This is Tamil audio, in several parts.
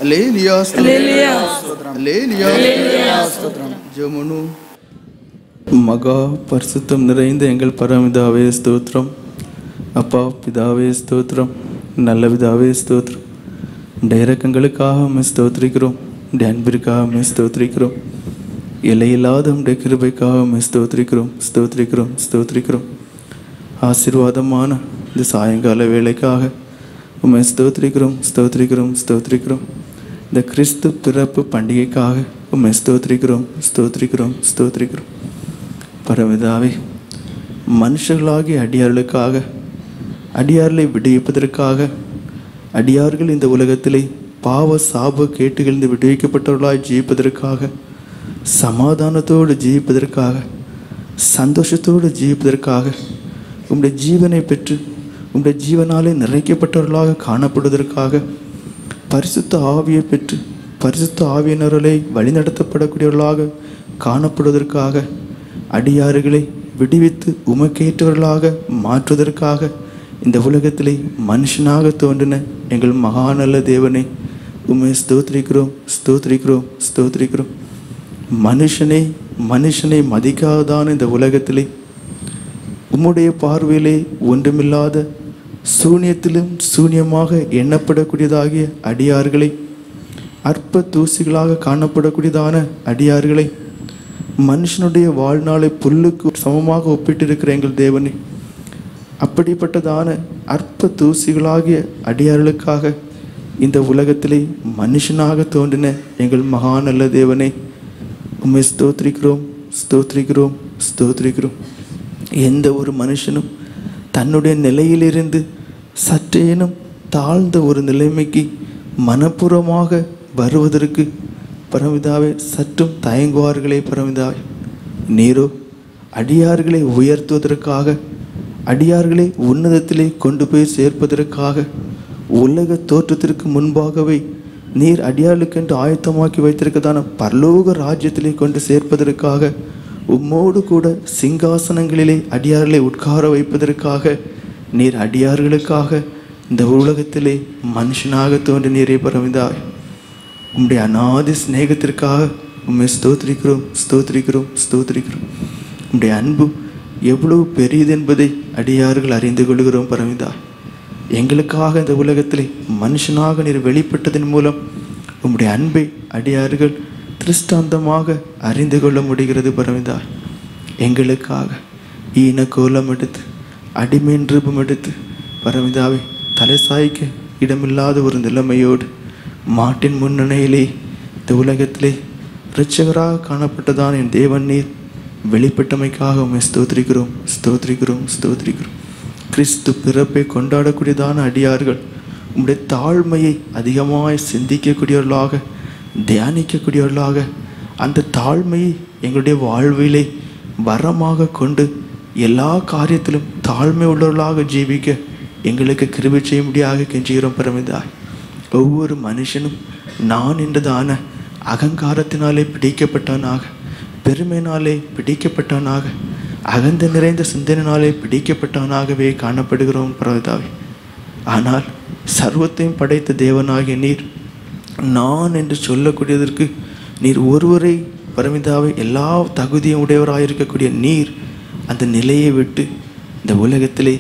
அல்லேலியா ஸ்தோத்திரம் அல்லேலியா ஸ்தோத்திரம் ஜெபமனு மகா பரிசுத்தம் நிறைந்த எங்கள் பரமிதாவே ஸ்தோத்திரம் அப்பா பிதாவே ஸ்தோத்திரம் நல்ல பிதாவே ஸ்தோத்திரம் உடைய இறக்கங்களுக்காக உம்மை ஸ்தோத்திரிக்கிறோம் உடைய அன்பிற்காக உம்மை ஸ்தோத்திரிக்கிறோம் எல்லையில்லாத உடைய கிருபைக்காக உம்மை ஸ்தோத்திரிக்கிறோம் ஸ்தோத்திரிக்கிறோம் ஸ்தோத்திரிக்கிறோம் ஆசீர்வாதமான இந்த சாயங்கால வேலைக்காக உம்மை ஸ்தோத்திரிக்கிறோம் ஸ்தோத்திரிக்கிறோம் ஸ்தோத்திரிக்கிறோம் இந்த கிறிஸ்து பிறப்பு பண்டிகைக்காக உம்மை ஸ்தோத்திரிக்கிறோம் ஸ்தோத்திரிக்கிறோம் ஸ்தோத்திரிக்கிறோம் பரமிதாவே மனுஷர்களாகிய அடியார்களுக்காக அடியார்களை விடுவிப்பதற்காக அடியார்கள் இந்த உலகத்திலே பாவ சாப கேட்டுகளிருந்து விடுவிக்கப்பட்டவர்களாய் ஜீவிப்பதற்காக சமாதானத்தோடு ஜீவிப்பதற்காக சந்தோஷத்தோடு ஜீவிப்பதற்காக உம்முடைய ஜீவனை பெற்று உம்முடைய ஜீவனாலே நிறைக்கப்பட்டவர்களாக காணப்படுவதற்காக பரிசுத்த ஆவியை பெற்று பரிசுத்த ஆவியினர்களை வழிநடத்தப்படக்கூடியவர்களாக காணப்படுவதற்காக அடியாறுகளை விடுவித்து உமக்கேற்றவர்களாக மாற்றுவதற்காக இந்த உலகத்திலே மனுஷனாக தோன்றின எங்கள் மகாநல்ல தேவனை உம்மை ஸ்தோத்திரிக்கிறோம் ஸ்தோத்திரிக்கிறோம் ஸ்தோத்திரிக்கிறோம் மனுஷனை மனுஷனை மதிக்காதான இந்த உலகத்திலே உம்முடைய பார்வையிலே ஒன்றுமில்லாத சூனியத்திலும் சூனியமாக எண்ணப்படக்கூடியதாகிய அடியார்களை அற்ப தூசிகளாக காணப்படக்கூடியதான அடியார்களை மனுஷனுடைய வாழ்நாளை புல்லுக்கு சமமாக ஒப்பிட்டிருக்கிற எங்கள் தேவனே அப்படிப்பட்டதான அற்ப தூசிகளாகிய அடியார்களுக்காக இந்த உலகத்திலே மனுஷனாக தோன்றின எங்கள் மகா நல்ல தேவனே உம்மை ஸ்தோத்திரிக்கிறோம் ஸ்தோத்திரிக்கிறோம் ஸ்தோத்திரிக்கிறோம் எந்த ஒரு மனுஷனும் தன்னுடைய நிலையிலிருந்து சற்றேனும் தாழ்ந்த ஒரு நிலைமைக்கு மனப்பூர்வமாக வருவதற்கு பரமிதாவே சற்றும் தயங்குவார்களே பரமிதாவே நீரோ அடியார்களை உயர்த்துவதற்காக அடியார்களை உன்னதத்திலே கொண்டு போய் சேர்ப்பதற்காக உலக தோற்றத்திற்கு முன்பாகவே நீர் அடியார்களுக்கென்று ஆயத்தமாக்கி வைத்திருக்கதான பரலோக ராஜ்யத்திலே கொண்டு சேர்ப்பதற்காக உம்மோடு கூட சிங்காசனங்களிலே அடியார்களை உட்கார வைப்பதற்காக நீர் அடியார்களுக்காக இந்த உலகத்திலே மனுஷனாக தோன்றி நீரே பரமிதாய் உம்முடைய அநாதி சிநேகத்திற்காக உம்மை ஸ்தோத்திரிக்கிறோம் ஸ்தோத்திரிக்கிறோம் ஸ்தோத்திரிக்கிறோம் உம்முடைய அன்பு எவ்வளவு பெரியது என்பதை அடியார்கள் அறிந்து கொள்கிறோம் பரமிதா எங்களுக்காக இந்த உலகத்திலே மனுஷனாக நீர் வெளிப்பட்டதன் மூலம் உம்முடைய அன்பை அடியார்கள் திருஷ்டாந்தமாக அறிந்து கொள்ள முடிகிறது பரமிதா எங்களுக்காக ஈன கோலம் எடுத்து அடிமீன் ரூபம் எடுத்து பரமிதாவை தலை சாய்க்க இடமில்லாத ஒரு நிலைமையோடு மாட்டின் முன்னணியிலே இந்த உலகத்திலே இரட்சகராக காணப்பட்டதான் என் தேவன் நீர் வெளிப்பட்டமைக்காக உம்மை ஸ்தோத்திரிக்கிறோம் ஸ்தோத்திரிக்கிறோம் ஸ்தோத்திரிக்கிறோம் கிறிஸ்து பிறப்பை கொண்டாடக்கூடியதான அடியார்கள் உம்முடைய தாழ்மையை அதிகமாய் சிந்திக்கக்கூடியவர்களாக தியானிக்கக்கூடியவர்களாக அந்த தாழ்மையை எங்களுடைய வாழ்விலே வரமாக கொண்டு எல்லா காரியத்திலும் தாழ்மை உள்ளவர்களாக ஜீவிக்க எங்களுக்கு கிருபை செய்யும்படியாக கெஞ்சுகிறோம் பரமிதாய் ஒவ்வொரு மனுஷனும் நான் என்றதான அகங்காரத்தினாலே பிடிக்கப்பட்டவனாக பெருமையினாலே பிடிக்கப்பட்டவனாக அகந்த நிறைந்த சிந்தனையினாலே பிடிக்கப்பட்டவனாகவே காணப்படுகிறோம் பரவதாவே ஆனால் சர்வத்தையும் படைத்த தேவனாகிய நீர் நான் என்று சொல்லக்கூடியதற்கு நீர் ஒருவரை பரமிதாவை எல்லா தகுதியும் உடையவராக இருக்கக்கூடிய நீர் அந்த நிலையை விட்டு இந்த உலகத்திலே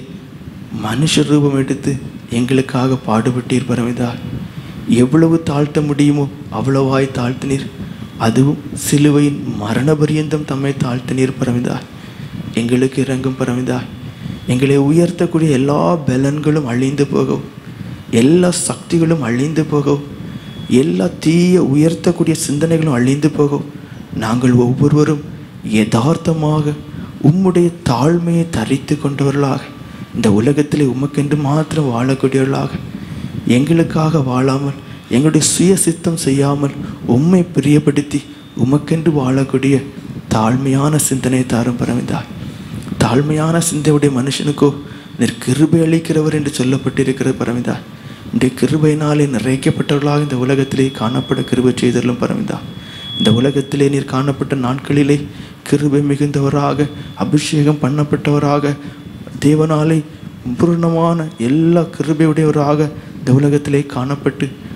மனுஷ ரூபம் எடுத்து எங்களுக்காக பாடுபட்டீர் பரமிதா எவ்வளவு தாழ்த்த முடியுமோ அவ்வளவாய் தாழ்த்தினீர் அதுவும் சிலுவையின் மரண பரியந்தம் தம்மை தாழ்த்தினீர் பரமிதா எங்களுக்கு இறங்கும் பரமிதா எங்களை உயர்த்தக்கூடிய எல்லா பலன்களும் அழிந்து போகவும் எல்லா சக்திகளும் அழிந்து போகவும் எல்லா தீய உயர்த்தக்கூடிய சிந்தனைகளும் அழிந்து போகும் நாங்கள் ஒவ்வொருவரும் யதார்த்தமாக உம்முடைய தாழ்மையை தரித்து கொண்டவர்களாக இந்த உலகத்திலே உமக்கென்று மாத்திரம் வாழக்கூடியவர்களாக எங்களுக்காக வாழாமல் எங்களுடைய சுய சித்தம் செய்யாமல் உம்மை பிரியப்படுத்தி உமக்கென்று வாழக்கூடிய தாழ்மையான சிந்தனை தாரும் பரமிதாய் தாழ்மையான சிந்தையுடைய மனுஷனுக்கோ நீர் கிருபை அளிக்கிறவர் என்று சொல்லப்பட்டிருக்கிறது பரமிதா இந்த கிருபையினாலே நிறைக்கப்பட்டவர்களாக இந்த உலகத்திலே காணப்பட கிருபை செய்தலும் பரமிதா இந்த உலகத்திலே நீர் காணப்பட்ட நாட்களிலே கிருபை மிகுந்தவராக அபிஷேகம் பண்ணப்பட்டவராக தேவனாலே பூர்ணமான எல்லா கிருபையுடையவராக இந்த உலகத்திலே காணப்பட்டு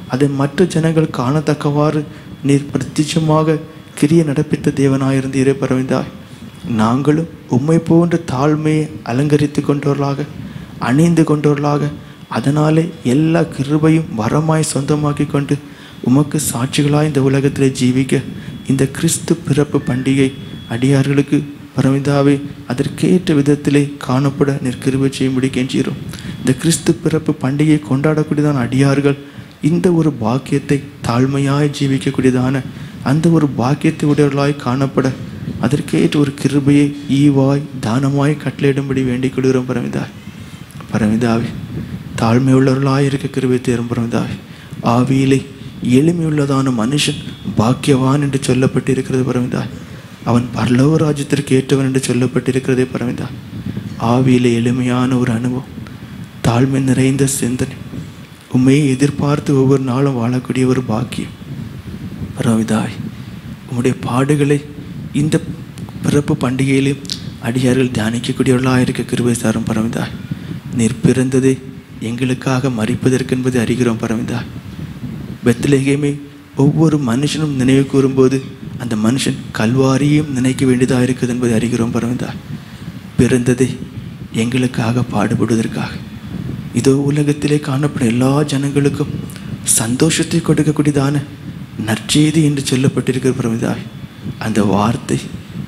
அதை மற்ற ஜனங்கள் காணத்தக்கவாறு நீர் பிரத்யட்சமாக கிரிய நடப்பித்த தேவனாயிருந்தீரே பரவிந்தாய் நாங்களும் உம்மை போன்ற தாழ்மையை அலங்கரித்து கொண்டவர்களாக அணிந்து கொண்டவர்களாக அதனாலே எல்லா கிருபையும் வரமாய் சொந்தமாக்கி கொண்டு உமக்கு சாட்சிகளாய் இந்த உலகத்திலே ஜீவிக்க இந்த கிறிஸ்து பிறப்பு பண்டிகை அடியார்களுக்கு பரமிதாவே அதற்கேற்ற விதத்திலே காணப்பட நிற்கிருபை செய்யும்படி கெஞ்சீரும் இந்த கிறிஸ்து பிறப்பு பண்டிகையை கொண்டாடக்கூடியதான அடியார்கள் இந்த ஒரு பாக்கியத்தை தாழ்மையாய் ஜீவிக்கக்கூடியதான அந்த ஒரு பாக்கியத்தை உடையவர்களாய் காணப்பட அதற்கேற்ற ஒரு கிருபையை ஈவாய் தானமாய் கட்டளையிடும்படி வேண்டிக் கொள்கிறோம் பரமிதாய் பரமிதாவே தாழ்மையுள்ளவர்களாய் இருக்க கிருபை தேரும் பரமிதாவே ஆவியிலே எளிமையுள்ளதான மனுஷன் பாக்கியவான் என்று சொல்லப்பட்டிருக்கிறது பரமிதாய் அவன் பரலோக ராஜ்யத்திற்கு ஏற்றவன் என்று சொல்லப்பட்டிருக்கிறதே பரமிதாய் ஆவியிலே எளிமையான ஒரு அனுபவம் தாழ்மை நிறைந்த சிந்தனை உண்மையை எதிர்பார்த்து ஒவ்வொரு நாளும் வாழக்கூடிய ஒரு பாக்கியம் பரமிதாய் உம்முடைய பாடுகளை இந்த பிறப்பு பண்டிகையிலே அடியார்கள் தியானிக்கக்கூடியவர்களாக இருக்க கிருபை சாரும் பரமிதாய் நீர் பிறந்ததே எங்களுக்காக மறிப்பதற்கு என்பதை அறிகிறோம் பரமிதாய் பெத்லகேமே ஒவ்வொரு மனுஷனும் நினைவு கூறும்போது அந்த மனுஷன் கல்வாரியும் நினைக்க வேண்டியதாக இருக்குது என்பதை அறிகிறோம் பரமிதாய் பிறந்ததே எங்களுக்காக பாடுபடுவதற்காக இதோ உலகத்திலே காணப்படும் எல்லா ஜனங்களுக்கும் சந்தோஷத்தை கொடுக்கக்கூடியதான நற்செய்தி என்று சொல்லப்பட்டிருக்கிற பிரமிதாய் அந்த வார்த்தை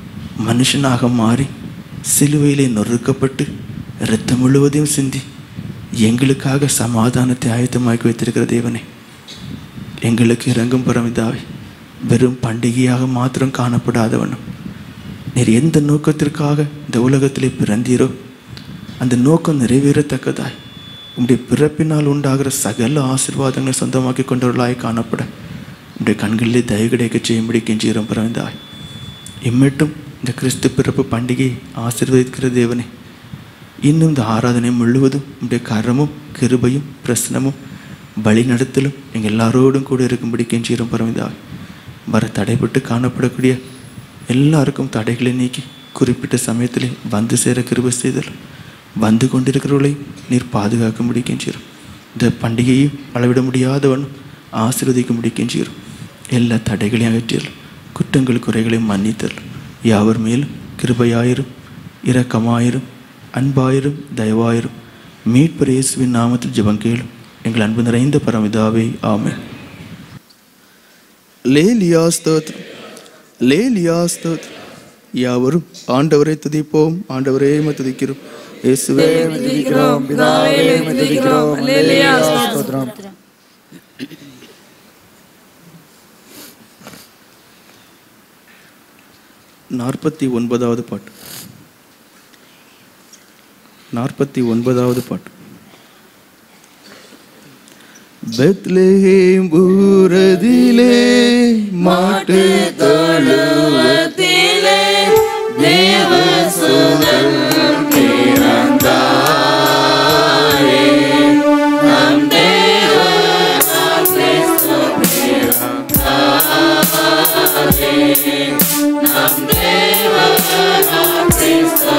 மனுஷனாக மாறி சிலுவையிலே நொறுக்கப்பட்டு இரத்தம் முழுவதையும் சிந்தி எங்களுக்காக சமாதானத்தை ஆயத்தமாக்கி வைத்திருக்கிற தேவனே எங்களுக்கு இறங்கும் பிரமிதாவை வெறும் பண்டிகையாக மாத்திரம் காணப்படாதவனும் நீர் எந்த நோக்கத்திற்காக இந்த உலகத்திலே பிறந்தீரோ அந்த நோக்கம் நிறைவேறத்தக்கதாய் உம்முடைய பிறப்பினால் உண்டாகிற சகல ஆசீர்வாதங்களை சொந்தமாக்கி கொண்டவர்களாய் காணப்பட உம்முடைய கண்களிலே தயவு கிடைக்க செய்யும்படி கெஞ்சுகிறோம் பிறந்தாய் இம்மட்டும் இந்த கிறிஸ்து பிறப்பு பண்டிகையை ஆசீர்வதிக்கிற தேவனே இன்னும் இந்த ஆராதனை முழுவதும் உம்முடைய கரமும் கிருபையும் பிரசனமும் வழி நடத்தலும் எங்கள் எல்லாரோடும் கூட இருக்கும்படி கெஞ்சுகிறோம் பரமிதாய் வர தடைப்பட்டு காணப்படக்கூடிய எல்லாருக்கும் தடைகளை நீக்கி குறிப்பிட்ட சமயத்திலே வந்து சேர கிருபை செய்தல் வந்து கொண்டிருக்கிறவர்களை நீர் பாதுகாக்கும்படி கெஞ்சுகிறோம் இந்த பண்டிகையை அளவிட முடியாதவன் ஆசீர்வதிக்கும்படி கெஞ்சுகிறோம் எல்லா தடைகளையும் அகற்றியல் குற்றங்கள் குறைகளையும் மன்னித்தல் யாவர் மேலும் கிருபையாயிரும் இரக்கமாயிரும் அன்பாயிரும் தயவாயிரும் மீட்பர் இயேசுவின் நாமத்தில் ஜெபம் கேளும் எங்கள் அன்பு நிறைந்த பரமிதாவே ஆமென் லேலியா ஸ்தோத்ரம் லேலியா ஸ்தோத்ரம் யாவரும் ஆண்டவரை துதிப்போம் ஆண்டவரே உம்மை துதிக்கிறோம் இயேசுவே உம்மை துதிக்கிறோம் பிதாவே உம்மை துதிக்கிறோம் லேலியா ஸ்தோத்ரம் நாற்பத்தி ஒன்பதாவது பாட்டு நாற்பத்தி ஒன்பதாவது பாட்டு பெத்லஹேம் ஊரதிலே மாட்டு தொழுவத்திலே தேவசுதன் பிறந்தாரே. நம் தேவனாம் கிறிஸ்து பிறந்தாரே. நம் தேவனாம் கிறிஸ்து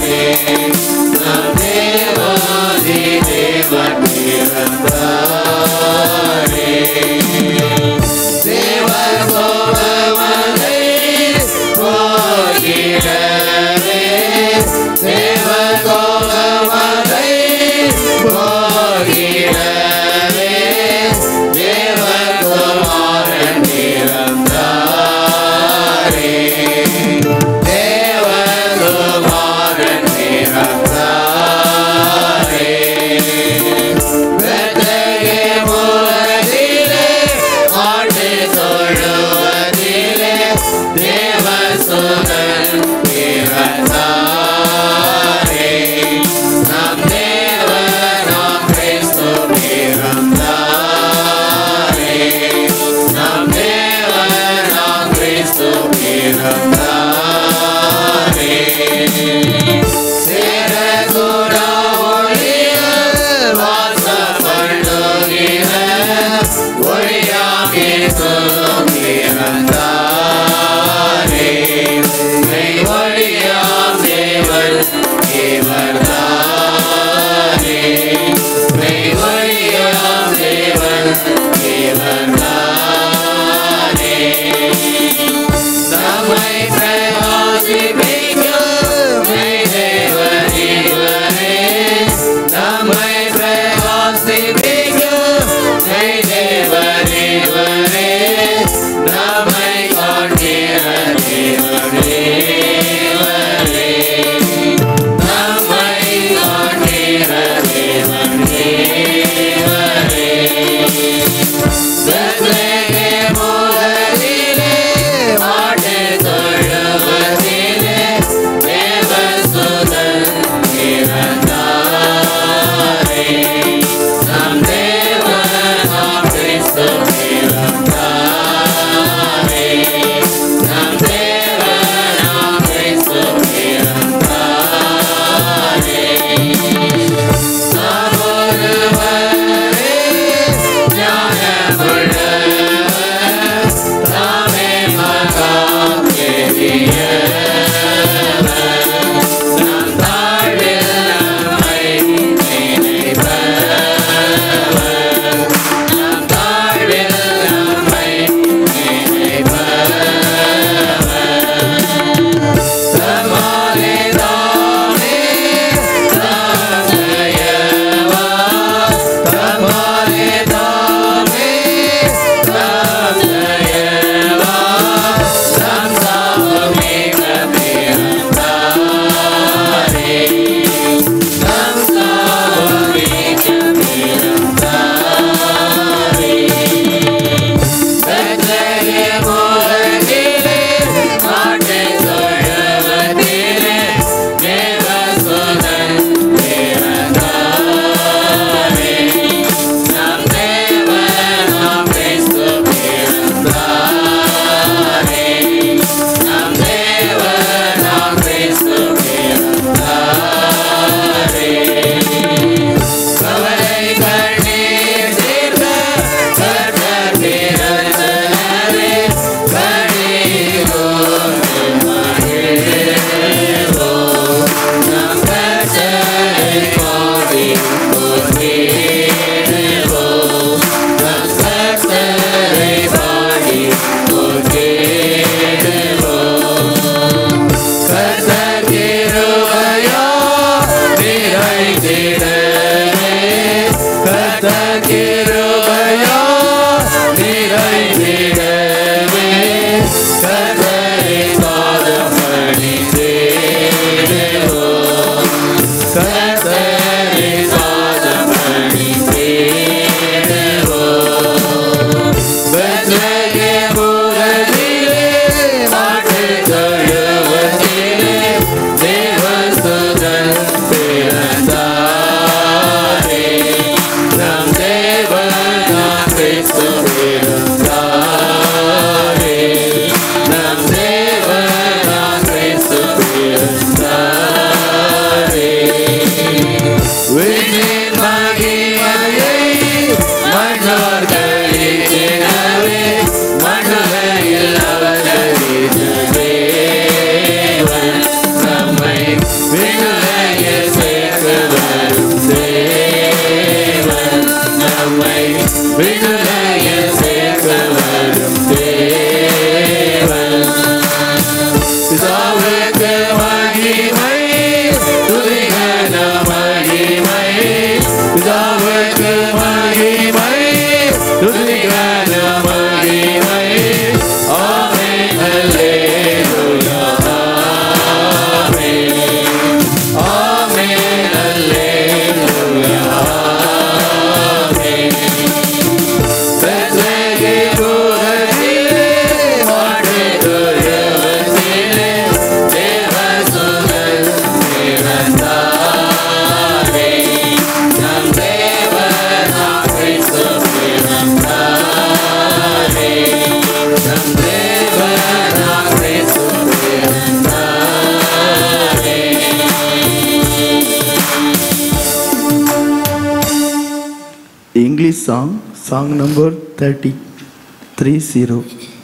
தேவன் பிறந்தார் English song, song number 30, 30.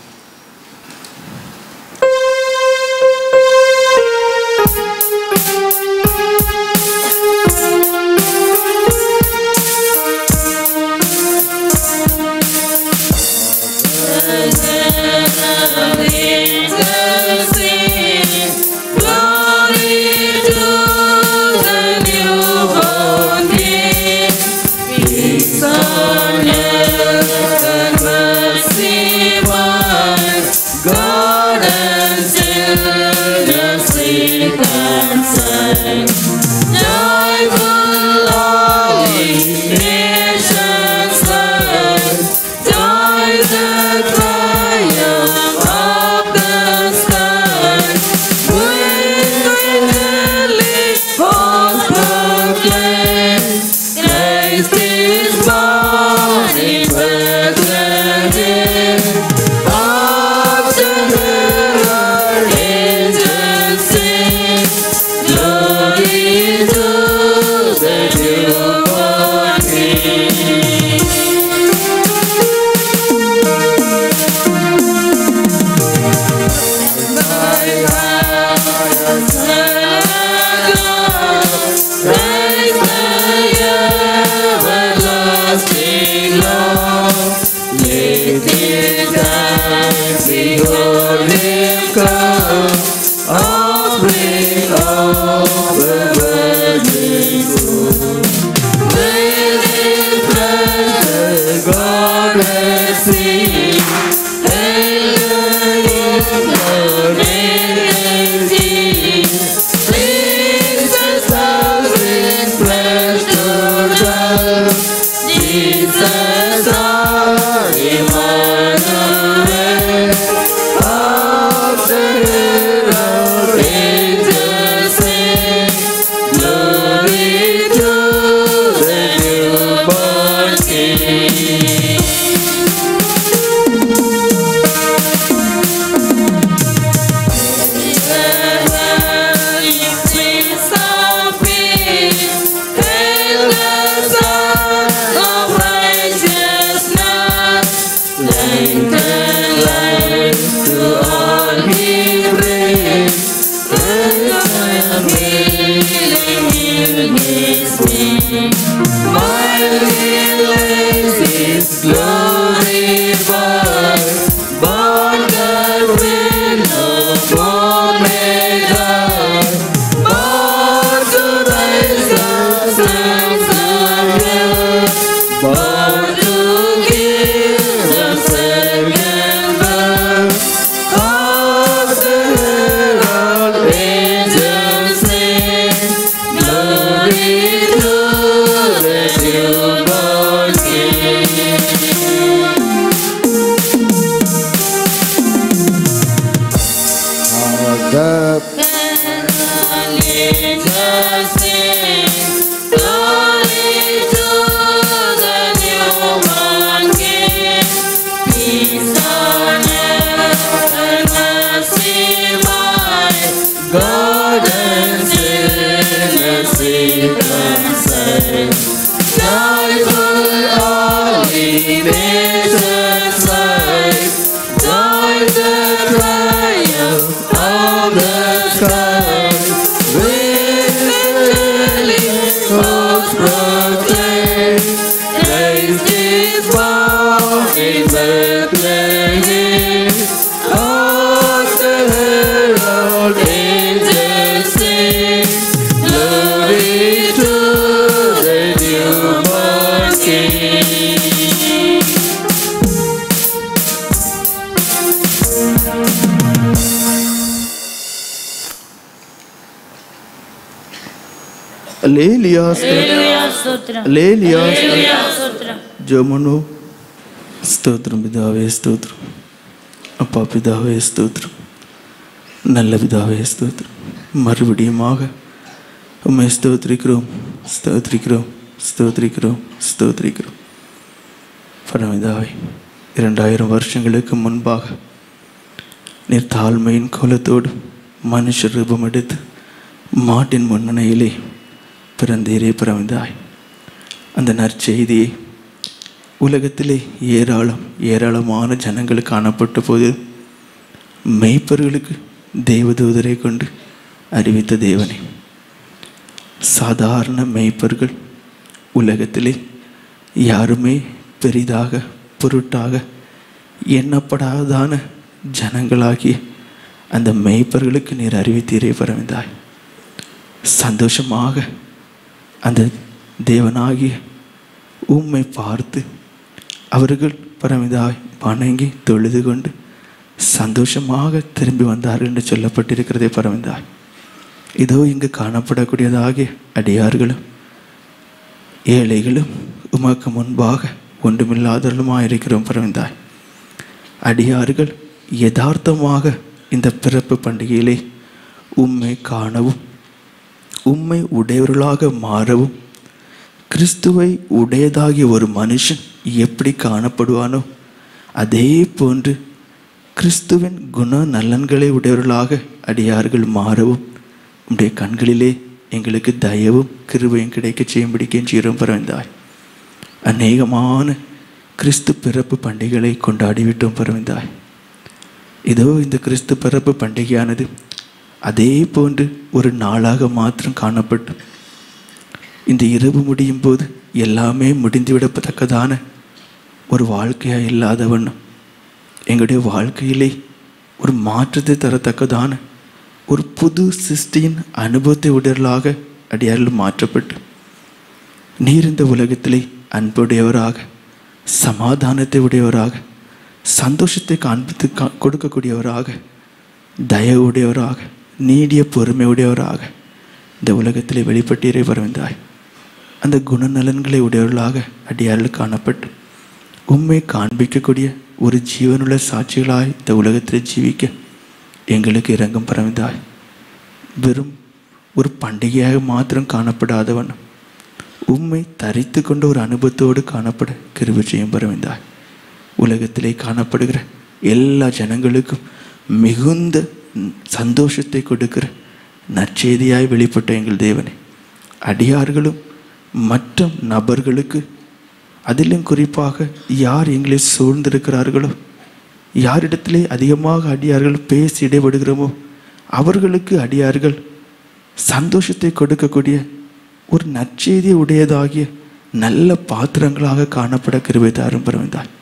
God and children sing and sing. Joyful all nations sing. Joy the triumph of the sky. With heavenly hosts proclaim. Christ is born in Bethlehem. Of the herald angels sing. Glory to the newborn King. God has seen, Jesus, our Emmanuel, of the herald angels sing, glory to the newborn King. Glory by born God will no born may die. Born to rise up sons of God. Born to give us second birth. Of the herald angels sing. Glory to the newborn King. God and sinners seek and save. Joyful all the nations sing. Joy the triumph of the sky. With heavenly hosts proclaim. Christ is born in Bethlehem. Of the herald angels sing. Glory to the newborn King. லேலியா స్తోత్రం லேலியா స్తోత్రం ஜெமனு ஸ்தோத்திரம் பிதாவே ஸ்தோத்திரம் அப்பா பிதாவே ஸ்தோத்திரம் நல்ல பிதாவே ஸ்தோத்திரம் மறுபடியுமாக உம்மை ஸ்தோத்திரிக்கிறோம் ஸ்தோத்திரிக்கிறோம் ஸ்தோத்திரிக்கிறோம் ஸ்தோத்திரிக்கிறோம் பரமிதாவே இரண்டாயிரம் வருஷங்களுக்கு முன்பாக நீர் தாழ்மையின் கோலத்தோடு மனுஷ ரூபம் எடுத்து மாட்டின் முன்னணியிலே பிறந்தீரே பிறந்தாய் அந்த நற்செய்தியை உலகத்திலே ஏராளம் ஏராளமான ஜனங்கள் காணப்பட்ட போது மெய்ப்பர்களுக்கு தேவதூதரை கொண்டு அறிவித்த தேவனே சாதாரண மெய்ப்பர்கள் உலகத்திலே யாருமே பெரிதாக பொருட்டாக எண்ணப்படாதான ஜனங்களாகிய அந்த மெய்ப்பர்களுக்கு நீர் அறிவித்தீரே பரவிந்தாய் சந்தோஷமாக அந்த தேவனாகிய உம்மை பார்த்து அவர்கள் பரமிதாய் வணங்கி தொழுது கொண்டு சந்தோஷமாக திரும்பி வந்தார்கள் என்று சொல்லப்பட்டிருக்கிறதே பரமிதாய் இதோ இங்கு காணப்படக்கூடியதாகிய அடியார்களும் ஏழைகளும் உமக்கு முன்பாக ஒன்றுமில்லாதவர்களுமாக இருக்கிறோம் பரவிந்தாய் அடியார்கள் யதார்த்தமாக இந்த பிறப்பு பண்டிகையிலே உம்மை காணவும் உம்மை உடையவர்களாக மாறவும் கிறிஸ்துவை உடையதாகிய ஒரு மனுஷன் எப்படி காணப்படுவானோ அதே போன்று கிறிஸ்துவின் குண நலன்களை உடையவர்களாக அடியார்கள் மாறவும் உம்முடைய கண்களிலே எங்களுக்கு தயவும் கிருபையும் கிடைக்க செய்யும்படி கெஞ்சீரம் பரவிந்தாய் அநேகமான கிறிஸ்து பிறப்பு பண்டிகைகளை கொண்டாடிவிட்டோம் பரவிந்தாய் இதோ இந்த கிறிஸ்து பிறப்பு பண்டிகையானது அதே போன்று ஒரு நாளாக மாத்திரம் காணப்பட்டு இந்த இரவு முடியும் போது எல்லாமே முடிந்துவிடத்தக்கதான ஒரு வாழ்க்கையாக இல்லாதவண்ணம் எங்களுடைய வாழ்க்கையிலே ஒரு மாற்றத்தை தரத்தக்கதான ஒரு புது சிருஷ்டியின் அனுபவத்தை உடலாக அடியாரில் மாற்றப்பட்டு நீர் இந்த உலகத்திலே அன்புடையவராக சமாதானத்தை உடையவராக சந்தோஷத்தை காண்பித்து கா- கொடுக்கக்கூடியவராக தயவுடையவராக நீடிய பொறுமை உடையவராக இந்த உலகத்திலே வெளிப்பட்டீரே வரவிந்தாய் அந்த குணநலன்களை உடையவர்களாக அடியாரில் காணப்பட்டு உம்மை காண்பிக்கக்கூடிய ஒரு ஜீவனுள்ள சாட்சிகளாய் இந்த உலகத்தில் ஜீவிக்க எங்களுக்கு இறங்கும் பரவிந்தாய் வெறும் ஒரு பண்டிகையாக மாத்திரம் காணப்படாதவன் உம்மை தரித்து கொண்ட ஒரு அனுபவத்தோடு காணப்பட கிருபை செய்யும் பரவிந்தாய் உலகத்திலே காணப்படுகிற எல்லா ஜனங்களுக்கும் மிகுந்த சந்தோஷத்தை கொடுக்கிற நற்செய்தியாய் வெளிப்பட்ட எங்கள் தேவனே அடியார்களும் மற்ற நபர்களுக்கு அதிலும் குறிப்பாக யார் எங்களை சூழ்ந்திருக்கிறார்களோ யாரிடத்திலே அதிகமாக அடியார்கள் பேசி இடைபடுகிறோமோ அவர்களுக்கு அடியார்கள் சந்தோஷத்தை கொடுக்கக்கூடிய ஒரு நற்செய்தி உடையதாகிய நல்ல பாத்திரங்களாக காணப்பட கிருபை தாரும் பரவிந்தாய்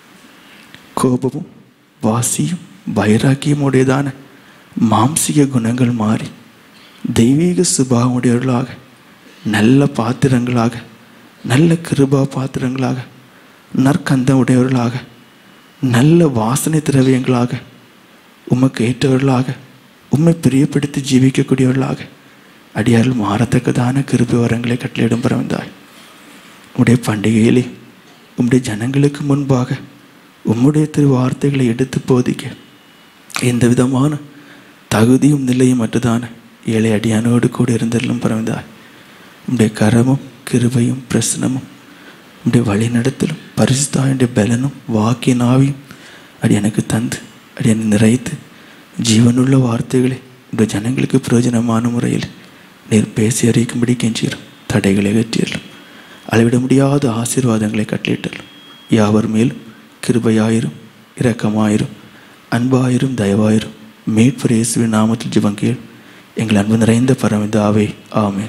கோபமும் வாசியும் வைராக்கியம் உடையதான மாம்சிக குணங்கள் மாறி தெய்வீக சுபாவமுடையவர்களாக நல்ல பாத்திரங்களாக நல்ல கிருபா பாத்திரங்களாக நற்கந்தம் உடையவர்களாக நல்ல வாசனை திரவியங்களாக உமக்கு ஏற்றவர்களாக உம்மை பிரியப்படுத்தி ஜீவிக்கக்கூடியவர்களாக அடியாரில் மாறத்தக்கதான கிருபை வரங்களை கட்டளையிடும் பரவந்தாய் உம்முடைய பண்டிகையிலே உம்முடைய ஜனங்களுக்கு முன்பாக உம்முடைய திரு வார்த்தைகளை எடுத்து போதிக்க எந்த விதமான தகுதியும் நிலையும் மற்றதான ஏழை அடியானோடு கூட இருந்தெல்லாம் பரவந்தாய் உம்முடைய கரமும் கிருபையும் பிரசனமும் உம்முடைய வழிநடத்தலும் பரிசுத்தாயுடைய பலனும் வாக்கிய நாவியும் அடி எனக்கு தந்து அடி என்னை நிறைத்து ஜீவனுள்ள வார்த்தைகளை உடைய ஜனங்களுக்கு பிரயோஜனமான முறையில் நீர் பேசி அறிவிக்கும்படி கெஞ்சீரும் தடைகளை அகற்றியலும் அளவிட முடியாத ஆசீர்வாதங்களை கட்டளிட்டலும் யாவர் மேலும் கிருபையாயிரும் இரக்கமாயிரும் அன்பாயிரும் தயவாயிரும் மீட்பர் இயேசுவின் நாமத்தில் ஜிபங்கேள் எங்கள் அன்பு நிறைந்த பரமிதாவே ஆமென்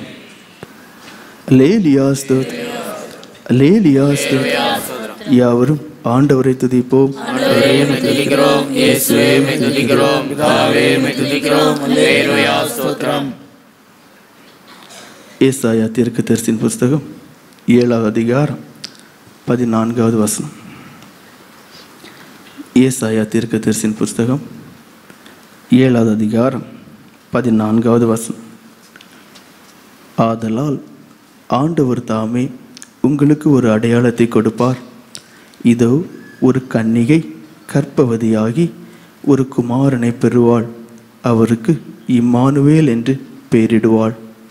லேலியா ஸ்தோத்ரம் லேலியா ஸ்தோத்ரம் யாவரும் ஆண்டவரை துதிப்போம் ஆண்டவரே உம்மை துதிக்கிறோம் இயேசுவே உம்மை துதிக்கிறோம் பிதாவே உம்மை துதிக்கிறோம் அல்லேலூயா ஸ்தோத்திரம் ஏசாயா தீர்க்கதரிசியின் புஸ்தகம் ஏழாவது அதிகாரம் பதினான்காவது வசனம் ஏசாயா தீர்க்கதரிசியின் புஸ்தகம் ஏழாவது அதிகாரம் பதினான்காவது வசனம் ஆதலால் ஆண்டவர் தாமே உங்களுக்கு ஒரு அடையாளத்தை கொடுப்பார் இதோ ஒரு கன்னிகை கற்பவதியாகி ஒரு குமாரனை பெறுவாள் அவருக்கு இம்மானுவேல் என்று பெயரிடுவாள்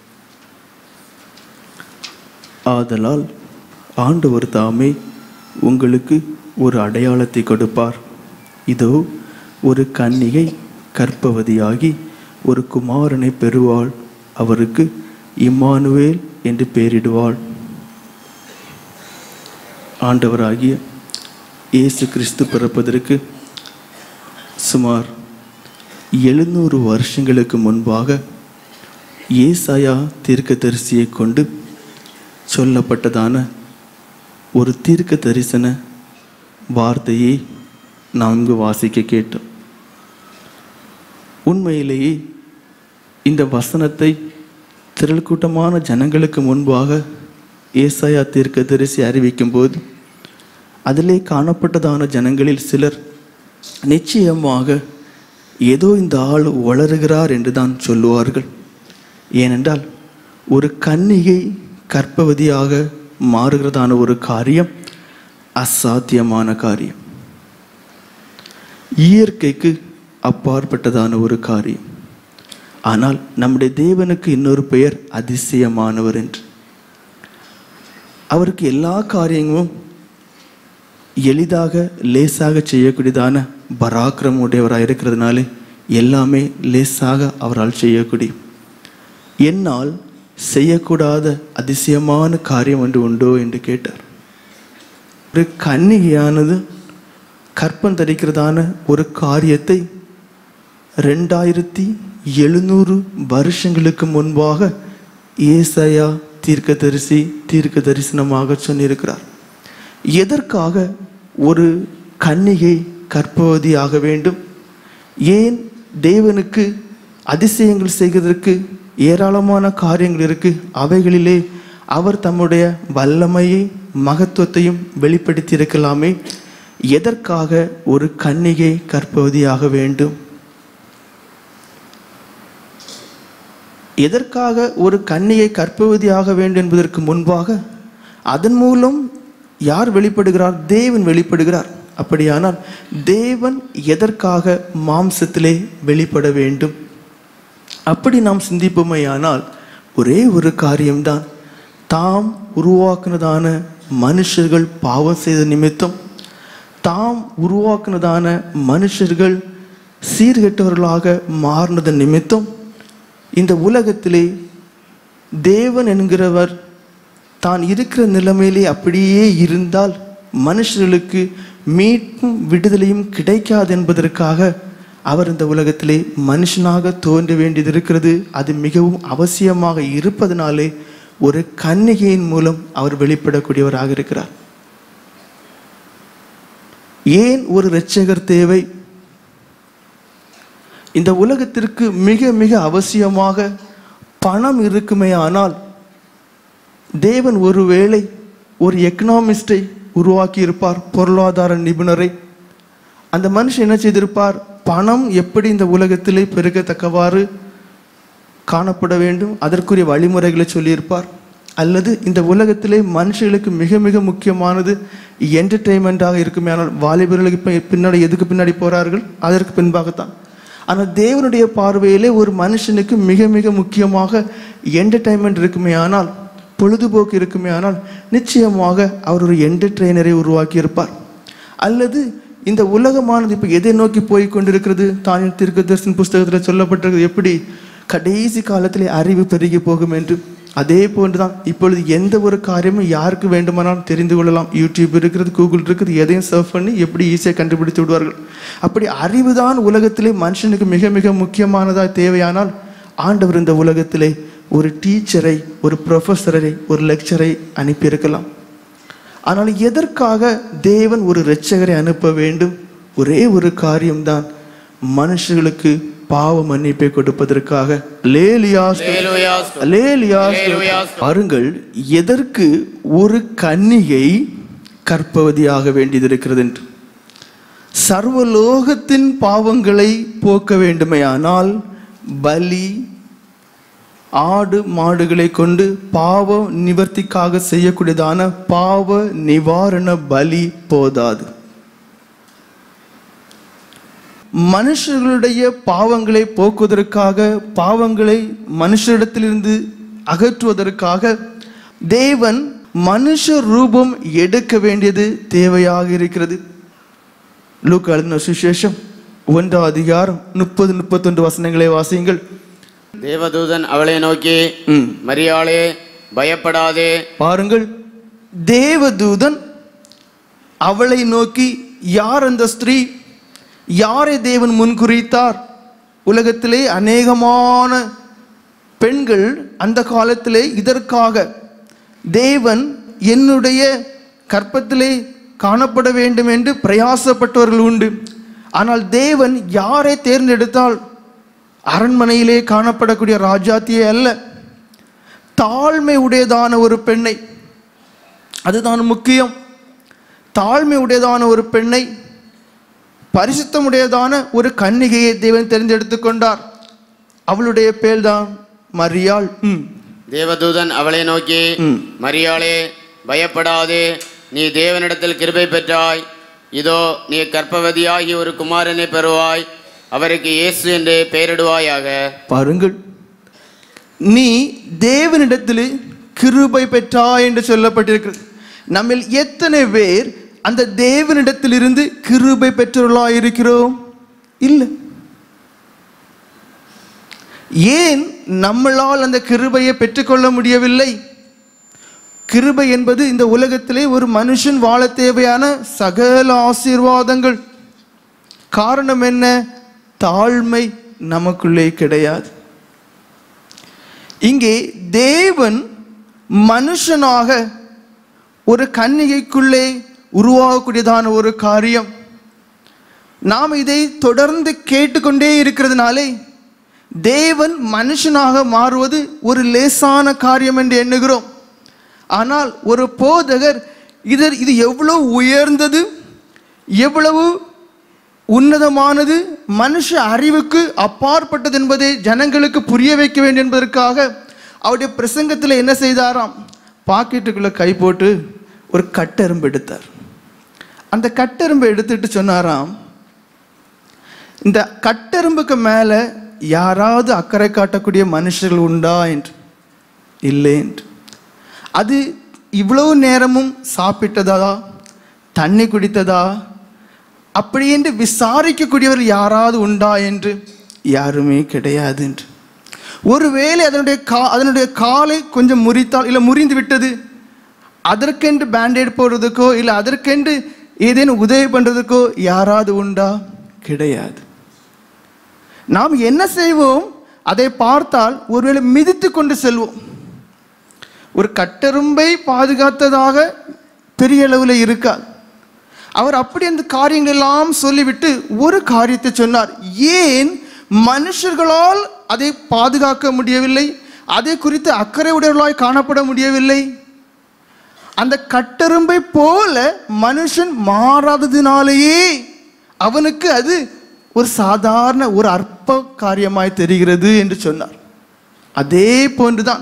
ஆதலால் ஆண்டவர் தாமே உங்களுக்கு ஒரு அடையாளத்தை கொடுப்பார் இதோ ஒரு கன்னிகை கற்பவதியாகி ஒரு குமாரனை பெறுவாள் அவருக்கு இம்மானுவேல் என்று பெயரிடுவாள் ஆண்டவராகிய இயேசு கிறிஸ்து பிறப்பதற்கு சுமார் எழுநூறு வருஷங்களுக்கு முன்பாக ஏசாயா தீர்க்கதரிசியை கொண்டு சொல்லப்பட்டதான ஒரு தீர்க்க தரிசன வார்த்தையை நாம் இங்கு வாசிக்க கேட்டோம் உண்மையிலேயே இந்த வசனத்தை திரள் கூட்டமான ஜனங்களுக்கு முன்பாக ஏசாயா தீர்க்கதரிசி அறிவிக்கும் போது அதிலே காணப்பட்டதான ஜனங்களில் சிலர் நிச்சயமாக ஏதோ இந்த ஆள் வளருகிறார் என்று தான் சொல்லுவார்கள் ஏனென்றால் ஒரு கன்னிகை கற்பவதியாக மாறுகிறதான ஒரு காரியம் அசாத்தியமான காரியம் இயற்கைக்கு அப்பாற்பட்டதான ஒரு காரியம் ஆனால் நம்முடைய தேவனுக்கு இன்னொரு பெயர் அதிசயமானவர் என்று அவருக்கு எல்லா காரியங்களும் எளிதாக லேசாக செய்யக்கூடியதான பராக்கிரம் உடையவராக இருக்கிறதுனாலே எல்லாமே லேசாக அவரால் செய்யக்கூடிய என்னால் செய்யக்கூடாத அதிசயமான காரியம் ஒன்று உண்டோ என்று கேட்டார் ஒரு கன்னிகையானது கற்பம் தரிக்கிறதான ஒரு காரியத்தை ரெண்டாயிரத்தி எழுநூறு வருஷங்களுக்கு முன்பாக ஏசாயா தீர்க்கதரிசி தீர்க்க தரிசனமாக சொன்னிருக்கிறார் எதற்காக ஒரு கன்னிகை கற்பவதி ஆக வேண்டும் ஏன் தேவனுக்கு அதிசயங்கள் செய்வதற்கு ஏராளமான காரியங்கள் இருக்கு அவைகளிலே அவர் தம்முடைய வல்லமையை மகத்துவத்தையும் வெளிப்படுத்தி இருக்கலாமே எதற்காக ஒரு கன்னிகை கற்பவதியாக வேண்டும் எதற்காக ஒரு கன்னிகை கற்பவதியாக வேண்டும் என்பதற்கு முன்பாக அதன் மூலம் யார் வெளிப்படுகிறார் தேவன் வெளிப்படுகிறார் அப்படியானால் தேவன் எதற்காக மாம்சத்திலே வெளிப்பட வேண்டும் அப்படி நாம் சிந்திப்போமேயானால் ஒரே ஒரு காரியம்தான் தாம் உருவாக்குனதான மனுஷர்கள் பாவம் செய்த நிமித்தம் தாம் உருவாக்குனதான மனுஷர்கள் சீர்கெட்டவர்களாக மாறினது நிமித்தம் இந்த உலகத்திலே தேவன் என்கிறவர் தான் இருக்கிற நிலைமையிலே அப்படியே இருந்தால் மனுஷர்களுக்கு மீட்பும் விடுதலையும் கிடைக்காது என்பதற்காக அவர் இந்த உலகத்திலே மனுஷனாக தோன்ற வேண்டியது இருக்கிறது அது மிகவும் அவசியமாக இருப்பதனாலே ஒரு கன்னிகையின் மூலம் அவர் வெளிப்படக்கூடியவராக இருக்கிறார் ஏன் ஒரு இரட்சகர் தேவை இந்த உலகத்திற்கு மிக மிக அவசியமாக பணம் இருக்குமே ஆனால் தேவன் ஒருவேளை ஒரு எக்கனாமிஸ்டை உருவாக்கி இருப்பார் பொருளாதார நிபுணரை அந்த மனுஷன் என்ன செய்திருப்பார் பணம் எப்படி இந்த உலகத்திலே பெருகத்தக்கவாறு காணப்பட வேண்டும் அதற்குரிய வழிமுறைகளை சொல்லியிருப்பார் அல்லது இந்த உலகத்திலே மனுஷர்களுக்கு மிக மிக முக்கியமானது என்டர்டெயின்மெண்ட்டாக இருக்குமே ஆனால் வாலிபர்களுக்கு பி- பின்னாடி எதுக்கு பின்னாடி போறார்கள் அதற்கு பின்பாகத்தான் ஆனால் தேவனுடைய பார்வையிலே ஒரு மனுஷனுக்கு மிக மிக முக்கியமாக என்டர்டைன்மெண்ட் இருக்குமே ஆனால் பொழுதுபோக்கு இருக்குமே ஆனால் நிச்சயமாக அவர் ஒரு என்டர்டெய்னரை உருவாக்கி இருப்பார் அல்லது இந்த உலகமானது இப்போ எதை நோக்கி போய் கொண்டிருக்கிறது தான் தீர்க்கதரிசன புஸ்தகத்தில் சொல்லப்பட்டிருக்கிறது எப்படி கடைசி காலத்திலே அறிவு பெருகி போகும் என்று அதே போன்றுதான் இப்பொழுது எந்த ஒரு காரியமும் யாருக்கு வேண்டுமானாலும் தெரிந்து கொள்ளலாம் யூடியூப் இருக்கிறது கூகுள் இருக்குது எதையும் சர்ச் பண்ணி எப்படி ஈஸியாக கண்டுபிடித்து விடுவார்கள் அப்படி அறிவுதான் உலகத்திலே மனுஷனுக்கு மிக மிக முக்கியமானதாக தேவையானால் ஆண்டவர் இந்த உலகத்திலே ஒரு டீச்சரை ஒரு ப்ரொஃபஸரை ஒரு லெக்சரை அனுப்பியிருக்கலாம் ஆனால் எதற்காக தேவன் ஒரு இரட்சகரை அனுப்ப வேண்டும் ஒரே ஒரு காரியம்தான் மனுஷர்களுக்கு பாவ மன்னிப்பை கொடுப்பதற்காக லேலியாஸ் லேலுயாஸ். லேலியாஸ் லேலுயாஸ். பாருங்கள் எதற்கு ஒரு கன்னிகை கற்பவதியாக வேண்டியது இருக்கிறது என்று சர்வலோகத்தின் பாவங்களை போக்க வேண்டுமேயானால் பலி ஆடு மாடுகளை கொண்டு பாவ நிவர்த்திக்காக செய்யக்கூடியதான பாவ நிவாரண பலி போதாது மனுஷர்களுடைய பாவங்களை போக்குவதற்காக பாவங்களை மனுஷரிடத்திலிருந்து அகற்றுவதற்காக தேவன் மனுஷ ரூபம் எடுக்க வேண்டியது தேவையாக இருக்கிறது லூக்கா எழுதின சுசேஷம் ஒன்றாம் அதிகாரம் முப்பது முப்பத்தொன்று வசனங்களை வாசியுங்கள் தேவதூதன் அவளை நோக்கி ம் மரியாளே பயப்படாதே பாருங்கள் தேவதூதன் அவளை நோக்கி யார் அந்த ஸ்திரீ யாரை தேவன் முன்குறித்தார் உலகத்திலே அநேகமான பெண்கள் அந்த காலத்திலே இதற்காக தேவன் என்னுடைய கற்பத்திலே காணப்பட வேண்டும் என்று பிரயாசப்பட்டவர்கள் உண்டு ஆனால் தேவன் யாரை தேர்ந்தெடுத்தால் அரண்மனையிலே காணப்படக்கூடிய ராஜாத்தியே அல்ல தாழ்மை உடையதான ஒரு பெண்ணை அதுதான் முக்கியம் தாழ்மை உடையதான ஒரு பெண்ணை பரிசுத்தமுடையதான ஒரு கன்னிகையை தேவன் தெரிந்தெடுத்து கொண்டார் அவளுடைய பேர்தான் மரியாள் ம் தேவதூதன் அவளை நோக்கி ம். மரியாளே பயப்படாதே நீ தேவனிடத்தில் கிருபை பெற்றாய் இதோ நீ கர்ப்பவதியாகி ஒரு குமாரனை பெறுவாய் அவருக்கு இயேசு என்று பெயரிடுவாயாக பாருங்கள் நீ தேவனிடத்தில் கிருபை பெற்றாய் என்று சொல்லப்பட்டிருக்கிறது நம்மில் எத்தனை பேர் அந்த தேவனிடத்திலிருந்து கிருபை பெற்றவர்களாய் இருக்கிறோம் இல்லை ஏன் நம்மளால் அந்த கிருபையை பெற்றுக்கொள்ள முடியவில்லை கிருபை என்பது இந்த உலகத்திலே ஒரு மனுஷன் வாழ தேவையான சகல ஆசீர்வாதங்கள் காரணம் என்ன தாழ்மை நமக்குள்ளே கிடையாது இங்கே தேவன் மனுஷனாக ஒரு கன்னிகைக்குள்ளே உருவாகக்கூடியதான ஒரு காரியம் நாம் இதை தொடர்ந்து கேட்டுக்கொண்டே இருக்கிறதுனாலே தேவன் மனுஷனாக மாறுவது ஒரு லேசான காரியம் என்று எண்ணுகிறோம் ஆனால் ஒரு போதகர் இதர் இது எவ்வளவு உயர்ந்தது எவ்வளவு உன்னதமானது மனுஷ அறிவுக்கு அப்பாற்பட்டது என்பதை ஜனங்களுக்கு புரிய வைக்க வேண்டும் என்பதற்காக அவருடைய பிரசங்கத்தில் என்ன செய்தாராம் பாக்கெட்டுக்குள்ள கை போட்டு ஒரு கட்டெரும்பு எடுத்தார் அந்த கட்டெரும்பை எடுத்துட்டு சொன்னாராம் இந்த கட்டெரும்புக்கு மேலே யாராவது அக்கறை காட்டக்கூடிய மனுஷர்கள் உண்டா என்று இல்லை என்று அது இவ்வளவு நேரமும் சாப்பிட்டதா தண்ணி குடித்ததா அப்படி என்று விசாரிக்கக்கூடியவர் யாராவது உண்டா என்று யாருமே கிடையாது என்று ஒருவேளை அதனுடைய கா அதனுடைய காலை கொஞ்சம் முறித்தால் இல்லை முறிந்து விட்டது அதற்கென்று பேண்டேட் போடுறதுக்கோ இல்லை அதற்கென்று ஏதேனும் உதவி பண்ணுறதுக்கோ யாராவது உண்டா கிடையாது நாம் என்ன செய்வோம் அதை பார்த்தால் ஒருவேளை மிதித்து கொண்டு செல்வோம் ஒரு கட்டெரும்பை பாதுகாத்ததாக பெரிய அளவில் இருக்காது அவர் அப்படி அந்த காரியங்கள் எல்லாம் சொல்லிவிட்டு ஒரு காரியத்தை சொன்னார் ஏன் மனுஷர்களால் அதை பாதுகாக்க முடியவில்லை அதை குறித்து அக்கறை உடையவர்களாய் காணப்பட முடியவில்லை அந்த கட்டெரும்பை போல மனுஷன் மாறாததினாலேயே அவனுக்கு அது ஒரு சாதாரண ஒரு அற்ப காரியமாய் தெரிகிறது என்று சொன்னார் அதே போன்றுதான்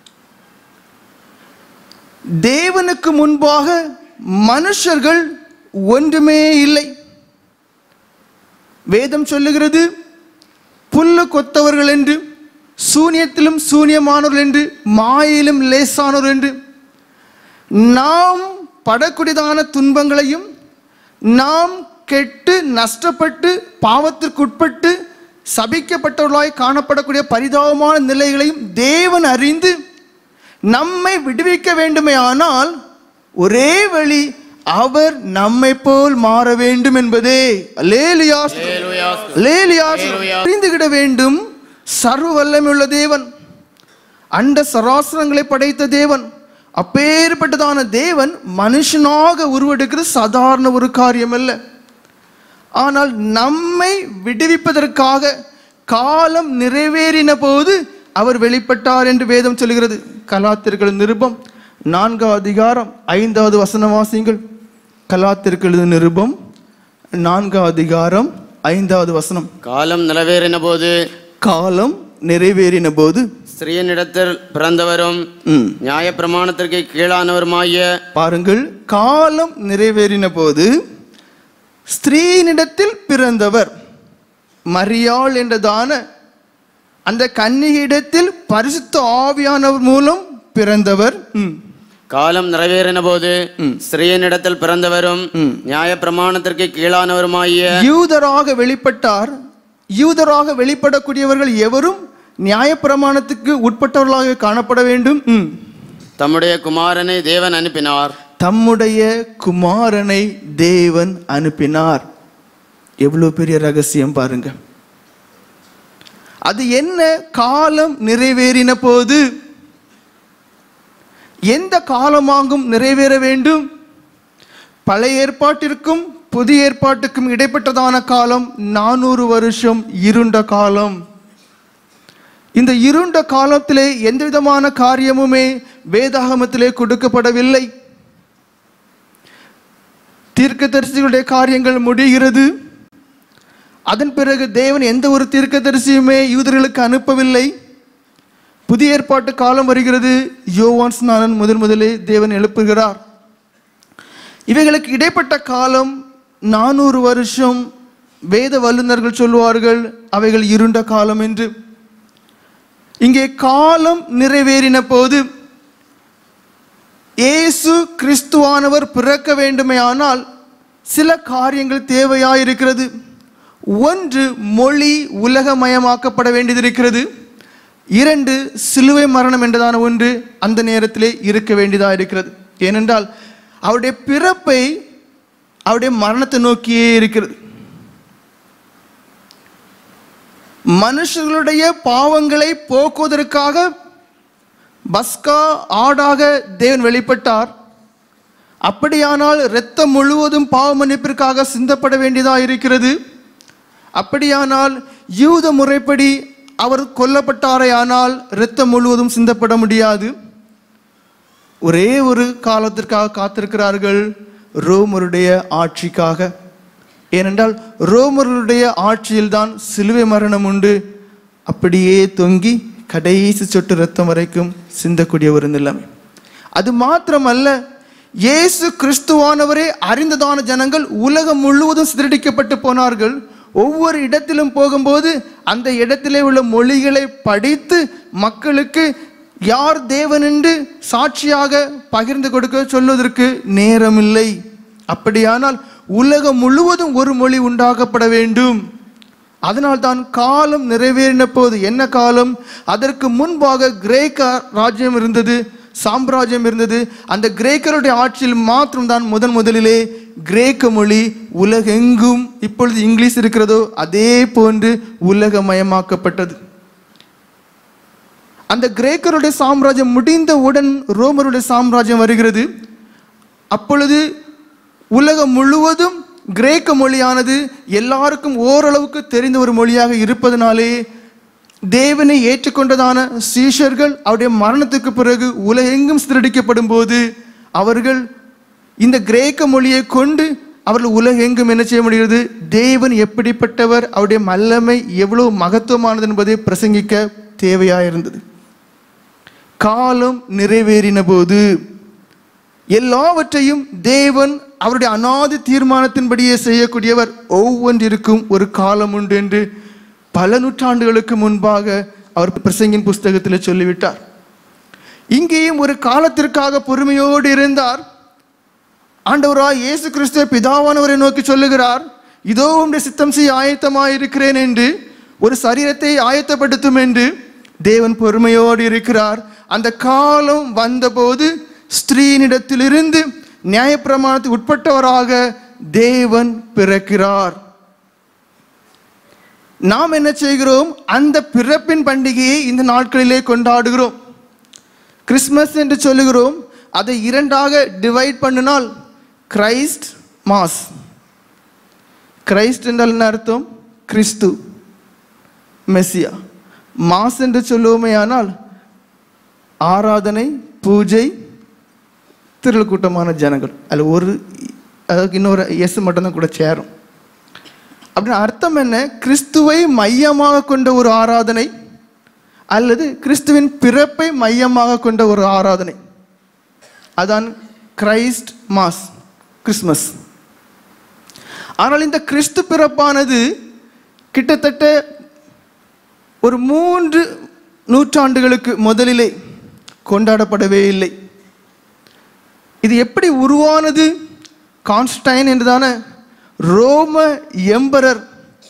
தேவனுக்கு முன்பாக மனுஷர்கள் ஒன்றுமே இல்லை வேதம் சொல்லுகிறது புல்லு கொத்தவர்கள் என்று சூனியத்திலும் சூனியமானவர்கள் என்று மாயிலும் லேசானவர்கள் என்று நாம் படக்கூடியதான துன்பங்களையும் நாம் கெட்டு நஷ்டப்பட்டு பாவத்திற்குட்பட்டு சபிக்கப்பட்டவர்களாய் காணப்படக்கூடிய பரிதாபமான நிலைகளையும் தேவன் அறிந்து நம்மை விடுவிக்க வேண்டுமே ஆனால் ஒரே வழி அவர் நம்மை போல் மாற வேண்டும் என்பதே அல்லேலியாஸ் அல்லேலியாஸ் புரிந்துகிட வேண்டும் சர்வ வல்லமையுள்ள தேவன் அண்ட சராசரங்களை படைத்த தேவன் அப்பேற்பட்டதான தேவன் மனுஷனாக உருவெடுக்கிறது சாதாரண ஒரு காரியம் அல்ல ஆனால் நம்மை விடுவிப்பதற்காக காலம் நிறைவேறின போது அவர் வெளிப்பட்டார் என்று வேதம் சொல்கிறது கலாத்திர்கள் நிருபம் நான்காவது அதிகாரம் ஐந்தாவது வசனம் வாசியுங்கள் கலாத்திர்கள் நிருபம் நான்காவது அதிகாரம் ஐந்தாவது வசனம் காலம் நிறைவேறின போது காலம் நிறைவேறின போது ஸ்திரீயனிடத்தில் பிறந்தவரும் ம், நியாயப்பிரமாணத்திற்கு கீழானவருமாகிய பாருங்கள் காலம் நிறைவேறின போது ஸ்திரீனிடத்தில் பிறந்தவர் மரியாள் என்றதான அந்த கன்னிகையிடத்தில் பரிசுத்த ஆவியானவர் மூலம் பிறந்தவர் ம், காலம் நிறைவேறின போது ஸ்திரீயனிடத்தில் பிறந்தவரும் நியாயப்பிரமாணத்திற்கு கீழானவருமாகிய யூதராக வெளிப்பட்டார் யூதராக வெளிப்படக்கூடியவர்கள் எவரும் நியாயப்பிரமாணத்துக்கு உட்பட்டவர்களாக காணப்பட வேண்டும் ம். தம்முடைய குமாரனை தேவன் அனுப்பினார் தம்முடைய குமாரனை தேவன் அனுப்பினார் எவ்வளவு பெரிய ரகசியம் பாருங்க அது என்ன காலம் நிறைவேறின போது எந்த காலமாகும் நிறைவேற வேண்டும் பழைய ஏற்பாட்டிற்கும் புதிய ஏற்பாட்டுக்கும் இடைப்பட்டதான காலம் நானூறு வருஷம் இருண்ட காலம் இந்த இருண்ட காலத்திலே எந்த விதமான காரியமுமே வேதாகமத்திலே கொடுக்கப்படவில்லை தீர்க்கதரிசிகளுடைய காரியங்கள் முடிகிறது அதன் பிறகு தேவன் எந்த ஒரு தீர்க்கதரிசியுமே யூதர்களுக்கு அனுப்பவில்லை புதிய ஏற்பாட்டு காலம் வருகிறது யோவான் ஸ்நானன் முதன் முதலே தேவன் எழுப்புகிறார் இவைகளுக்கு இடைப்பட்ட காலம் நானூறு வருஷம் வேத வல்லுநர்கள் சொல்லுவார்கள் அவைகள் இருண்ட காலம் என்று இங்கே காலம் நிறைவேறின போது இயேசு கிறிஸ்துவானவர் பிறக்க வேண்டுமேயானால் சில காரியங்கள் தேவையாயிருக்கிறது ஒன்று மொழி உலகமயமாக்கப்பட வேண்டியதிருக்கிறது இரண்டு சிலுவை மரணம் என்றதான ஒன்று அந்த நேரத்திலே இருக்க வேண்டியதாக இருக்கிறது ஏனென்றால் அவருடைய பிறப்பை அவருடைய மரணத்தை நோக்கியே இருக்கிறது மனுஷர்களுடைய பாவங்களை போக்குவதற்காக பஸ்கா ஆடாக தேவன் வெளிப்பட்டார் அப்படியானால் இரத்தம் முழுவதும் பாவ மன்னிப்பிற்காக சிந்தப்பட வேண்டியதாக இருக்கிறது அப்படியானால் யூத முறைப்படி அவர் கொல்லப்பட்டாரே ஆனால் இரத்தம் முழுவதும் சிந்தப்பட முடியாது ஒரே ஒரு காலத்திற்காக காத்திருக்கிறார்கள் ரோமருடைய ஆட்சிக்காக ஏனென்றால் ரோமர்களுடைய ஆட்சியில்தான் சிலுவை மரணம் உண்டு அப்படியே தொங்கி கடைசி சொட்டு ரத்தம் வரைக்கும் சிந்தக்கூடிய ஒரு நிலைமை அது மாத்திரமல்ல இயேசு கிறிஸ்துவானவரே அறிந்ததான ஜனங்கள் உலகம் முழுவதும் சிதறடிக்கப்பட்டு போனார்கள் ஒவ்வொரு இடத்திலும் போகும்போது அந்த இடத்திலே உள்ள மொழிகளை படித்து மக்களுக்கு யார் தேவன் என்று சாட்சியாக பகிர்ந்து கொடுக்க சொல்வதற்கு நேரமில்லை அப்படியானால் உலகம் முழுவதும் ஒரு மொழி உண்டாக்கப்பட வேண்டும் அதனால்தான் காலம் நிறைவேறின போது என்ன காலம் அதற்கு முன்பாக கிரேக்க ராஜ்யம் இருந்தது சாம்ராஜ்யம் இருந்தது அந்த கிரேக்கருடைய ஆட்சியில் மாத்திரம்தான் முதன் முதலிலே கிரேக்க மொழி உலகெங்கும் இப்பொழுது இங்கிலீஷ் இருக்கிறதோ அதே போன்று உலகமயமாக்கப்பட்டது அந்த கிரேக்கருடைய சாம்ராஜ்யம் முடிந்தவுடன் ரோமருடைய சாம்ராஜ்யம் வருகிறது அப்பொழுது உலகம் முழுவதும் கிரேக்க மொழியானது எல்லாருக்கும் ஓரளவுக்கு தெரிந்த ஒரு மொழியாக இருப்பதனாலே தேவனை ஏற்றுக்கொண்டதான சீஷர்கள் அவருடைய மரணத்துக்கு பிறகு உலகெங்கும் சிதறடிக்கப்படும் போது அவர்கள் இந்த கிரேக்க மொழியை கொண்டு அவர்கள் உலகெங்கும் என்ன செய்ய முடிகிறது தேவன் எப்படிப்பட்டவர் அவருடைய மல்லமை எவ்வளவு மகத்துவமானது என்பதை பிரசங்கிக்க தேவையாயிருந்தது காலம் நிறைவேறின போது எல்லாவற்றையும் தேவன் அவருடைய அனாதி தீர்மானத்தின்படியே செய்யக்கூடியவர் ஒவ்வொன்றிற்கும் ஒரு காலம் உண்டு என்று பல நூற்றாண்டுகளுக்கு முன்பாக அவர் பிரசங்கின் புஸ்தகத்தில் சொல்லிவிட்டார் இங்கேயும் ஒரு காலத்திற்காக பொறுமையோடு இருந்தார் ஆண்டவராய் இயேசு கிறிஸ்துவ பிதாவானவரை நோக்கி சொல்லுகிறார் இதோ உம்முடைய சித்தம் செய்ய ஆயத்தமாயிருக்கிறேன் என்று ஒரு சரீரத்தை ஆயத்தப்படுத்தும் என்று தேவன் பொறுமையோடு இருக்கிறார் அந்த காலம் வந்தபோது ஸ்திரீனிடத்திலிருந்து நியாயப்பிரமாணத்துக்கு உட்பட்டவராக தேவன் பிறக்கிறார் நாம் என்ன செய்கிறோம் அந்த பிறப்பின் பண்டிகையை இந்த நாட்களிலே கொண்டாடுகிறோம் கிறிஸ்மஸ் என்று சொல்லுகிறோம் அதை இரண்டாக டிவைட் பண்ணினால் கிரைஸ்ட் மாஸ் கிரைஸ்ட் என்றால் என்ன அர்த்தம் கிறிஸ்து மெஸ்ஸியா மாஸ் என்று சொல்லுவோமே ஆனால் ஆராதனை பூஜை திரள் கூட்டமான ஜனங்கள் அதில் ஒரு அதுக்கு இன்னொரு எஸ் மட்டும்தான் கூட சேரும் அப்படின்னு அர்த்தம் என்ன கிறிஸ்துவை மையமாக கொண்ட ஒரு ஆராதனை அல்லது கிறிஸ்துவின் பிறப்பை மையமாக கொண்ட ஒரு ஆராதனை அதான் கிரைஸ்ட் மாஸ் கிறிஸ்மஸ் ஆனால் இந்த கிறிஸ்து பிறப்பானது கிட்டத்தட்ட ஒரு மூன்று நூற்றாண்டுகளுக்கு முதலிலே கொண்டாடப்படவே இல்லை இது எப்படி உருவானது கான்ஸ்டைன் என்றுதான ரோம எம்பரர்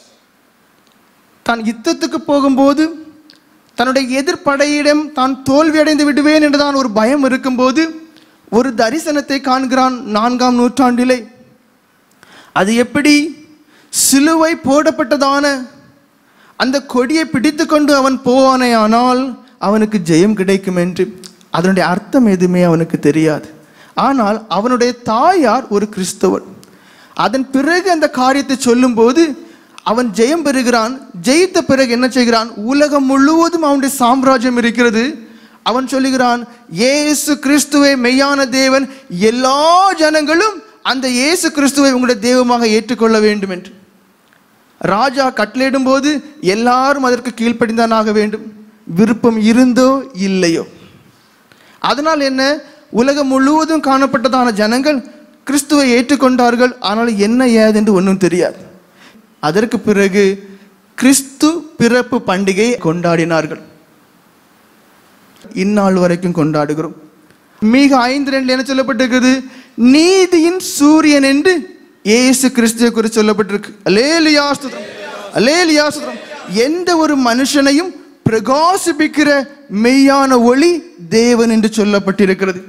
தான் யுத்தத்துக்கு போகும்போது தன்னுடைய எதிர்ப்படையிடம் தான் தோல்வி அடைந்து விடுவேன் என்றுதான் ஒரு பயம் இருக்கும்போது ஒரு தரிசனத்தை காண்கிறான் நான்காம் நூற்றாண்டிலே அது எப்படி சிலுவை போடப்பட்டதான அந்த கொடியை பிடித்து கொண்டு அவன் போவானேயானால் அவனுக்கு ஜெயம் கிடைக்கும் என்று அதனுடைய அர்த்தம் எதுவுமே அவனுக்கு தெரியாது ஆனால் அவனுடைய தாயார் ஒரு கிறிஸ்தவன் அதன் பிறகு அந்த காரியத்தை சொல்லும்போது அவன் ஜெயம் பெறுகிறான் ஜெயித்த பிறகு என்ன செய்கிறான் உலகம் முழுவதும் அவனுடைய சாம்ராஜ்யம் இருக்கிறது அவன் சொல்லுகிறான் இயேசு கிறிஸ்துவை மெய்யான தேவன் எல்லா ஜனங்களும் அந்த இயேசு கிறிஸ்துவை உங்களுடைய தெய்வமாக ஏற்றுக்கொள்ள வேண்டும் என்று ராஜா கட்டளையிடும் போது எல்லாரும் அதற்கு கீழ்ப்படிந்தான் ஆக வேண்டும் விருப்பம் இருந்தோ இல்லையோ அதனால் என்ன உலகம் முழுவதும் காணப்பட்டதான ஜனங்கள் கிறிஸ்துவை ஏற்றுக்கொண்டார்கள் ஆனால் என்ன ஏதென்று ஒன்றும் தெரியாது அதற்கு பிறகு கிறிஸ்து பிறப்பு பண்டிகையை கொண்டாடினார்கள் இந்நாள் வரைக்கும் கொண்டாடுகிறோம் மிக ஐந்து ரெண்டு என்ன சொல்லப்பட்டிருக்கிறது நீதியின் சூரியன் என்று இயேசு கிறிஸ்துவை குறித்து சொல்லப்பட்டிருக்கு அலேலியா ஸ்தோத்திரம் அலேலியா ஸ்தோத்திரம் எந்த ஒரு மனுஷனையும் பிரகாசிப்பிக்கிற மெய்யான ஒளி தேவன் என்று சொல்லப்பட்டிருக்கிறது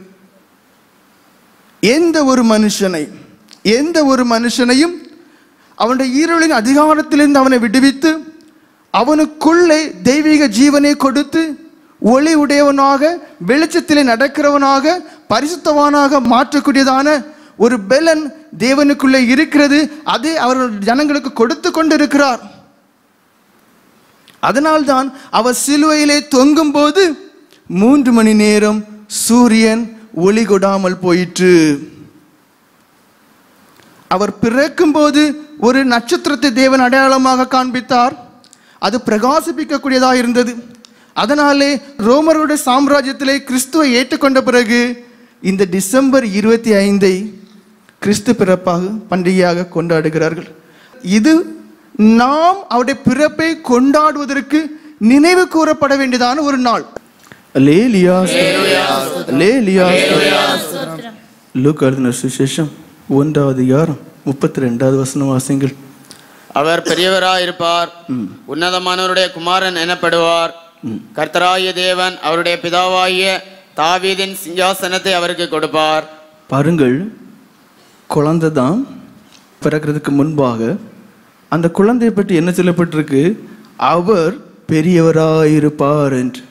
எந்த ஒரு மனுஷனை எந்த ஒரு மனுஷனையும் அவனுடைய ஈரலின் அதிகாரத்திலிருந்து அவனை விடுவித்து அவனுக்குள்ளே தெய்வீக ஜீவனை கொடுத்து ஒளி உடையவனாக வெளிச்சத்திலே நடக்கிறவனாக பரிசுத்தவானாக மாற்றக்கூடியதான ஒரு பெலன் தேவனுக்குள்ளே இருக்கிறது அதை அவர்கள் ஜனங்களுக்கு கொடுத்து கொண்டிருக்கிறார் அதனால்தான் அவர் சிலுவையிலே தொங்கும் போது மூன்று மணி நேரம் சூரியன் ஒளி கொடாமல் போயிற்று அவர் பிறக்கும் போது ஒரு நட்சத்திரத்தை தேவன் அடையாளமாக காண்பித்தார் அது பிரகாசிப்பிக்கக்கூடியதாக இருந்தது அதனாலே ரோமருடைய சாம்ராஜ்யத்திலே கிறிஸ்துவை ஏற்றுக்கொண்ட பிறகு இந்த டிசம்பர் இருபத்தி ஐந்தை கிறிஸ்து பிறப்பாக பண்டிகையாக கொண்டாடுகிறார்கள் இது நாம் அவருடைய பிறப்பை கொண்டாடுவதற்கு நினைவு கூறப்பட வேண்டியதான ஒரு நாள் லேலியா லேலியா ஸ்தோத்திரம் லூக் எழுதின சுசேஷம் ஒன்றாவது அதிகாரம் முப்பத்தி ரெண்டாவது வசனம் வாசிங்கள் அவர் பெரியவராயிருப்பார் உன்னதமானவருடைய குமாரன் எனப்படுவார் கர்த்தராகிய தேவன் அவருடைய பிதாவாகிய தாவீதின் சிங்காசனத்தை அவருக்கு கொடுப்பார் பாருங்கள் குழந்தை தான் பிறக்கிறதுக்கு முன்பாக அந்த குழந்தையை பற்றி என்ன சொல்லப்பட்டிருக்கு அவர் பெரியவராயிருப்பார் என்று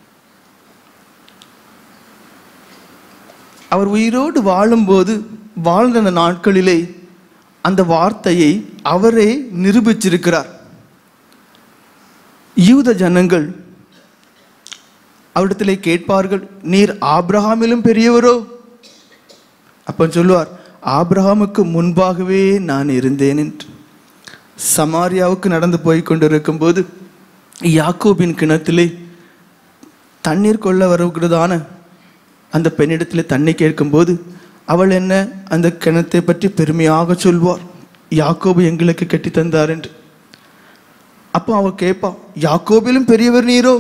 அவர் உயிரோடு வாழும்போது வாழ்ந்த அந்த நாட்களிலே அந்த வார்த்தையை அவரே நிரூபிச்சிருக்கிறார் யூத ஜனங்கள் அவரிடத்திலே கேட்பார்கள் நீர் ஆபிரகாமிலும் பெரியவரோ அப்ப சொல்லுவார் ஆபிரகாமுக்கு முன்பாகவே நான் இருந்தேன் என்று சமாரியாவுக்கு நடந்து போய் கொண்டிருக்கும்போது யாக்கோபின் கிணத்திலே தண்ணீர் கொள்ள வருகிறதான அந்த பெண்ணிடத்தில் தண்ணி கேட்கும்போது அவள் என்ன அந்த கிணத்தை பற்றி பெருமையாக சொல்வார் யாக்கோபு எங்களுக்கு கட்டி தந்தார் என்று அப்போ அவள் கேட்பா யாக்கோபிலும் பெரியவர் நீரோ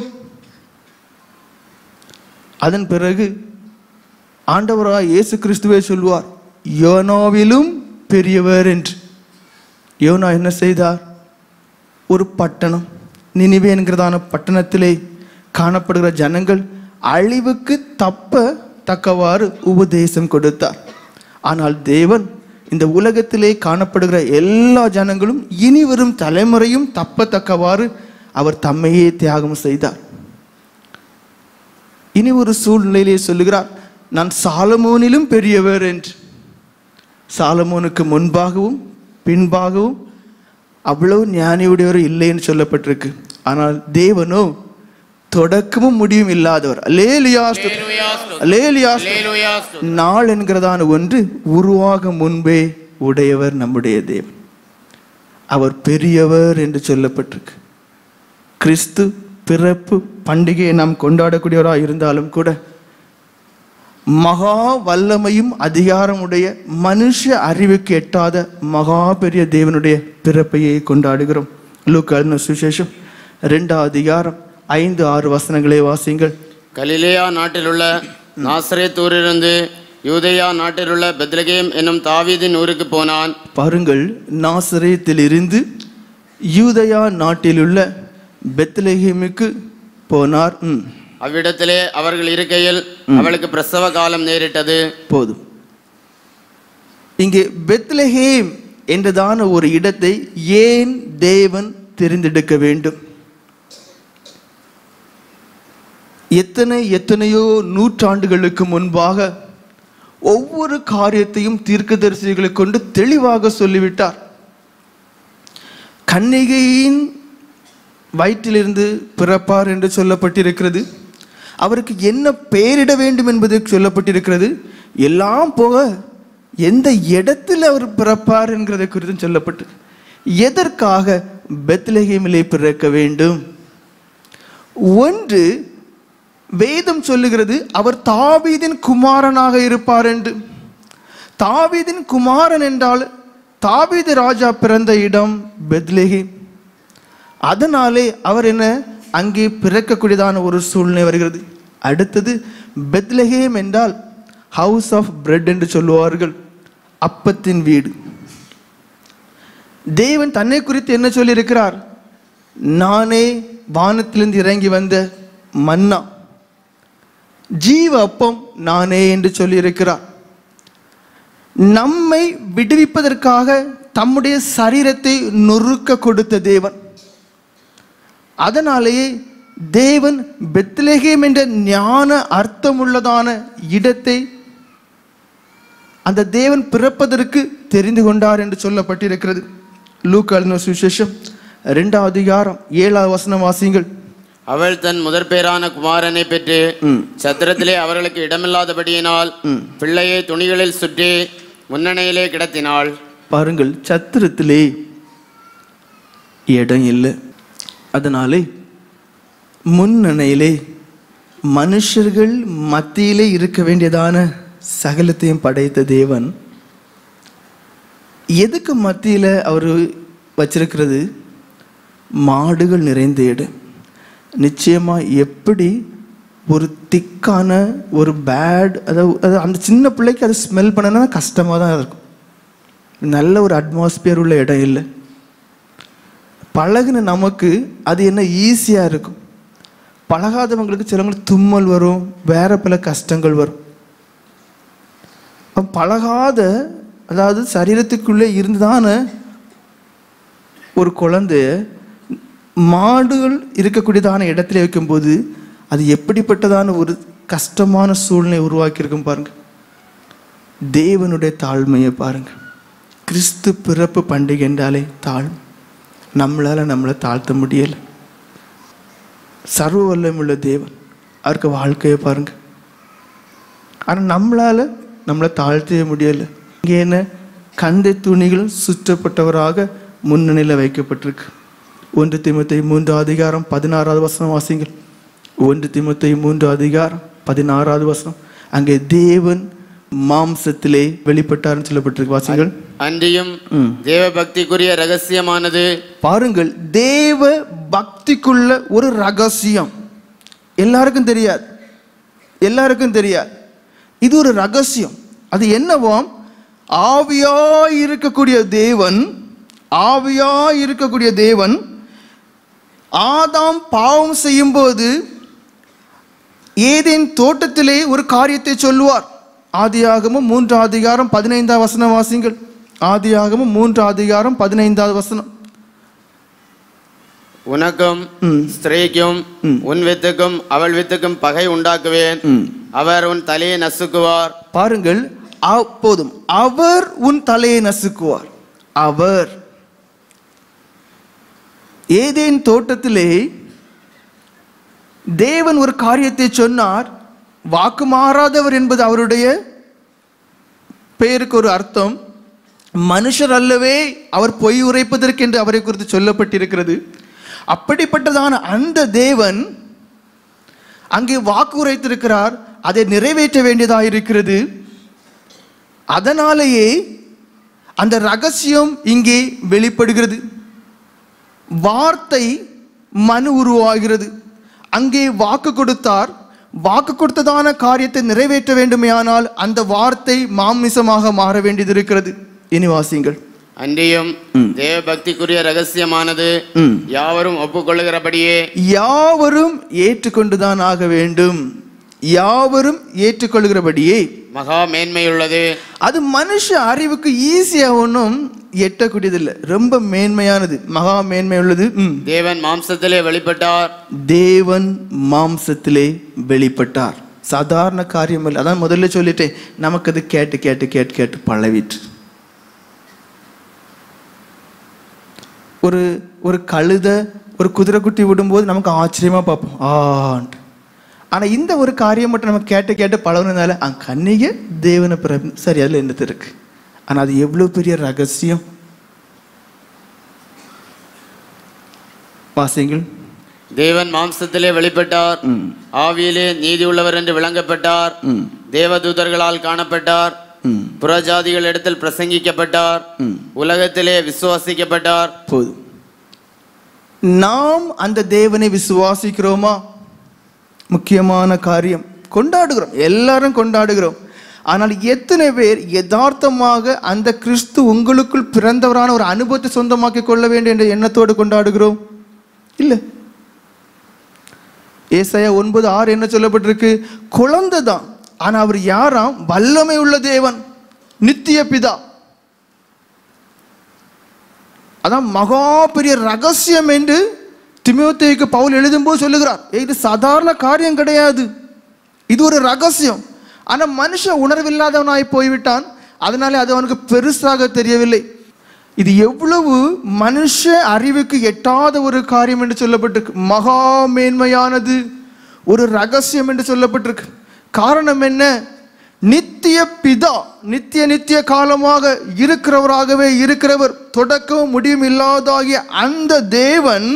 அதன் பிறகு ஆண்டவராய் இயேசு கிறிஸ்துவே சொல்வார் யோனாவிலும் பெரியவர் என்று யோனா என்ன செய்தார் ஒரு பட்டணம் நினிவே என்கிறதான பட்டணத்திலே காணப்படுகிற ஜனங்கள் அழிவுக்கு தப்ப தக்கவாறு உபதேசம் கொடுத்தார் ஆனால் தேவன் இந்த உலகத்திலே காணப்படுகிற எல்லா ஜனங்களும் இனி வரும் தலைமுறையும் தப்பத்தக்கவாறு அவர் தம்மையே தியாகம் செய்தார் இனி ஒரு சூழ்நிலையிலே சொல்லுகிறார் நான் சாலமோனிலும் பெரியவர் என்று சாலமோனுக்கு முன்பாகவும் பின்பாகவும் அவ்வளவு ஞானியுடையவர் இல்லைன்னு சொல்லப்பட்டிருக்கு ஆனால் தேவனோ தொடக்கமும் முடிவும் இல்லாதவர் அல்லேலியா அல்லேலியா அல்லேலூயா. நாள் என்கிறதான ஒன்று உருவாக முன்பே உடையவர் நம்முடைய தேவன் அவர் பெரியவர் என்று சொல்லப்பட்டிருக்கு கிறிஸ்து பிறப்பு பண்டிகையை நாம் கொண்டாடக்கூடியவராக இருந்தாலும் கூட மகா வல்லமையும் அதிகாரமுடைய மனுஷ அறிவுக்கு எட்டாத மகா பெரிய தேவனுடைய பிறப்பையை கொண்டாடுகிறோம் லூக்கான சுசேஷம் ரெண்டாவது அதிகாரம் ஐந்து ஆறு வசனங்களை வாசிங்கள் கலிலேயா நாட்டிலுள்ள நாசரேத்தூரிலிருந்து யூதேயா நாட்டிலுள்ள பெத்லகேம் என்னும் தாவீதின் ஊருக்கு போனான் பாருங்கள் நாசரேத்திலிருந்து யூதயா நாட்டிலுள்ள பெத்லஹேமுக்கு போனார் ம். அவ்விடத்திலே அவர்கள் இருக்கையில் அவளுக்கு பிரசவ காலம் நேரிட்டது போதும் இங்கே பெத்லஹேம் என்றதான ஒரு இடத்தை ஏன் தேவன் தெரிந்தெடுக்க வேண்டும் எத்தனை எத்தனையோ நூற்றாண்டுகளுக்கு முன்பாக ஒவ்வொரு காரியத்தையும் தீர்க்கதரிசிகளை கொண்டு தெளிவாக சொல்லிவிட்டார் கன்னிகையின் வயிற்றிலிருந்து பிறப்பார் என்று சொல்லப்பட்டிருக்கிறது அவருக்கு என்ன பெயரிட வேண்டும் என்பது சொல்லப்பட்டிருக்கிறது எல்லாம் போக எந்த இடத்தில் அவர் பிறப்பார் என்கிறதை குறித்தும் சொல்லப்பட்டு எதற்காக பெத்லஹேமிலே பிறக்க வேண்டும் ஒன்று வேதம் சொல்லுகிறது அவர் தாவீதின் குமாரனாக இருப்பார் என்று தாவீதின் குமாரன் என்றால் தாவீது ராஜா பிறந்த இடம் பெத்லெஹேம் அதனாலே அவர் என்ன அங்கே பிறக்கக்கூடியதான ஒரு சூழ்நிலை வருகிறது அடுத்தது பெத்லஹேம் என்றால் ஹவுஸ் ஆஃப் பிரெட் என்று சொல்லுவார்கள் அப்பத்தின் வீடு தேவன் தன்னை குறித்து என்ன சொல்லியிருக்கிறார் நானே வானத்திலிருந்து இறங்கி வந்த மன்னா ஜீவ அப்பம் நானே என்று சொல்லியிருக்கிறார் நம்மை விடுவிப்பதற்காக தம்முடைய சரீரத்தை நொறுக்க கொடுத்த தேவன் அதனாலேயே தேவன் பெத்லகேம் என்ற ஞான அர்த்தமுள்ளதான இடத்தை அந்த தேவன் பிறப்பதற்கு தெரிந்து கொண்டார் என்று சொல்லப்பட்டிருக்கிறது லூக்காளின சுவிசேஷம் ரெண்டாவது அதிகாரம் ஏழாவது வசனம் வாசியுங்கள் அவள் தன் முதற் பேரான குமாரனை பெற்று ம். சத்திரத்திலே அவர்களுக்கு இடமில்லாதபடியினால் பிள்ளையை துணிகளில் சுற்றி முன்னணையிலே கிடத்தினாள் பாருங்கள் சத்திரத்திலே இடம் இல்லை அதனாலே முன்னணையிலே மனுஷர்கள் மத்தியிலே இருக்க வேண்டியதான சகலத்தையும் படைத்த தேவன் எதுக்கு மத்தியில் அவர் வச்சிருக்கிறது மாடுகள் நிறைந்த இடம் நிச்சயமா எப்படி ஒரு திக்கான ஒரு பேட் அதாவது அது அந்த சின்ன பிள்ளைக்கு அதை ஸ்மெல் பண்ணனா கஷ்டமாக தான் இருக்கும் நல்ல ஒரு அட்மாஸ்பியர் உள்ள இடம் இல்லை பழகுன நமக்கு அது என்ன ஈஸியாக இருக்கும் பழகாதவங்களுக்கு சிலவங்களுக்கு தும்மல் வரும் வேற பல கஷ்டங்கள் வரும் அப்ப பழகாத அதாவது சரீரத்துக்குள்ளே இருந்துதான ஒரு குழந்தைய மாடுகள் இருக்கக்கூடியதான இடத்துல வைக்கும்போது அது எப்படிப்பட்டதான ஒரு கஷ்டமான சூழ்நிலை உருவாக்கியிருக்கும் பாருங்க தேவனுடைய தாழ்மையை பாருங்க கிறிஸ்து பிறப்பு பண்டிகை என்றாலே தாழ்மை நம்மளால நம்மளை தாழ்த்த முடியலை சர்வ வல்லமுள்ள தேவன் அவருக்கு வாழ்க்கையை பாருங்க ஆனால் நம்மளால நம்மளை தாழ்த்தவே முடியலை இங்கே என்ன கந்தை துணிகள் சுற்றப்பட்டவராக முன்னணியில் வைக்கப்பட்டிருக்கு ஒன்று திமுத்தை மூன்று அதிகாரம் பதினாறாவது வசனம் வாசிங்கள் ஒன்று திமுத்தை மூன்று அதிகாரம் பதினாறாவது வசனம் அங்கே தேவன் மாம்சத்திலே வெளிப்பட்டார்னு சொல்லப்பட்டிருக்கு வாசிங்கள் அன்றியும் ம். தேவ பக்திக்குரிய ரகசியமானது பாருங்கள் தேவ பக்திக்குள்ள ஒரு ரகசியம் எல்லாருக்கும் தெரியாது எல்லாருக்கும் தெரியாது இது ஒரு ரகசியம் அது என்னவாம் ஆவியாய் இருக்கக்கூடிய தேவன் ஆவியாய் இருக்கக்கூடிய தேவன் ஆதாம் பாவம் செய்யும்போது ஏதேன் தோட்டத்திலே ஒரு காரியத்தை சொல்லுவார் ஆதியாகமும் மூன்று அதிகாரம் பதினைந்தாவது வசனம் வாசிங்கள் ஆதியாகமும் மூன்று அதிகாரம் பதினைந்தாவது வசனம் உனக்கும் ம். ஸ்திரீக்கும் ம். உன் வித்துக்கும் அவள் வித்துக்கும் பகை உண்டாக்குவேன் ம். அவர் உன் தலையை நசுக்குவார் பாருங்கள் அ- போதும் அவர் உன் தலையை நசுக்குவார் அவர் ஏதேன் தோட்டத்திலே தேவன் ஒரு காரியத்தை சொன்னார் வாக்கு மாறாதவர் என்பது அவருடைய பெயருக்கு ஒரு அர்த்தம் மனுஷர் அல்லவே அவர் பொய் உரைப்பதற்கென்று அவரை குறித்து சொல்லப்பட்டிருக்கிறது அப்படிப்பட்டதான அந்த தேவன் அங்கே வாக்கு உரைத்திருக்கிறார் அதை நிறைவேற்ற வேண்டியதாக இருக்கிறது அதனாலேயே அந்த ரகசியம் இங்கே வெளிப்படுகிறது வார்த்தை மனு உருவாகிறது அங்கே வாக்கு கொடுத்தார் வாக்கு கொடுத்ததான காரியத்தை நிறைவேற்ற வேண்டுமேயானால் அந்த வார்த்தை மாமிசமாக மாற வேண்டியது இருக்கிறது இனி வாசியுங்கள் அன்றியும் தேவ பக்திக்குரிய ரகசியமானது ம். யாவரும் ஒப்புக்கொள்ளுகிறபடியே யாவரும் ஏற்றுக்கொண்டுதான் ஆக வேண்டும் யாவரும் ஏற்றுக்கொள்கிறபடியே மகா மேன்மையுள்ளது அது மனுஷ அறிவுக்கு ஈஸியா ஒன்றும் எட்டக்கூடியதில்லை ரொம்ப மேன்மையானது மகா மேன்மை உள்ளது ம். தேவன் மாம்சத்திலே வெளிப்பட்டார் தேவன் மாம்சத்திலே வெளிப்பட்டார் சாதாரண காரியம் இல்லை அதான் முதல்ல சொல்லிட்டேன் நமக்கு அது கேட்டு கேட்டு கேட்டு கேட்டு பழவிட்டு ஒரு ஒரு கழுத ஒரு குதிரை குட்டி விடும்போது நமக்கு ஆச்சரியமா பார்ப்போம் ஆண்டு ஆனா இந்த ஒரு காரியம் மட்டும் நம்ம கேட்டு கேட்டு பழகுனதுனால அங்க கன்னிகை தேவனை பிற சரி அதுல என்னது இருக்கு ஆனா அது எவ்வளவு பெரிய ரகசியம் வாசிங்கள் தேவன் மாம்சத்திலே வெளிப்பட்டார் ஆவியிலே நீதி உள்ளவர் என்று விளங்கப்பட்டார் ம் தேவதூதர்களால் காணப்பட்டார் ம் புறஜாதிகளிடத்தில் பிரசங்கிக்கப்பட்டார் ம் உலகத்திலே விசுவாசிக்கப்பட்டார் போதும் நாம் அந்த தேவனை விசுவாசிக்கிறோமா முக்கியமான காரியம் கொண்டாடுகிறோம் எல்லாரும் கொண்டாடுகிறோம் ஆனால் எத்தனை பேர் யதார்த்தமாக அந்த கிறிஸ்து உங்களுக்குள் பிறந்தவரான ஒரு அனுபவத்தை சொந்தமாக்கி கொள்ள வேண்டும் என்ற எண்ணத்தோடு கொண்டாடுகிறோம் இல்லை ஏசாயா ஒன்பது ஆறு என்ன சொல்லப்பட்டிருக்கு குழந்தை தான் ஆனா அவர் யாராம் வல்லமை உள்ள தேவன் நித்திய பிதா அதான் மகா பெரிய ரகசியம் என்று திமுத்தைக்கு பவுல் எழுதும்போது சொல்லுகிறார் "ஏய், இது சாதாரண காரியம் கிடையாது இது ஒரு ரகசியம் ஆனா மனுஷன் உணர்வில்லாதவனாய் போய்விட்டான் அதனாலே அது அவனுக்கு பெருசாக தெரியவில்லை இது எவ்வளவு மனுஷ அறிவுக்கு எட்டாத ஒரு காரியம் என்று சொல்லப்பட்டிருக்கு மகா மேன்மையானது ஒரு ரகசியம் என்று சொல்லப்பட்டிருக்கு காரணம் என்ன நித்திய பிதா நித்திய நித்திய காலமாக இருக்கிறவராகவே இருக்கிறவர் தொடக்கமும் முடியும் இல்லாதாகிய அந்த தேவன்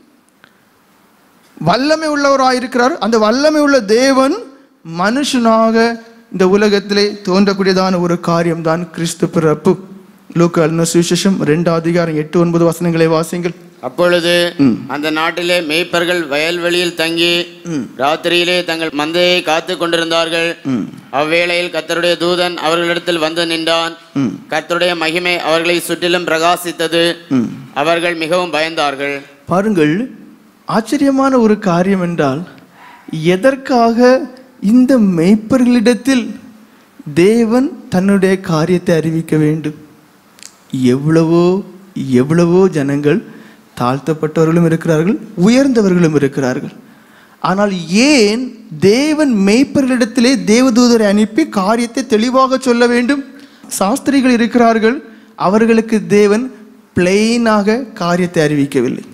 வல்லமை உள்ளவராக இருக்கிறார் அந்த வல்லமை உள்ள தேவன் மனுஷனாக இந்த உலகத்திலே தோன்றக்கூடியதான ஒரு காரியம்தான் கிறிஸ்து பிறப்பு லூக்கு அல்ன சுவிசேஷம் ரெண்டாம் அதிகாரம் எட்டு ஒன்பது வசனங்களை வாசிங்கள் அப்பொழுது அந்த நாட்டிலே மேய்ப்பர்கள் வயல்வெளியில் தங்கி ராத்திரியிலே தங்கள் மந்தையை காத்து கொண்டிருந்தார்கள் அவ்வேளையில் கர்த்தருடைய தூதன் அவர்களிடத்தில் வந்து நின்றான் கர்த்தருடைய மகிமை அவர்களை சுற்றிலும் பிரகாசித்தது அவர்கள் மிகவும் பயந்தார்கள் பாருங்கள் ஆச்சரியமான ஒரு காரியம் என்றால் எதற்காக இந்த மெய்ப்பர்களிடத்தில் தேவன் தன்னுடைய காரியத்தை அறிவிக்க வேண்டும் எவ்வளவோ எவ்வளவோ ஜனங்கள் தாழ்த்தப்பட்டவர்களும் இருக்கிறார்கள் உயர்ந்தவர்களும் இருக்கிறார்கள் ஆனால் ஏன் தேவன் மெய்ப்பர்களிடத்திலே தேவதூதரை அனுப்பி காரியத்தை தெளிவாக சொல்ல வேண்டும் சாஸ்திரிகள் இருக்கிறார்கள் அவர்களுக்கு தேவன் பிளெயினாக காரியத்தை அறிவிக்கவில்லை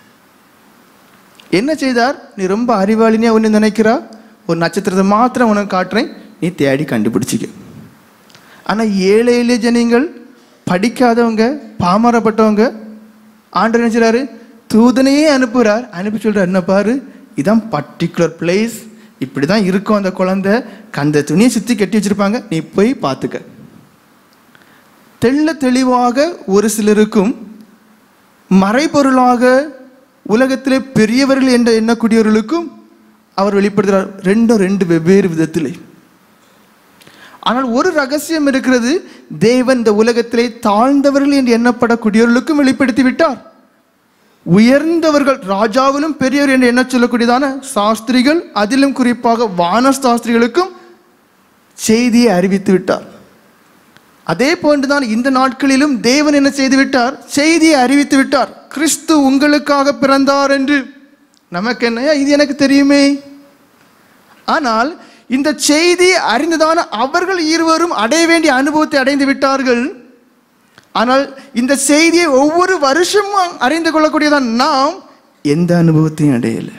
என்ன செய்தார் நீ ரொம்ப அறிவாளினியா ஒன்று நினைக்கிறா ஒரு நட்சத்திரத்தை மாத்திரம் உனக்கு காட்டுறேன் நீ தேடி கண்டுபிடிச்சிக்க ஆனால் ஏழை எளிய ஜனங்கள் படிக்காதவங்க பாமரப்பட்டவங்க ஆண்டவர் என்ன செய்றாரு தூதனையே அனுப்புகிறார் அனுப்பி சொல்றார் என்ன பாரு இதான் பர்டிகுலர் பிளேஸ் இப்படி தான் இருக்கும் அந்த குழந்தை கந்த துணியை சுற்றி கட்டி வச்சிருப்பாங்க நீ போய் பார்த்துக்க தெள்ள தெளிவாக ஒரு சிலருக்கும் மறைபொருளாக உலகத்திலே பெரியவர்கள் என்று எண்ணக்கூடியவர்களுக்கும் அவர் வெளிப்படுத்துகிறார் ரெண்டும் ரெண்டு வெவ்வேறு விதத்திலே ஆனால் ஒரு ரகசியம் இருக்கிறது தேவன் இந்த உலகத்திலே தாழ்ந்தவர்கள் என்று எண்ணப்படக்கூடியவர்களுக்கும் வெளிப்படுத்தி விட்டார் உயர்ந்தவர்கள் ராஜாவிலும் பெரியவர் என்று எண்ண சொல்லக்கூடியதான சாஸ்திரிகள் அதிலும் குறிப்பாக வான சாஸ்திரிகளுக்கும் செய்தியை அறிவித்து விட்டார் அதே போன்றுதான் இந்த நாட்களிலும் தேவன் என்ன செய்து விட்டார் செய்தியை அறிவித்து விட்டார் கிறிஸ்து உங்களுக்காக பிறந்தார் என்று நமக்கு என்ன இது எனக்கு தெரியுமே ஆனால் இந்த செய்தி அறிந்ததான அவர்கள் இருவரும் அடைய வேண்டிய அனுபவத்தை அடைந்து விட்டார்கள் ஆனால் இந்த செய்தியை ஒவ்வொரு வருஷமும் அறிந்து கொள்ளக்கூடியதான் நாம் எந்த அனுபவத்தையும் அடையலை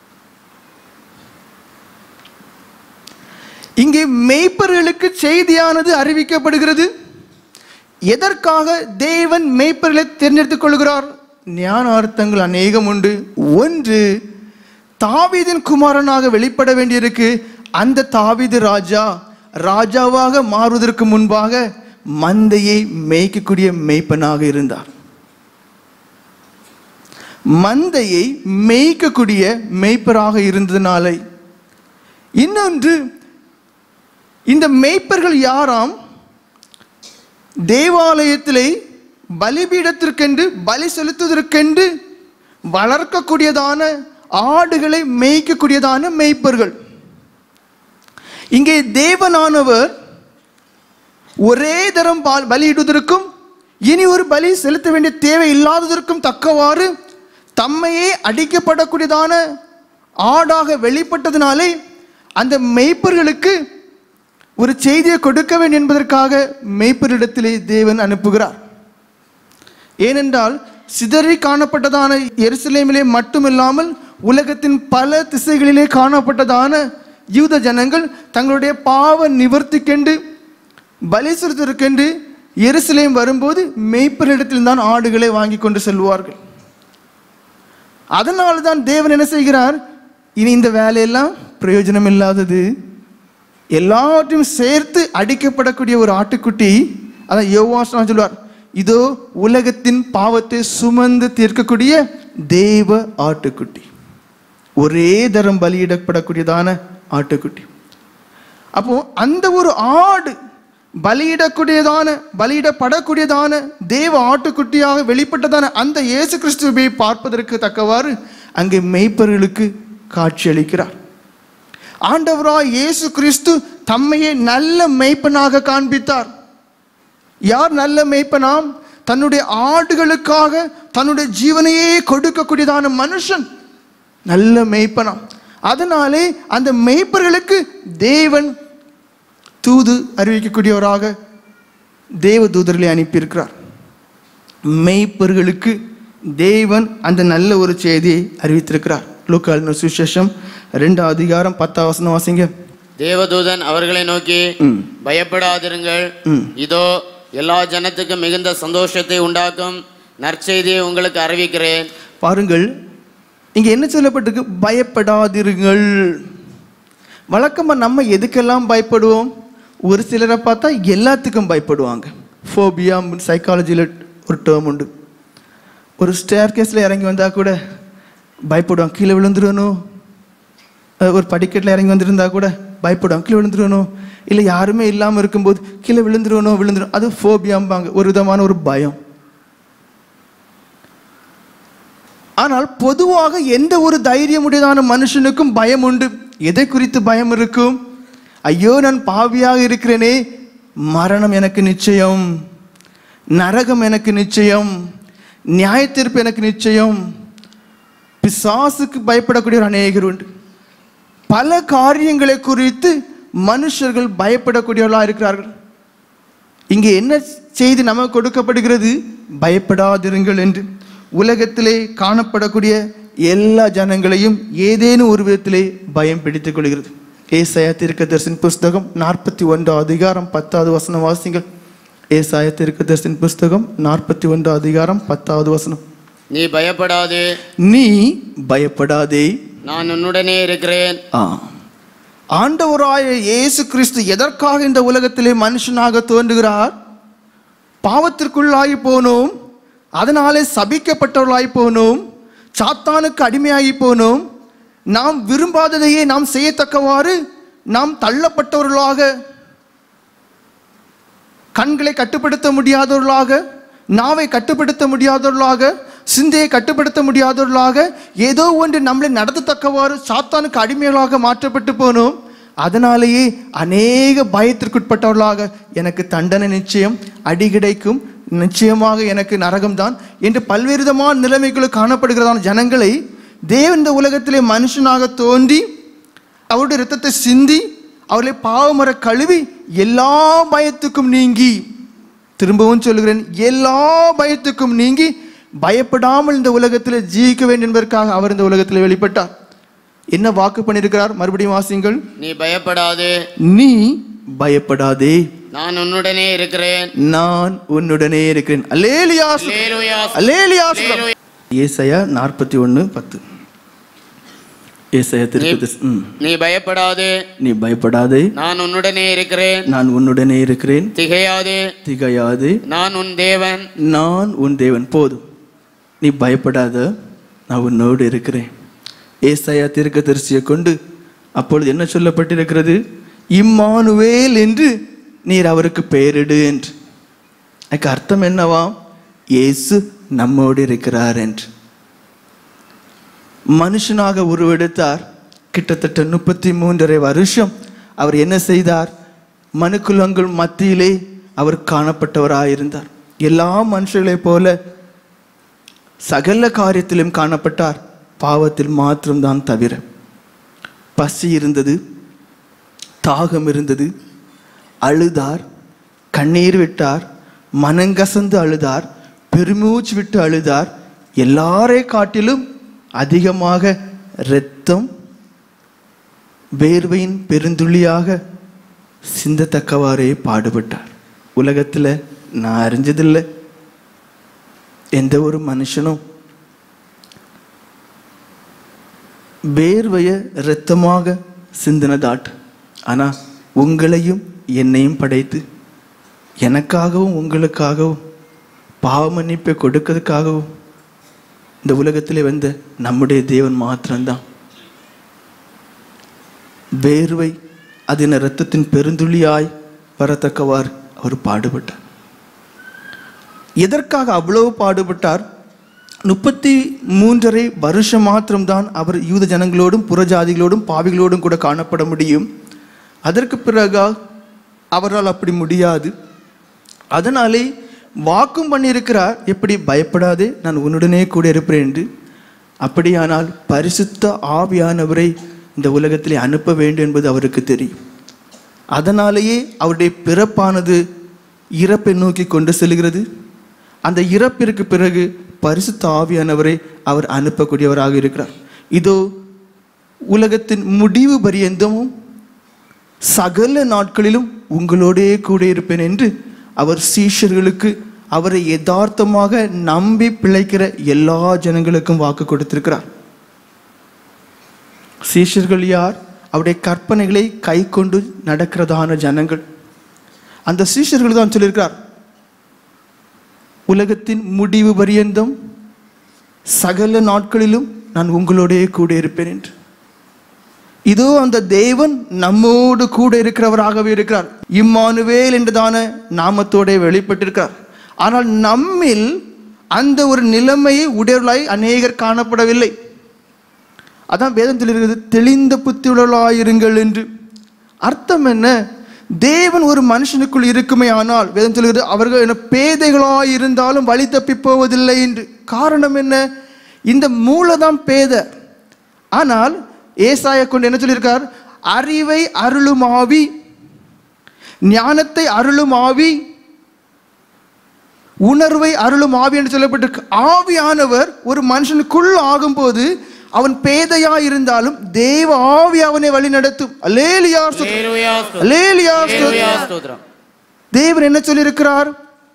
இங்கே மெய்ப்பர்களுக்கு செய்தியானது அறிவிக்கப்படுகிறது எதற்காக தேவன் மெய்ப்பர்களை தேர்ந்தெடுத்துக் கொள்கிறார் ஞான அர்த்தங்கள் அநேகம் உண்டு ஒன்று தாவீதின் குமாரனாக வெளிப்பட வேண்டியிருக்கு அந்த தாவீது ராஜா ராஜாவாக மாறுவதற்கு முன்பாக மந்தையை மேய்க்கக்கூடிய மேய்ப்பனாக இருந்தார் மந்தையை மேய்க்கக்கூடிய மேய்ப்பராக இருந்ததுனாலே இன்னொன்று இந்த மேய்ப்பர்கள் யாராம் தேவாலயத்திலே பலிபீடத்திற்கென்று பலி செலுத்துவதற்கென்று வளர்க்கக்கூடியதான ஆடுகளை மேய்க்கக்கூடியதான மேய்ப்பர்கள் இங்கே தேவனானவர் ஒரே தரம் பால் பலியிடுவதற்கும் இனி ஒரு பலி செலுத்த வேண்டிய தேவை இல்லாததற்கும் தக்கவாறு தம்மையே அடிக்கப்படக்கூடியதான ஆடாக வெளிப்பட்டதினாலே அந்த மெய்ப்பர்களுக்கு ஒரு செய்தியை கொடுக்க வேண்டும் என்பதற்காக மெய்ப்பரிடத்திலே தேவன் அனுப்புகிறார் ஏனென்றால் சிதறி காணப்பட்டதான எருசலேமிலே மட்டுமில்லாமல் உலகத்தின் பல திசைகளிலே காணப்பட்டதான யூத ஜனங்கள் தங்களுடைய பாவ நிவர்த்திக்கென்று பலி செலுத்துவதற்கென்று எருசலேம் வரும்போது மெய்ப்பரிடத்தில் தான் ஆடுகளை வாங்கி கொண்டு செல்வார்கள் அதனால தான் தேவன் என்ன செய்கிறார் இனி இந்த வேலையெல்லாம் பிரயோஜனம் இல்லாதது எல்லாவற்றையும் சேர்த்து அடிக்கப்படக்கூடிய ஒரு ஆட்டுக்குட்டி அதான் யோவாசனம் சொல்லுவார் இதோ உலகத்தின் பாவத்தை சுமந்து தீர்க்கக்கூடிய தேவ ஆட்டுக்குட்டி ஒரே தரம் பலியிடப்படக்கூடியதான ஆட்டுக்குட்டி அப்போ அந்த ஒரு ஆடு பலியிடக்கூடியதான பலியிடப்படக்கூடியதான தேவ ஆட்டுக்குட்டியாக வெளிப்பட்டதான அந்த இயேசு கிறிஸ்துவை பார்ப்பதற்கு தக்கவாறு அங்கே மெய்ப்பர்களுக்கு காட்சியளிக்கிறார் ஆண்டவராய் இயேசு கிறிஸ்து தம்மையே நல்ல மெய்ப்பனாக காண்பித்தார் யார் நல்ல மெய்ப்பனாம் தன்னுடைய ஆடுகளுக்காக தன்னுடைய ஜீவனையே கொடுக்கக்கூடியதான மனுஷன் நல்ல மெய்ப்பனாம் அதனாலே அந்த மெய்ப்பர்களுக்கு தேவன் தூது அறிவிக்கக்கூடியவராக தேவ தூதர்களை அனுப்பியிருக்கிறார் மெய்ப்பர்களுக்கு தேவன் அந்த நல்ல ஒரு செய்தியை அறிவித்திருக்கிறார் லூக்கால் சுசேஷம் ரெண்டு அதிகாரம் பத்தாம் வசனம் வாசிங்க தேவதூதன் அவர்களை நோக்கி பயப்படாதிருங்கள் இதோ எல்லா ஜனத்துக்கும் மிகுந்த சந்தோஷத்தை உண்டாக்கும் நற்செய்தியை உங்களுக்கு அறிவிக்கிறேன் பாருங்கள் இங்க என்ன சொல்லப்பட்டிருக்கு பயப்படாதிருங்கள் வழக்கமா நம்ம எதுக்கெல்லாம் பயப்படுவோம் ஒரு சிலரை பார்த்தா எல்லாத்துக்கும் பயப்படுவாங்க ஃபோபியா சைக்காலஜியில் ஒரு டேர்ம் உண்டு ஒரு ஸ்டேர் கேஸில் இறங்கி வந்தால் கூட பயப்படுவாங்க கீழே விழுந்துருவணும் அஹ் ஒரு படிக்கட்டில் இறங்கி வந்திருந்தா கூட பயப்படுவாங்க கீழே விழுந்துருவணும் இல்லை யாருமே இல்லாமல் இருக்கும்போது கீழே விழுந்துருவணும் விழுந்துரும் அது ஃபோபியாம்பாங்க ஒரு விதமான ஒரு பயம் ஆனால் பொதுவாக எந்த ஒரு தைரியமுடையதான மனுஷனுக்கும் பயம் உண்டு எதை குறித்து பயம் இருக்கும் ஐயோ நான் பாவியாக இருக்கிறேனே மரணம் எனக்கு நிச்சயம் நரகம் எனக்கு நிச்சயம் நியாயத்தீர்ப்பு எனக்கு நிச்சயம் பிசாசுக்கு பயப்படக்கூடிய ஒரு அநேகர் உண்டு பல காரியங்களை குறித்து மனுஷர்கள் பயப்படக்கூடியவர்களாக இருக்கிறார்கள் இங்கே என்ன செய்தி நமக்கு கொடுக்கப்படுகிறது பயப்படாதிருங்கள் என்று உலகத்திலே காணப்படக்கூடிய எல்லா ஜனங்களையும் ஏதேனும் ஒரு விதத்திலே பயம் பிடித்துக் கொள்கிறது ஏசாயா தீர்க்கதரிசன் புஸ்தகம் நாற்பத்தி ஒன்று அதிகாரம் பத்தாவது வசனம் வாசிங்கள் ஏசாயா தீர்க்கதரிசன் புஸ்தகம் நாற்பத்தி ஒன்று அதிகாரம் பத்தாவது வசனம் நீ பயப்படாதே நீ பயப்படாதே நான் உன்னுடனே இருக்கிறேன் ஆ. ஆண்டவராய இயேசு கிறிஸ்து எதற்காக இந்த உலகத்திலே மனுஷனாக தோன்றுகிறார் பாவத்திற்குள்ளாகி போனோம் அதனாலே சபிக்கப்பட்டவர்களாய் போனோம் சாத்தானுக்கு அடிமையாகி போனோம் நாம் விரும்பாததையே நாம் செய்யத்தக்கவாறு நாம் தள்ளப்பட்டவர்களாக கண்களை கட்டுப்படுத்த முடியாதவர்களாக நாவை கட்டுப்படுத்த முடியாதவர்களாக சிந்தையை கட்டுப்படுத்த முடியாதவர்களாக ஏதோ ஒன்று நம்மளை நடத்தத்தக்கவாறு சாத்தானுக்கு அடிமைகளாக மாற்றப்பட்டு போனோம் அதனாலேயே அநேக பயத்திற்குட்பட்டவர்களாக எனக்கு தண்டனை நிச்சயம் அடி கிடைக்கும் நிச்சயமாக எனக்கு நரகம்தான் என்று பல்வேறு விதமான நிலைமைகள் காணப்படுகிறதான ஜனங்களை தேவன் இந்த உலகத்திலே மனுஷனாக தோன்றி அவருடைய இரத்தத்தை சிந்தி அவர்களை பாவமர கழுவி எல்லா பயத்துக்கும் நீங்கி திரும்பவும் சொல்லுகிறேன் எல்லா பயத்துக்கும் நீங்கி பயப்படாமல் இந்த உலகத்தில் ஜீவிக்க வேண்டும் என்பதற்காக அவர் இந்த உலகத்தில் வெளிப்பட்டார் என்ன வாக்கு பண்ணியிருக்கிறார் மறுபடியும் வாசிங்கள் நீ பயப்படாதே நீ பயப்படாதே நான் உன்னுடனே இருக்கிறேன் நான் உன்னுடனே இருக்கிறேன் அல்லேலியா அல்லேலூயா. அல்லேலியா ஏசாயா நாற்பத்தி ஒன்று பத்து ஏசாயா திருப்பதி ம். நீ பயப்படாதே நீ பயப்படாதே நான் உன்னுடனே இருக்கிறேன் நான் உன்னுடனே இருக்கிறேன் திகையாதே திகையாது நான் உன் தேவன் நான் உன் தேவன் போதும் நீ பயப்படாத நான் உன்னோடு இருக்கிறேன் ஏசாயா தீர்க்கதரிசியை கொண்டு அப்பொழுது என்ன சொல்லப்பட்டிருக்கிறது இம்மானுவேல் என்று நீர் அவருக்கு பெயரிடு என்று அதுக்கு அர்த்தம் என்னவாம் இயேசு நம்மோடு இருக்கிறார் என்று மனுஷனாக உருவெடுத்தார் கிட்டத்தட்ட முப்பத்தி மூன்றரை வருஷம் அவர் என்ன செய்தார் மனுக்குலங்கள் மத்தியிலே அவர் காணப்பட்டவராயிருந்தார் எல்லா மனுஷர்களைப் போல சகல காரியத்திலும் காணப்பட்டார் பாவத்தில் மாத்திரம்தான் தவிர பசி இருந்தது தாகம் இருந்தது அழுதார் கண்ணீர் விட்டார் மனங்கசந்து அழுதார் பெருமூச்சு விட்டு அழுதார் எல்லாரை காட்டிலும் அதிகமாக இரத்தம் வேர்வையின் பெருந்துளியாக சிந்தத்தக்கவாறே பாடுபட்டார் உலகத்தில் நான் அறிஞ்சதில்லை எந்த ஒரு மனுஷனும் வேர்வைய இரத்தமாக சிந்தினதாட் ஆனால் உங்களையும் என்னையும் படைத்து எனக்காகவும் உங்களுக்காகவும் பாவ மன்னிப்பை கொடுக்கிறதுக்காகவும் இந்த உலகத்திலே வந்த நம்முடைய தேவன் மாத்திரம்தான் வேர்வை அதன் இரத்தத்தின் பெருந்துளியாய் வரத்தக்கவாறு அவர் பாடுபட்டார் எதற்காக அவ்வளவு பாடுபட்டார் முப்பத்தி மூன்றரை வருஷம் மாத்திரம்தான் அவர் யூத ஜனங்களோடும் புறஜாதிகளோடும் பாவிகளோடும் கூட காணப்பட முடியும் அதற்கு பிறகு அவரால் அப்படி முடியாது அதனாலே வாக்கும் பண்ணியிருக்கிறார் எப்படி பயப்படாதே நான் உன்னுடனே கூட இருப்பேன் என்று அப்படியானால் பரிசுத்த ஆவியானவரை இந்த உலகத்திலே அனுப்ப வேண்டும் என்பது அவருக்கு தெரியும் அதனாலேயே அவருடைய பிறப்பானது இறப்பை நோக்கி கொண்டு செல்கிறது அந்த இறப்பிற்கு பிறகு பரிசுத்த ஆவியானவரை அவர் அனுப்பக்கூடியவராக இருக்கிறார் இதோ உலகத்தின் முடிவு பரியந்தமும் சகல நாட்களிலும் உங்களோடே கூட இருப்பேன் என்று அவர் சீஷர்களுக்கு அவரை யதார்த்தமாக நம்பி பிழைக்கிற எல்லா ஜனங்களுக்கும் வாக்கு கொடுத்திருக்கிறார் சீஷர்கள் யார் அவருடைய கற்பனைகளை கை கொண்டு நடக்கிறதான ஜனங்கள் அந்த சீஷர்கள் தான் சொல்லியிருக்கிறார் உலகத்தின் முடிவு பரியந்தம் சகல நாட்களிலும் நான் உங்களோடே கூட இருப்பேன் என்று இதோ அந்த தேவன் நம்மோடு கூட இருக்கிறவராகவே இருக்கிறார் இம்மானுவேல் என்றதான நாமத்தோட வெளிப்பட்டிருக்கிறார் ஆனால் நம்மில் அந்த ஒரு நிலைமையை உடையவர்களாய் அநேகர் காணப்படவில்லை அதான் வேதம் சொல்லியிருக்கிறது தெளிந்த புத்தியுள்ளவர்களாயிருங்கள் என்று அர்த்தம் என்ன தேவன் ஒரு மனுஷனுக்குள் இருக்குமே ஆனால் வேதம் சொல்கிறது அவர்கள் என்ன பேதைகளாய் இருந்தாலும் வழி தப்பி போவதில்லை என்று காரணம் என்ன இந்த மூலதான் பேதை ஆனால் ஏசாய கொண்டு என்ன சொல்லியிருக்கார் அறிவை அருளும் ஆவி ஞானத்தை அருளும் ஆவி உணர்வை அருளும் ஆவி என்று சொல்லப்பட்டிருக்கு ஆவியானவர் ஒரு மனுஷனுக்குள் ஆகும்போது அவன் பேதையா இருந்தாலும் தேவ ஆவி அவனை வழி நடத்தும் அலேலியா ஸ்தோத்திரம். ஹalleluya ஸ்தோத்திரம். அலேலியா ஸ்தோத்திரம். ஹalleluya ஸ்தோத்திரம். தேவன் என்ன சொல்லியிருக்கிறார்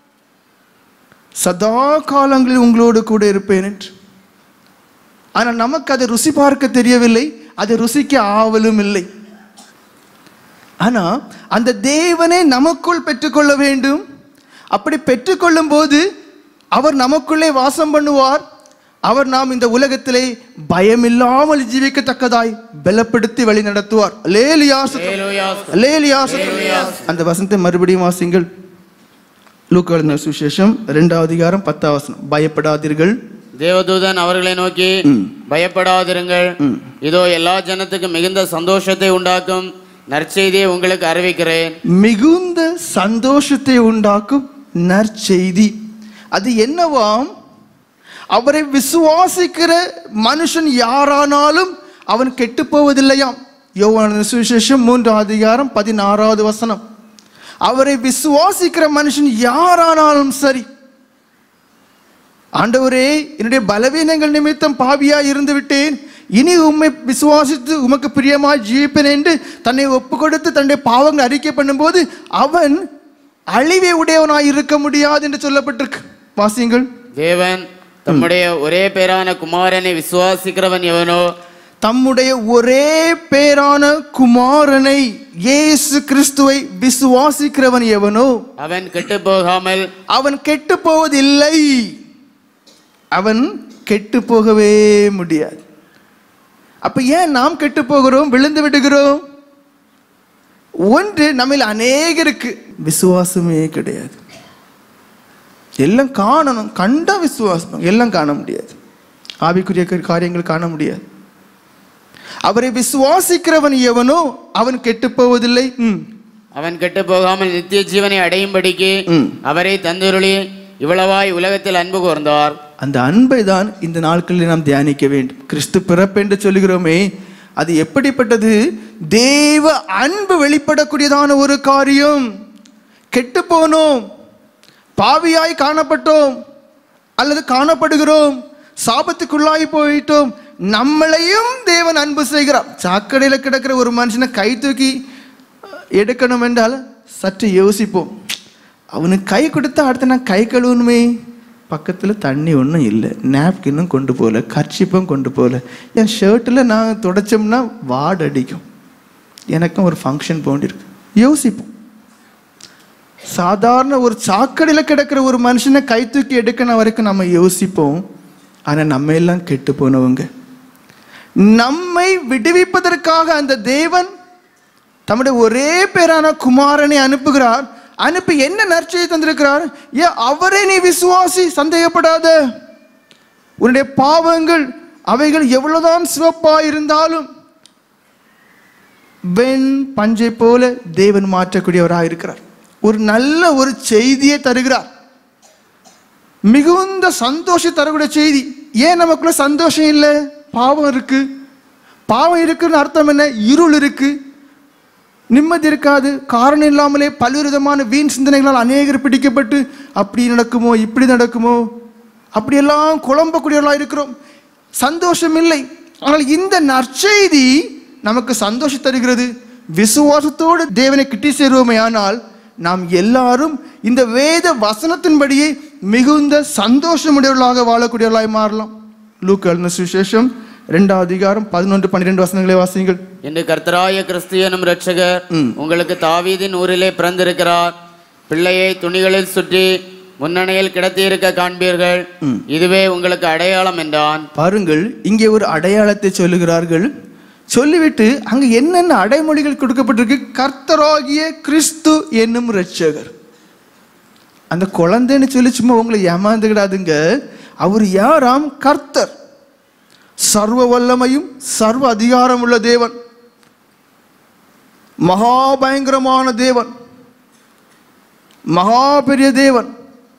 சதா காலங்களில் உங்களோடு கூட இருப்பேன் என்று ஆனால் நமக்கு அதை ருசி பார்க்க தெரியவில்லை அதை ருசிக்க ஆவலும் இல்லை ஆனா அந்த தேவனை நமக்குள் பெற்றுக்கொள்ள வேண்டும் அப்படி பெற்றுக்கொள்ளும் போது அவர் நமக்குள்ளே வாசம் பண்ணுவார் அவர் நாம் இந்த உலகத்திலே பயமில்லாமல் ஜீவிக்கத்தக்கதாய் பலப்படுத்தி வழி நடத்துவார் லேலியா ஹalleluya ஸ்தோத்திரம். அல்லேலியா அந்த வசனத்தை மறுபடியும் வாசிங்கள் லூக்கா எழுதின சுவிசேஷம் இரண்டாவது அதிகாரம் பத்தாம் வசனம் பயப்படாதீர்கள் தேவதூதன் அவர்களை நோக்கி பயப்படாதிருங்கள் இதோ எல்லா ஜனத்துக்கும் மிகுந்த சந்தோஷத்தை உண்டாக்கும் நற்செய்தியை உங்களுக்கு அறிவிக்கிறேன் மிகுந்த சந்தோஷத்தை உண்டாக்கும் நற்செய்தி அது என்னவாம் அவரை விசுவாசிக்கிற மனுஷன் யாரானாலும் அவன் கெட்டு போவதில்லையாம் யோவான சுவிசேஷம் மூன்றாம் அதிகாரம் பதினாறாவது வசனம் அவரை விசுவாசிக்கிற மனுஷன் யாரானாலும் சரி ஆண்டவரே என்னுடைய பலவீனங்கள் நிமித்தம் பாவியா இருந்து விட்டேன் இனி உம்மை விசுவாசித்து உமக்கு பிரியமாய் ஜீவிப்பேன் என்று தன்னை ஒப்பு கொடுத்து தன்னுடைய பாவங்களை அறிக்கை பண்ணும்போது அவன் அழிவை உடையவனாய் இருக்க முடியாது என்று சொல்லப்பட்டிருக்கு வாசியுங்கள் தேவன் தம்முடைய ஒரே பேரான குமாரனை விசுவாசிக்கிறவன் எவனோ தம்முடைய ஒரே பேரான குமாரனை இயேசு கிறிஸ்துவை விசுவாசிக்கிறவன் எவனோ அவன் கெட்டு போகாமல் அவன் கெட்டு போவதில்லை அவன் கெட்டு போகவே முடியாது அப்ப ஏன் நாம் கெட்டு போகிறோம் விழுந்து விடுகிறோம் ஒன்று நம்மில் அநேகருக்கு விசுவாசமே கிடையாது எல்லாம் காணணும் கண்டா விசுவாசம் எல்லாம் காண முடியாது ஆவிக்குரிய கா- காரியங்கள் காண முடியாது அவரை விசுவாசிக்கிறவன் எவனோ அவன் கெட்டு போவதில்லை ம் அவன் கெட்டு போகாமல் நித்திய ஜீவனை அடையும்படிக்கு ம். அவரை தந்துருளி இவ்வளவாய் உலகத்தில் அன்பு கூர்ந்தார் அந்த அன்பை தான் இந்த நாட்களில் நாம் தியானிக்க வேண்டும் கிறிஸ்து பிறப்பு என்று சொல்லுகிறோமே அது எப்படிப்பட்டது தேவ அன்பு வெளிப்படக்கூடியதான ஒரு காரியம் கெட்டு போனோம் பாவியாய் காணப்பட்டோம் அல்லது காணப்படுகிறோம் சாபத்துக்குள்ளாய் போயிட்டோம் நம்மளையும் தேவன் அன்பு செய்கிறார் சாக்கடையில் கிடக்கிற ஒரு மனுஷனை கை தூக்கி எடுக்கணும் என்றால் சற்று யோசிப்போம் அவனுக்கு கை கொடுத்தா அடுத்து நான் கை கழுவணுமே பக்கத்தில் தண்ணி ஒன்றும் இல்லை நாப்கினும் கொண்டு போகல கர்ச்சிப்பும் கொண்டு போகல என் ஷர்ட்டில் நான் துடைச்சோம்னா வார்டு அடிக்கும் எனக்கும் ஒரு ஃபங்க்ஷன் போண்டிருக்கு யோசிப்போம் சாதாரண ஒரு சாக்கடையில் கிடக்கிற ஒரு மனுஷனை கை தூக்கி எடுக்கணும் வரைக்கும் நம்ம யோசிப்போம் ஆனால் நம்ம எல்லாம் கெட்டு போனவங்க நம்மை விடுவிப்பதற்காக அந்த தேவன் தம்முடைய ஒரே பேரான குமாரனை அனுப்புகிறார் அனுப்பி என்ன நற்செய்தி தந்திருக்கிறார் ஏன் அவரே நீ விசுவாசி சந்தேகப்படாத உன்னுடைய பாவங்கள் அவைகள் எவ்வளவுதான் சிவப்பா இருந்தாலும் வெண் பஞ்சை போல தேவன் மாற்றக்கூடியவராக இருக்கிறார் ஒரு நல்ல ஒரு செய்தியை தருகிறார் மிகுந்த சந்தோஷம் தரக்கூடிய செய்தி ஏன் நமக்குள்ள சந்தோஷம் இல்லை பாவம் இருக்கு பாவம் இருக்குன்னு அர்த்தம் என்ன இருள் இருக்கு நிம்மதி இருக்காது காரணம் இல்லாமலே பல்வேறு விதமான வீண் சிந்தனைகளால் அநேகர் பிடிக்கப்பட்டு அப்படி நடக்குமோ இப்படி நடக்குமோ அப்படியெல்லாம் குழம்பக்கூடியவர்களாக இருக்கிறோம் சந்தோஷம் இல்லை ஆனால் இந்த நற்செய்தி நமக்கு சந்தோஷம் தருகிறது விசுவாசத்தோடு தேவனை கிட்டி சேருவோமே ஆனால் நாம் எல்லாரும் இந்த வேத வசனத்தின்படியே மிகுந்த சந்தோஷமுடையவர்களாக வாழக்கூடியவர்களாய் மாறலாம் லூக் எழுதின சுவிசேஷம் ரெண்டாவது அதிகாரம் பதினொன்று பன்னிரெண்டு வசனங்களை வாசியுங்கள் என்று கர்த்தராய கிறிஸ்து எனும் இரட்சகர் உங்களுக்கு தாவீதின் ஊரிலே பிறந்திருக்கிறார் பிள்ளையை துணிகளில் சுற்றி முன்னணியில் கிடத்தியிருக்க காண்பீர்கள் இதுவே உங்களுக்கு அடையாளம் என்றான் பாருங்கள் இங்கே ஒரு அடையாளத்தை சொல்லுகிறார்கள் சொல்லிவிட்டு அங்க என்னென்ன அடைமொழிகள் கொடுக்கப்பட்டிருக்கு கர்த்தராகிய கிறிஸ்து என்னும் இரட்சகர் அந்த குழந்தைன்னு சொல்லி சும்மா உங்களை ஏமாந்துக்கிடாதுங்க அவர் யாராம் கர்த்தர் சர்வ வல்லமையும் சர்வ அதிகாரம் உள்ள தேவன் மகா பயங்கரமான தேவன் மகா பெரிய தேவன்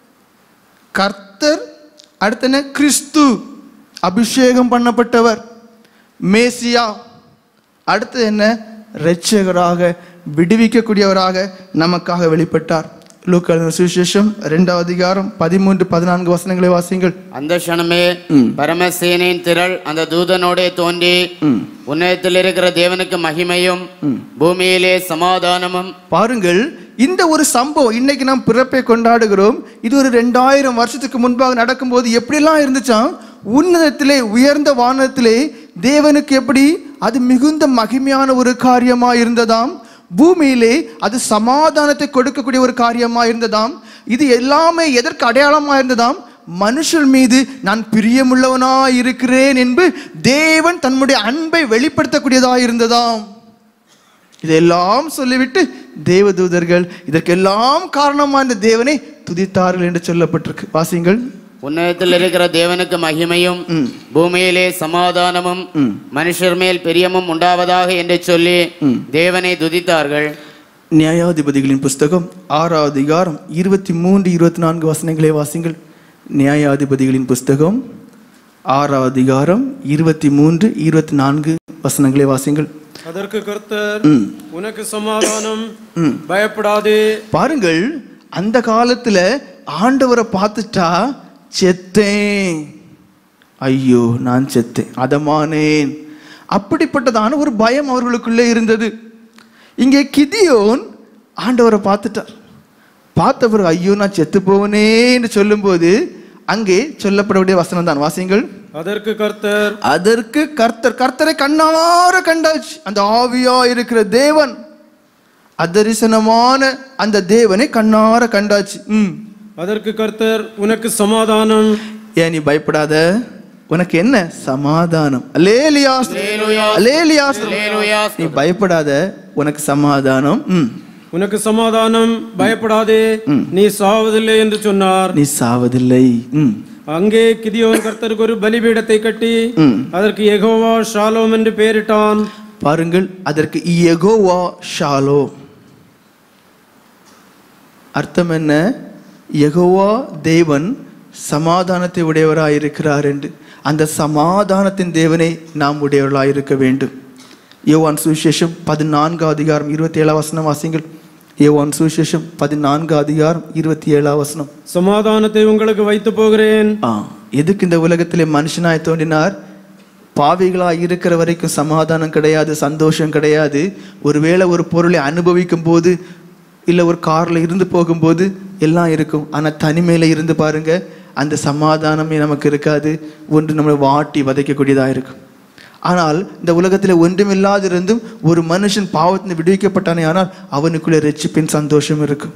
கர்த்தர் அடுத்து என்ன கிறிஸ்து அபிஷேகம் பண்ணப்பட்டவர் மேசியா அடுத்து என்ன இரட்சகராக விடுவிக்கக்கூடியவராக நமக்காக வெளிப்பட்டார் லூக்கா சுவிசேஷம் ரெண்டாவது அதிகாரம் பதிமூன்று பதினான்கு வசனங்களை வாசியுங்கள் அந்த க்ஷணமே பரமசேனையின் திரள் அந்த தூதனோடே தோன்றி உன்னதத்தில் இருக்கிற தேவனுக்கு மகிமையும் பூமியிலே சமாதானமும் பாருங்கள் இந்த ஒரு சம்பவம் இன்னைக்கு நாம் பிறப்பை கொண்டாடுகிறோம் இது ஒரு ரெண்டாயிரம் வருஷத்துக்கு முன்பாக நடக்கும்போது எப்படிலாம் இருந்துச்சாம் உன்னதத்திலே உயர்ந்த வானத்திலே தேவனுக்கு எப்படி அது மிகுந்த மகிமையான ஒரு காரியமா இருந்ததாம் பூமியிலே அது சமாதானத்தை கொடுக்கக்கூடிய ஒரு காரியமா இருந்ததாம் இது எல்லாமே எதற்கு அடையாளமா இருந்ததாம் மனுஷர் மீது நான் பிரியமுள்ளவனா இருக்கிறேன் என்று தேவன் தன்னுடைய அன்பை வெளிப்படுத்தக்கூடியதா இருந்ததாம் இதெல்லாம் சொல்லிவிட்டு தேவதூதர்கள் இதற்கெல்லாம் காரணமா இந்த தேவனை துதித்தார்கள் என்று சொல்லப்பட்டிருக்கு வாசிங்கள் உன்னதத்தில் இருக்கிற தேவனுக்கு மகிமையும் பூமியிலே சமாதானமும் மனுஷர் மேல் பிரியமும் உண்டாவதாக என்று சொல்லி தேவனை துதித்தார்கள் நியாயாதிபதிகளின் புஸ்தகம் ஆறாவது அதிகாரம் இருபத்தி மூன்று இருபத்தி நான்கு வசனங்களை வாசிங்கள் நியாயாதிபதிகளின் புஸ்தகம் ஆறாவது அதிகாரம் இருபத்தி மூன்று இருபத்தி நான்கு வசனங்களை வாசிங்கள் அதற்கு கர்த்தர் உனக்கு சமாதானம் பயப்படாதே பாருங்கள் அந்த காலத்துல ஆண்டவரை பார்த்துட்டா செத்தேன் ஐயோ நான் செத்தேன் அதமானேன் அப்படிப்பட்டதான ஒரு பயம் அவர்களுக்குள்ளே இருந்தது இங்கே கிதியோன் ஆண்டவரை பார்த்துட்டார் பார்த்த பிறகு ஐயோ நான் செத்து போவனே என்று சொல்லும்போது அங்கே சொல்லப்படக்கூடிய வசனம் தான் வாசியுங்கள் அதற்கு கர்த்தர் அதற்கு கர்த்தர் கர்த்தரை கண்ணார கண்டாச்சு அந்த ஆவியா இருக்கிற தேவன் அதரிசனமான அந்த தேவனை கண்ணார கண்டாச்சு ம் அதற்கு கர்த்தர் உனக்கு சமாதானம் ஏன் நீ பயப்படாத உனக்கு என்ன சமாதானம் அலேலியாஸ் அலேலியாஸ் நீ பயப்படாத உனக்கு சமாதானம் ம் உனக்கு சமாதானம் பயப்படாதே நீ சாவதில்லை என்று சொன்னார் நீ சாவதில்லை ம் அங்கே கிதியோன் கர்த்தருக்கு ஒரு பலிபீடத்தை கட்டி அதற்கு யெகோவா ஷாலோம் என்று பெயரிட்டான் பாருங்கள் அதற்கு யெகோவா ஷாலோ அர்த்தம் என்ன யெகோவா தேவன் சமாதானத்தை உடையவராய் இருக்கிறார் என்று அந்த சமாதானத்தின் தேவனை நாம் உடையவர்களாய் இருக்க வேண்டும் யோவான் சுவிசேஷம் பதினான்கு அதிகாரம் இருபத்தி ஏழாம் வசனம் வாசிங்கள் யோவான் சுவிசேஷம் பதினான்கு அதிகாரம் இருபத்தி ஏழாம் வசனம் சமாதானத்தை உங்களுக்கு வைத்து போகிறேன் ஆ எதுக்கு இந்த உலகத்திலே மனுஷனாய் தோன்றினார் பாவிகளாய் இருக்கிற வரைக்கும் சமாதானம் கிடையாது சந்தோஷம் கிடையாது ஒருவேளை ஒரு பொருளை அனுபவிக்கும் போது இல்லை ஒரு காரில் இருந்து போகும்போது எல்லாம் இருக்கும் ஆனால் தனிமையில் இருந்து பாருங்க அந்த சமாதானமே நமக்கு இருக்காது ஒன்று நம்மளை வாட்டி வதைக்கக்கூடியதாக இருக்கும் ஆனால் இந்த உலகத்தில் ஒன்றுமில்லாதிருந்தும் ஒரு மனுஷன் பாவத்தின் விடுவிக்கப்பட்டானே ஆனால் அவனுக்குள்ளே ரட்சிப்பின் சந்தோஷம் இருக்கும்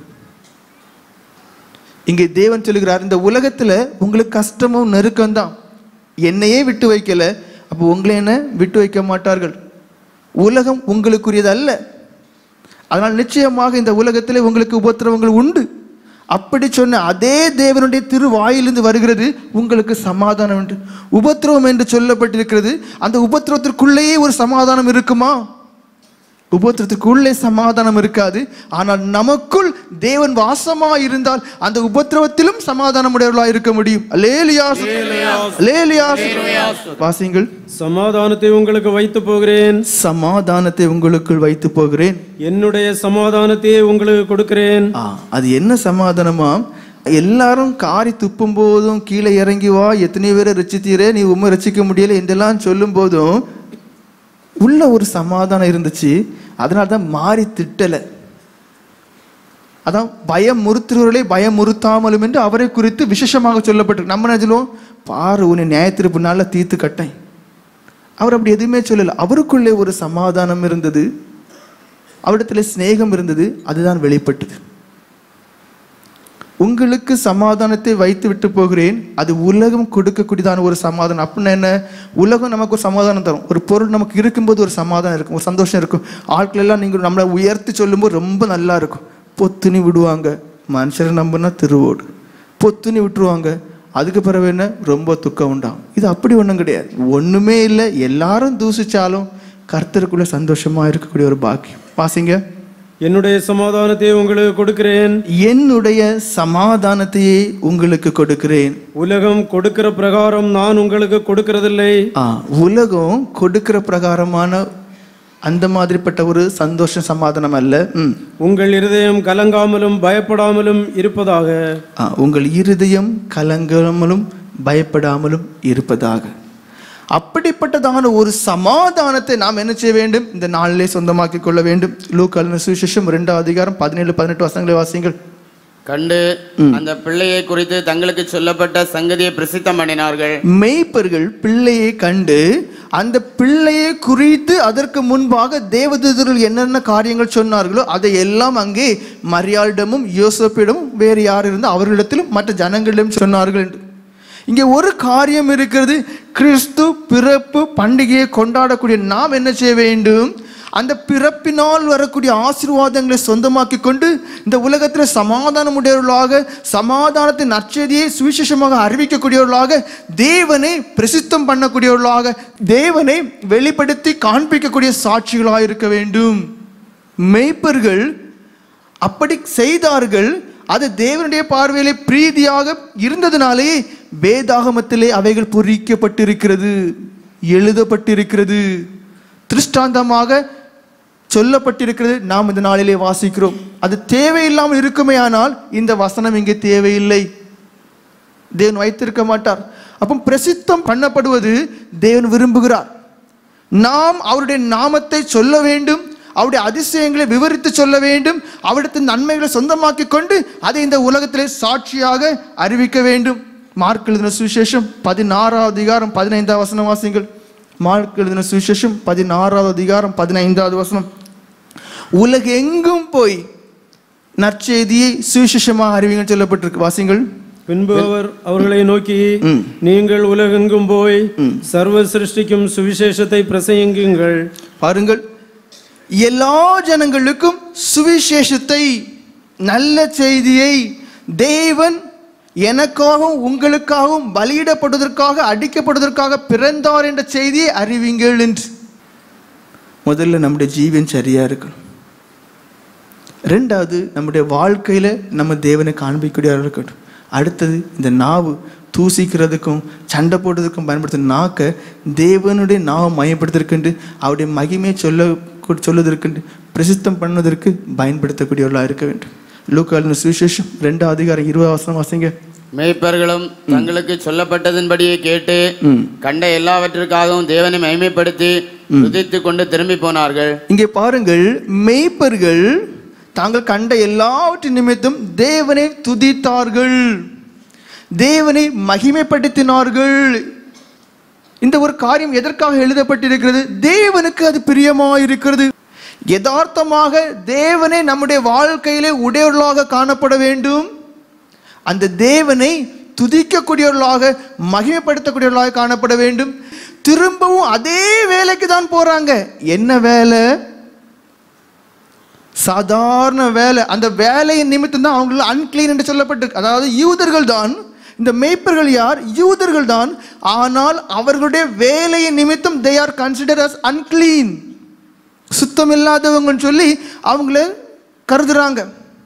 இங்கே தேவன் சொல்லுகிறார் இந்த உலகத்துல உங்களுக்கு கஷ்டமும் நெருக்கம் தான் என்னையே விட்டு வைக்கல அப்போ உங்களை என்ன விட்டு வைக்க மாட்டார்கள் உலகம் உங்களுக்குரியது அல்ல அதனால் நிச்சயமாக இந்த உலகத்திலே உங்களுக்கு உபத்திரவங்கள் உண்டு அப்படி சொன்ன அதே தேவனுடைய திருவாயிலிருந்து வருகிறது உங்களுக்கு சமாதானம் என்று உபத்திரவம் என்று சொல்லப்பட்டிருக்கிறது அந்த உபத்திரவத்திற்குள்ளேயே ஒரு சமாதானம் இருக்குமா உபத்திரத்துக்குள்ளே சமாதானம் இருக்காது ஆனால் நமக்குள் தேவன் வாசமா இருந்தால் அந்த உபத்திரவத்திலும் சமாதானம் உடையவர்களா இருக்க முடியும் லேலியாஸ் லேலியாஸ் வாசிங்கள் சமாதானத்தை உங்களுக்கு வைத்து போகிறேன் சமாதானத்தை உங்களுக்குள் வைத்து போகிறேன் என்னுடைய சமாதானத்தையே உங்களுக்கு கொடுக்கிறேன் ஆ அது என்ன சமாதானமா எல்லாரும் காரி துப்பும் போதும் கீழே இறங்கி வா எத்தனை பேரை ரசித்தீரே நீ உண்மை ரசிக்க முடியல என்றெல்லாம் சொல்லும் போதும் உள்ள ஒரு சமாதானம் இருந்துச்சு அதனால தான் மாறி திட்டலை அதான் பயம் முறுத்துறவர்களே பயம் முறுத்தாமலும் என்று அவரை குறித்து விசேஷமாக சொல்லப்பட்டிருக்கு நம்ம என்ன சொல்லுவோம் பாரு உன்னை நியாயத்திருப்பு நாளில் தீர்த்து கட்டேன் அவர் அப்படி எதுவுமே சொல்லலை அவருக்குள்ளே ஒரு சமாதானம் இருந்தது அவரிடத்துல சிநேகம் இருந்தது அதுதான் வெளிப்பட்டது உங்களுக்கு சமாதானத்தை வைத்து விட்டு போகிறேன் அது உலகம் கொடுக்கக்கூடியதான ஒரு சமாதானம் அப்படின்னா என்ன உலகம் நமக்கு ஒரு சமாதானம் தரும் ஒரு பொருள் நமக்கு இருக்கும்போது ஒரு சமாதானம் இருக்கும் ஒரு சந்தோஷம் இருக்கும் ஆட்கள் எல்லாம் நீங்கள் நம்மளை உயர்த்தி சொல்லும்போது ரொம்ப நல்லா இருக்கும் பொத்துனி விடுவாங்க மனுஷரை நம்பினா திருவோடு பொத்துனி விட்டுருவாங்க அதுக்கு பிறகு என்ன ரொம்ப துக்கம் உண்டாகும் இது அப்படி ஒன்றும் கிடையாது ஒன்றுமே இல்லை எல்லாரும் தூசிச்சாலும் கர்த்தருக்குள்ள சந்தோஷமா இருக்கக்கூடிய ஒரு பாக்கியம் பாசிங்க என்னுடைய சமாதானத்தை உங்களுக்கு கொடுக்கிறேன் என்னுடைய சமாதானத்தையே உங்களுக்கு கொடுக்கிறேன் உலகம் கொடுக்கிற பிரகாரம் நான் உங்களுக்கு கொடுக்கிறதில்லை ஆ உலகம் கொடுக்கிற பிரகாரமான அந்த மாதிரிப்பட்ட ஒரு சந்தோஷம் சமாதானம் அல்ல ம். உங்கள் இருதயம் கலங்காமலும் பயப்படாமலும் இருப்பதாக ஆ, உங்கள் இருதயம் கலங்காமலும் பயப்படாமலும் இருப்பதாக அப்படிப்பட்டதான ஒரு சமாதானத்தை நாம் என்ன செய்ய வேண்டும் இந்த நாளிலே சொந்தமாக்கி கொள்ள வேண்டும் லூக்காலின சுவிசேஷம் ரெண்டாம் அதிகாரம் பதினேழு பதினெட்டு வசனங்களை வாசிங்கள் கண்டு அந்த பிள்ளையை குறித்து தங்களுக்கு சொல்லப்பட்ட சங்கதியை பிரசித்தம் பண்ணினார்கள் மெய்ப்பர்கள் பிள்ளையை கண்டு அந்த பிள்ளையை குறித்து அதற்கு முன்பாக தேவதூதர்கள் என்னென்ன காரியங்கள் சொன்னார்களோ அதை எல்லாம் அங்கே மரியாளிடமும் யோசப்பிடமும் வேறு யார் இருந்தால் அவர்களிடத்திலும் மற்ற ஜனங்களிடம் சொன்னார்கள் என்று இங்கே ஒரு காரியம் இருக்கிறது கிறிஸ்து பிறப்பு பண்டிகையை கொண்டாடக்கூடிய நாம் என்ன செய்ய வேண்டும் அந்த பிறப்பினால் வரக்கூடிய ஆசீர்வாதங்களை சொந்தமாக்கி கொண்டு இந்த உலகத்தில் சமாதானம் உடையவர்களாக சமாதானத்தின் நற்செய்தியை சுவிசேஷமாக அறிவிக்கக்கூடியவர்களாக தேவனை பிரசித்தம் பண்ணக்கூடியவர்களாக தேவனை வெளிப்படுத்தி காண்பிக்கக்கூடிய சாட்சிகளாக இருக்க வேண்டும் மெய்ப்பர்கள் அப்படி செய்தார்கள் அது தேவனுடைய பார்வையிலே பிரீதியாக இருந்ததினாலே வேதாகமத்திலே அவைகள் பொறிக்கப்பட்டிருக்கிறது எழுதப்பட்டிருக்கிறது திருஷ்டாந்தமாக சொல்லப்பட்டிருக்கிறது நாம் இந்த நாளிலே வாசிக்கிறோம் அது தேவையில்லாமல் இருக்குமேயானால் இந்த வசனம் இங்கே தேவையில்லை தேவன் வைத்திருக்க மாட்டார் அப்போ பிரசித்தம் பண்ணப்படுவது தேவன் விரும்புகிறார் நாம் அவருடைய நாமத்தை சொல்ல வேண்டும் அவருடைய அதிசயங்களை விவரித்து சொல்ல வேண்டும் அவருடைய நன்மைகளை சொந்தமாக்கி கொண்டு அதை இந்த உலகத்திலே சாட்சியாக அறிவிக்க வேண்டும் மார்க் எழுதின சுவிசேஷம் பதினாறாவது அதிகாரம் பதினைந்தாவது வசனம் வாசிங்கள் மார்க் எழுதின சுவிசேஷம் பதினாறாவது அதிகாரம் பதினைந்தாவது வசனம் உலகெங்கும் போய் நற்செய்தியை சுவிசேஷமாக அறிவிங்கன்னு சொல்லப்பட்டிருக்கு வாசிங்கள் பின்பு அவர் அவர்களை நோக்கி நீங்கள் உலகெங்கும் போய் சர்வ சிருஷ்டிக்கும் சுவிசேஷத்தை பிரசங்கியுங்கள் பாருங்கள் எல்லா ஜனங்களுக்கும் சுவிசேஷத்தை நல்ல செய்தியை தேவன் எனக்காகவும் உங்களுக்காகவும் பலியிடப்படுவதற்காக அடிக்கப்படுவதற்காக பிறந்தார் என்ற செய்தியை அறிவிங்கள் என்று முதல்ல நம்முடைய ஜீவன் சரியா இருக்கணும் ரெண்டாவது நம்முடைய வாழ்க்கையில நம்ம தேவனை காண்பிக்கூடியவராக இருக்கட்டும் அடுத்தது இந்த நாவு தூசிக்கிறதுக்கும் சண்டை போடுறதுக்கும் பயன்படுத்தும் நாக்கை தேவனுடைய நாவை மையப்படுத்துறதுக்குண்டு அவருடைய மகிமையை சொல்ல சொல்லுவதற்குண்டு பிரசித்தம் பண்ணுவதற்கு பயன்படுத்தக்கூடியவர்களாக இருக்க வேண்டும் லூக்காலின் சுவிசேஷம் ரெண்டாம் அதிகாரம் இருபது வசனம் வாசிங்க மேய்ப்பர்களும் தங்களுக்கு சொல்லப்பட்டதன்படியே கேட்டு கண்ட எல்லாவற்றிற்காகவும் தேவனை மகிமைப்படுத்தி துதித்து கொண்டு திரும்பி போனார்கள் இங்கே பாருங்கள் மேய்ப்பர்கள் தாங்கள் கண்ட எல்லாவற்றின் நிமித்தம் தேவனை துதித்தார்கள் தேவனை மகிமைப்படுத்தினார்கள் இந்த ஒரு காரியம் எதற்காக எழுதப்பட்டிருக்கிறது தேவனுக்கு அது பிரியமாயிருக்கிறது யதார்த்தமாக தேவனை நம்முடைய வாழ்க்கையிலே உடையவர்களாக காணப்பட வேண்டும் அந்த தேவனை துதிக்கக்கூடியவர்களாக மகிமைப்படுத்தக்கூடியவர்களாக காணப்பட வேண்டும் திரும்பவும் அதே வேலைக்கு தான் போறாங்க என்ன வேலை சாதாரண வேலை அந்த வேலையின் நிமித்தம் தான் அவங்கள அன்கிளீன் என்று சொல்லப்பட்டிருக்கு அதாவது யூதர்கள் தான் இந்த மேய்ப்பர்கள் யார் யூதர்கள் தான் ஆனால் அவர்களுடைய வேலையின் நிமித்தம் they are consider as unclean சுத்தம் இல்லாதவங்கன்னு சொல்லி அவங்கள கருதுறாங்க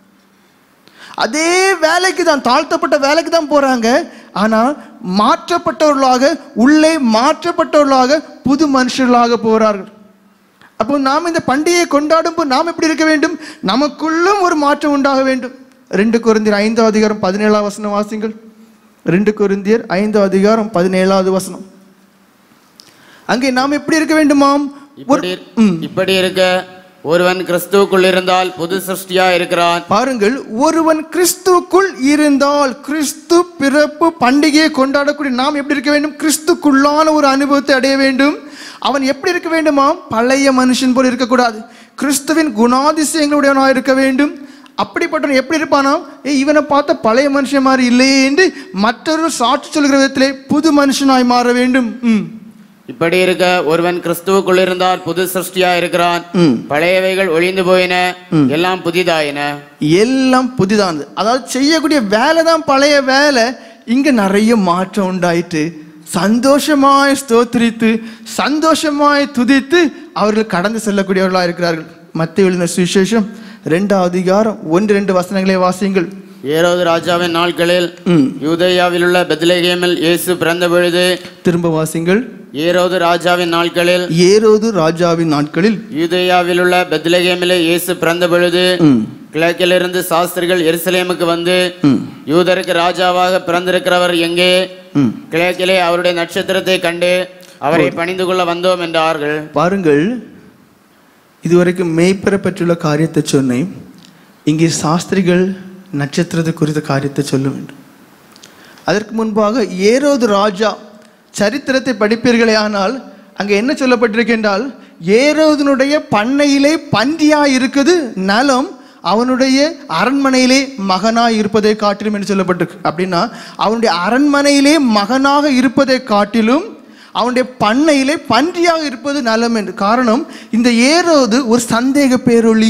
அதே வேலைக்கு தான் தாழ்த்தப்பட்ட வேலைக்கு தான் போறாங்க ஆனால் மாற்றப்பட்டவர்களாக உள்ளே மாற்றப்பட்டவர்களாக புது மனுஷர்களாக போறார்கள் அப்போ நாம் இந்த பண்டிகையை கொண்டாடும் போது நாம் எப்படி இருக்க வேண்டும் நமக்குள்ளும் ஒரு மாற்றம் உண்டாக வேண்டும் ரெண்டு குருந்தியர் ஐந்தாம் அதிகாரம் பதினேழாவது வசனம் வாசிங்கள் ரெண்டு குருந்தியர் ஐந்தாம் அதிகாரம் பதினேழாவது வசனம் அங்கே நாம் எப்படி இருக்க வேண்டுமாம் ஒரு இப்படி இப்படி இருக்க ஒருவன் கிறிஸ்துவுக்குள் இருந்தால் புது சிருஷ்டியா இருக்கிறான் பாருங்கள் ஒருவன் கிறிஸ்துக்குள் இருந்தால் கிறிஸ்து பிறப்பு பண்டிகையை கொண்டாடக்கூடிய நாம் எப்படி இருக்க வேண்டும் கிறிஸ்துக்குள்ளான ஒரு அனுபவத்தை அடைய வேண்டும் அவன் எப்படி இருக்க வேண்டுமாம் பழைய மனுஷன் போல இருக்கக்கூடாது கிறிஸ்துவின் குணாதிசயங்களுடையவனாக இருக்க வேண்டும் அப்படிப்பட்டவன் எப்படி இருப்பானாம் ஏ இவனை பார்த்த பழைய மனுஷன் மாதிரி இல்லையே என்று மற்றொரு சாட்சி சொல்கிற விதத்திலே புது மனுஷனாய் மாற வேண்டும் ம் இப்படி இருக்க ஒருவன் கிறிஸ்துவுக்குள் இருந்தால் புது சிருஷ்டியா இருக்கிறான் ம். பழையவைகள் ஒழிந்து போயின எல்லாம் புதிதாயின எல்லாம் புதிதானது அதாவது செய்யக்கூடிய வேலை தான் பழைய வேலை இங்க நிறைய மாற்றம் உண்டாயிட்டு சந்தோஷமாய் ஸ்தோத்திரித்து சந்தோஷமாய் துதித்து அவர்கள் கடந்து செல்லக்கூடியவர்களாக இருக்கிறார்கள் மத்திய எழுதின சுவிசேஷம் ரெண்டாவது அதிகாரம் ஒன்று ரெண்டு வசனங்களை வாசியுங்கள் ஏரோது ராஜாவின் நாட்களில் ம். யூதேயாவில் உள்ள பெத்லகேமில் இயேசு பிறந்த பொழுது திரும்ப வாசிங்கள் ஏரோது ராஜாவின் நாட்களில் ஏரோது ராஜாவின் நாட்களில் யூதேயாவில் உள்ள பெத்லகேமிலே இயேசு பிறந்த பொழுது ம், கிழக்கிலிருந்து சாஸ்திரிகள் எருசலேமுக்கு வந்து ம், யூதருக்கு ராஜாவாக பிறந்திருக்கிறவர் எங்கே ம். கிழக்கிலே அவருடைய நட்சத்திரத்தை கண்டு அவரை பணிந்து கொள்ள வந்தோம் என்றார்கள் பாருங்கள் இதுவரைக்கும் மேய்ப்பரை பற்றியுள்ள காரியத்தை சொன்னேன் இங்கே சாஸ்திரிகள் நட்சத்திரத்தை குறித்த காரியத்தை சொல்ல வேண்டும் அதற்கு முன்பாக ஏரோது ராஜா சரித்திரத்தை படிப்பீர்களே ஆனால் அங்கே என்ன சொல்லப்பட்டிருக்கின்றால் ஏரோதனுடைய பண்ணையிலே பன்றியா இருக்குது நலம் அவனுடைய அரண்மனையிலே மகனாய் இருப்பதை காட்டிலும் என்று சொல்லப்பட்டிருக்கு அப்படின்னா அவனுடைய அரண்மனையிலே மகனாக இருப்பதை காட்டிலும் அவனுடைய பண்ணையிலே பன்றியாக இருப்பது நலம் என்று காரணம் இந்த ஏரோது ஒரு சந்தேக பேரொளி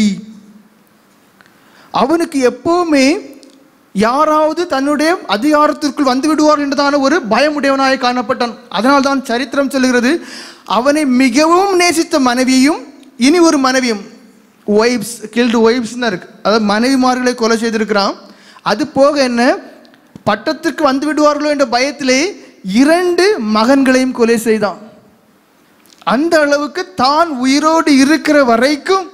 அவனுக்கு எப்பவுமே யாராவது தன்னுடைய அதிகாரத்திற்குள் வந்து விடுவார் என்றதான ஒரு பயமுடையவனாய் காணப்பட்டான் அதனால் தான் சரித்திரம் சொல்லுகிறது அவனை மிகவும் நேசித்த மனைவியும் இனி ஒரு மனைவியும் ஒய்ப்ஸ் கில்டு ஒய்ப்ஸ்னு இருக்கு அதாவது மனைவிமார்களை கொலை செய்திருக்கிறான் அது போக என்ன பட்டத்துக்கு வந்து விடுவார்களோ என்ற பயத்திலே இரண்டு மகன்களையும் கொலை செய்தான் அந்த அளவுக்கு தான் உயிரோடு இருக்கிற வரைக்கும்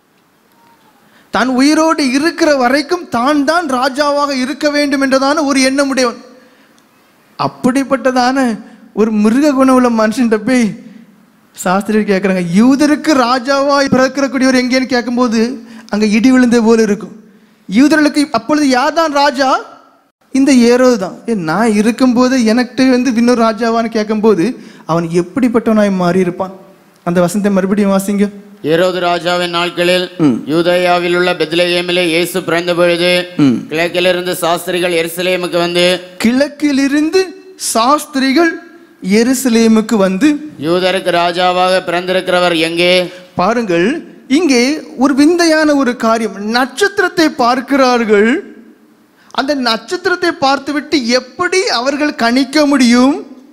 தான் உயிரோடு இருக்கிற வரைக்கும் தான் தான் ராஜாவாக இருக்க வேண்டும் என்றதான ஒரு எண்ணமுடையவன் அப்படிப்பட்டதான ஒரு மிருக குணமுள்ள மனுஷன்கிட்ட போய் சாஸ்திரியர் கேட்குறாங்க யூதருக்கு ராஜாவாய் பிறக்கிறக்கூடியவர் எங்கேன்னு கேட்கும்போது அங்கே இடி விழுந்த போல இருக்கும் யூதர்களுக்கு அப்பொழுது யார் தான் ராஜா இந்த ஏரோது தான் ஏ நான் இருக்கும்போது எனக்கு வந்து இன்னொரு ராஜாவான்னு கேட்கும்போது அவன் எப்படிப்பட்டவனாய் மாறி இருப்பான் அந்த வசனத்தை மறுபடியும் வாசிங்க ஏரோது ராஜாவின் நாட்களில் யூதேயாவில் உள்ள பெத்லகேமிலே இயேசு பிறந்த பொழுது கிழக்கிலிருந்து சாஸ்திரிகள் எருசலேமுக்கு வந்து கிழக்கிலிருந்து சாஸ்திரிகள் எருசலேமுக்கு வந்து யூதருக்கு ராஜாவாக பிறந்திருக்கிறவர் எங்கே பாருங்கள் இங்கே ஒரு விந்தையான ஒரு காரியம் நட்சத்திரத்தை பார்க்கிறார்கள் அந்த நட்சத்திரத்தை பார்த்துவிட்டு எப்படி அவர்கள் கணிக்க முடியும்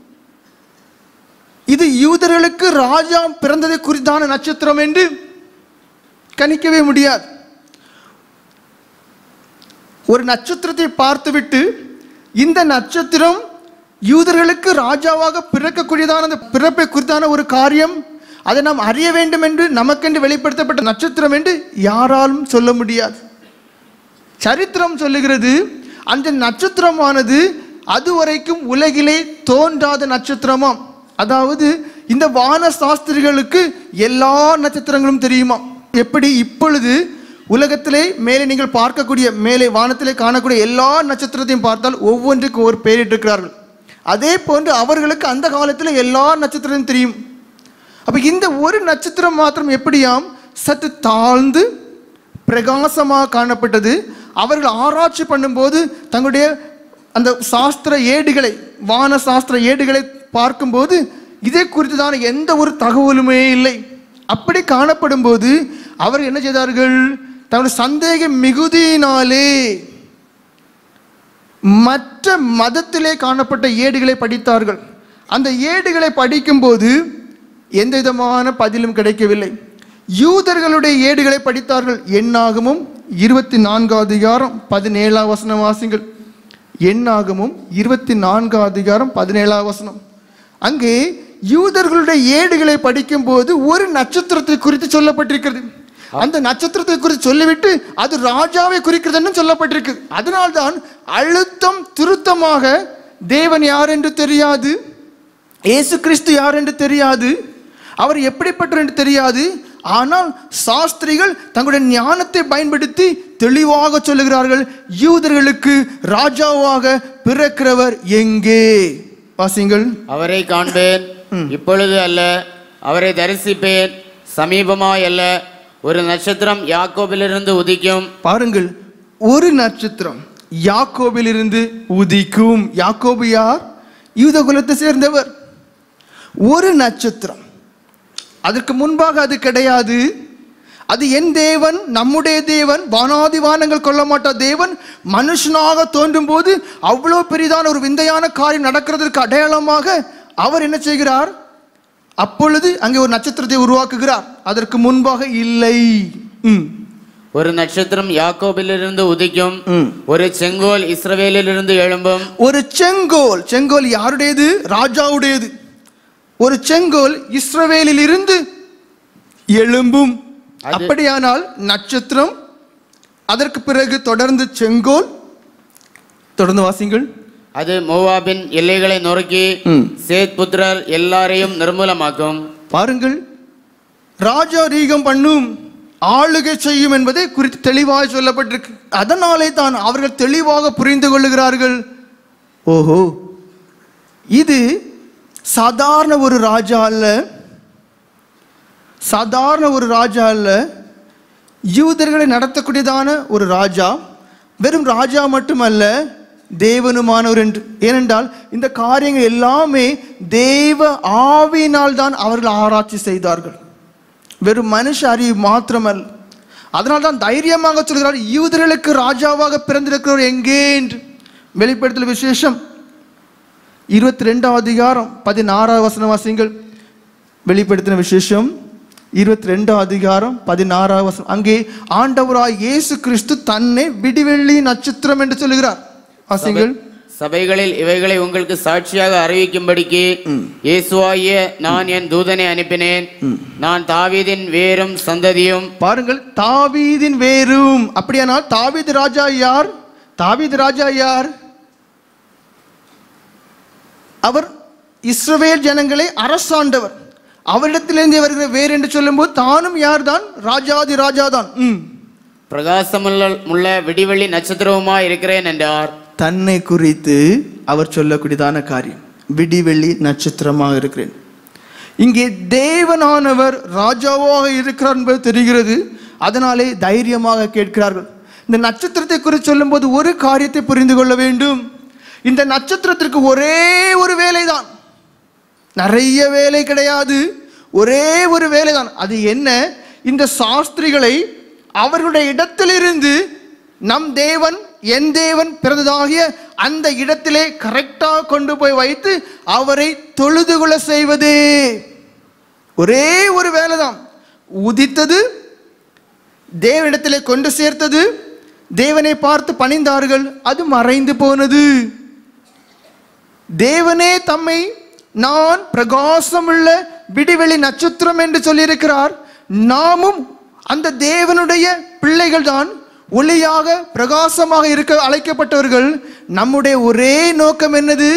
இது யூதர்களுக்கு ராஜா பிறந்ததை குறித்தான நட்சத்திரம் என்று கணிக்கவே முடியாது ஒரு நட்சத்திரத்தை பார்த்துவிட்டு இந்த நட்சத்திரம் யூதர்களுக்கு ராஜாவாக பிறக்கக்கூடியதான அந்த பிறப்பை குறித்தான ஒரு காரியம் அதை நாம் அறிய வேண்டும் என்று நமக்கென்று வெளிப்படுத்தப்பட்ட நட்சத்திரம் என்று யாராலும் சொல்ல முடியாது சரித்திரம் சொல்லுகிறது அந்த நட்சத்திரமானது அதுவரைக்கும் உலகிலே தோன்றாத நட்சத்திரமாம் அதாவது இந்த வான சாஸ்திரிகளுக்கு எல்லா நட்சத்திரங்களும் தெரியுமா எப்படி இப்பொழுது உலகத்திலே மேலே நீங்கள் பார்க்கக்கூடிய மேலே வானத்திலே காணக்கூடிய எல்லா நட்சத்திரத்தையும் பார்த்தால் ஒவ்வொன்றுக்கு ஒரு பெயரிட்டிருக்கிறார்கள் அதே போன்று அவர்களுக்கு அந்த காலத்தில் எல்லா நட்சத்திரத்தையும் தெரியும் அப்ப இந்த ஒரு நட்சத்திரம் மாத்திரம் எப்படியாம் சற்று தாழ்ந்து பிரகாசமாக காணப்பட்டது அவர்கள் ஆராய்ச்சி பண்ணும்போது தங்களுடைய அந்த சாஸ்திர ஏடுகளை வான சாஸ்திர ஏடுகளை பார்க்கும்போது இதை குறித்துதான எந்த ஒரு தகவலுமே இல்லை அப்படி காணப்படும் போது அவர் என்ன செய்தார்கள் தங்களுடைய சந்தேக மிகுதியினாலே மற்ற மதத்திலே காணப்பட்ட ஏடுகளை படித்தார்கள் அந்த ஏடுகளை படிக்கும்போது எந்த விதமான பதிலும் கிடைக்கவில்லை யூதர்களுடைய ஏடுகளை படித்தார்கள் எண்ணாகமும் இருபத்தி நான்காவது அதிகாரம் பதினேழாம் வசனம் வாசிங்கள் எண்ணாகமும் இருபத்தி நான்காம் அதிகாரம் பதினேழாம் வசனம் அங்கே யூதர்களுடைய ஏடுகளை படிக்கும்போது ஒரு நட்சத்திரத்தை குறித்து சொல்லப்பட்டிருக்கிறது அந்த நட்சத்திரத்தை குறித்து சொல்லிவிட்டு அது ராஜாவை குறிக்கிறதுன்னு சொல்லப்பட்டிருக்கு அதனால்தான் அழுத்தம் திருத்தமாக தேவன் யார் என்று தெரியாது இயேசு கிறிஸ்து யார் என்று தெரியாது அவர் எப்படிப்பட்டவர் என்று தெரியாது ஆனால் சாஸ்திரிகள் தங்களுடைய ஞானத்தை பயன்படுத்தி தெளிவாக சொல்லுகிறார்கள் யூதர்களுக்கு ராஜாவாக பிறக்கிறவர் எங்கே வாசிங்கள் அவரை காண்பேன் இப்பொழுது அல்ல அவரை தரிசிப்பேன் சமீபமாய் அல்ல ஒரு நட்சத்திரம் யாக்கோபிலிருந்து உதிக்கும் பாருங்கள் ஒரு நட்சத்திரம் யாக்கோபிலிருந்து உதிக்கும் யாக்கோபு யார் யூத குலத்தை சேர்ந்தவர் ஒரு நட்சத்திரம் அதற்கு முன்பாக அது கிடையாது அது என் தேவன் நம்முடைய தேவன் வானாதி வானங்கள் கொள்ள மாட்டா தேவன் மனுஷனாக தோன்றும் போது அவ்வளோ பெரிதான ஒரு விந்தையான காரியம் நடக்கிறதற்கு அடையாளமாக அவர் என்ன செய்கிறார் அப்பொழுது அங்கே ஒரு நட்சத்திரத்தை உருவாக்குகிறார் அதற்கு முன்பாக இல்லை ம் ஒரு நட்சத்திரம் யாக்கோபிலிருந்து உதிக்கும் ஒரு செங்கோல் இஸ்ரவேலிலிருந்து எழும்பும் ஒரு செங்கோல் செங்கோல் யாருடையது ராஜாவுடையது ஒரு செங்கோல் இஸ்ரவேலில் இருந்து எழும்பும் அப்படியானால் நட்சத்திரம் அதற்கு பிறகு தொடர்ந்து செங்கோல் தொடர்ந்து வாசிங்கள் அது மோவாபின் எல்லைகளை நொறுக்கி சேத் புத்திரர் எல்லாரையும் நிர்மூலமாக்கும் பாருங்கள் ராஜா ரீகம் பண்ணும் ஆளுகை செய்யும் என்பதை குறித்து தெளிவாக சொல்லப்பட்டிருக்கு அதனாலே தான் அவர்கள் தெளிவாக புரிந்து கொள்ளுகிறார்கள் ஓஹோ இது சாதாரண ஒரு ராஜா அல்ல சாதாரண ஒரு ராஜா அல்ல யூதர்களை நடத்தக்கூடியதான ஒரு ராஜா வெறும் ராஜா மட்டுமல்ல தேவனுமானவர் என்று ஏனென்றால் இந்த காரியங்கள் எல்லாமே தேவ ஆவியினால் தான் அவர்கள் ஆராய்ச்சி செய்தார்கள் வெறும் மனுஷ அறிவு மாத்திரமல்ல அதனால் தான் தைரியமாக சொல்கிறார் யூதர்களுக்கு ராஜாவாக பிறந்திருக்கிறவர் எங்கே என்று வெளிப்படுத்தல் விசேஷம் இருபத்தி ரெண்டாவது அதிகாரம் பதினாறாவது வசன வாசிங்கள் வெளிப்படுத்தின விசேஷம் இருபத்தி ரெண்டாம் அதிகாரம் பதினாறாவது வசனம் அங்கே ஆண்டவராய் இயேசு கிறிஸ்து தன்னை விடிவெள்ளி நட்சத்திரம் என்று சொல்லுகிறார் வாசிங்கள் சபைகளில் இவைகளை உங்களுக்கு சாட்சியாக அறிவிக்கும்படிக்கு இயேசுவாகிய நான் என் தூதனை அனுப்பினேன் நான் தாவீதின் வேரும் சந்ததியும் பாருங்கள் தாவீதின் வேரும் அப்படியானால் தாவீது ராஜா யார் தாவீது ராஜா யார் அவர் இஸ்ரவேல் ஜனங்களை அரசாண்டவர் அவரிடத்திலிருந்து வருகிற வேர் என்று சொல்லும்போது தானும் யார்தான் ராஜாதி ராஜாதான் ம் பிரகாசமுள்ள முள்ள விடிவெள்ளி நட்சத்திரவுமா இருக்கிறேன் என்றார் தன்னை குறித்து அவர் சொல்லக்கூடியதான காரியம் விடிவெள்ளி நட்சத்திரமாக இருக்கிறேன் இங்கே தேவனானவர் ராஜாவாக இருக்கிறார் என்பது தெரிகிறது அதனாலே தைரியமாக கேட்கிறார்கள் இந்த நட்சத்திரத்தை குறித்து சொல்லும்போது ஒரு காரியத்தை புரிந்து கொள்ள வேண்டும் இந்த நட்சத்திரத்திற்கு ஒரே ஒரு வேலைதான் நிறைய வேலை கிடையாது ஒரே ஒரு வேலைதான் அது என்ன இந்த சாஸ்திரிகளை அவர்களுடைய இடத்திலிருந்து நம் தேவன் என் தேவன் பிறந்ததாகிய அந்த இடத்திலே கரெக்டாக கொண்டு போய் வைத்து அவரை தொழுது கொள்ள செய்வதே ஒரே ஒரு வேலை தான் உதித்தது தேவனிடத்திலே கொண்டு சேர்த்தது தேவனை பார்த்து பணிந்தார்கள் அது மறைந்து போனது தேவனே தம்மை நான் பிரகாசமுள்ள விடிவெளி நட்சத்திரம் என்று சொல்லியிருக்கிறார் நாமும் அந்த தேவனுடைய பிள்ளைகள் தான் ஒளியாக பிரகாசமாக இருக்க அழைக்கப்பட்டவர்கள் நம்முடைய ஒரே நோக்கம் என்னது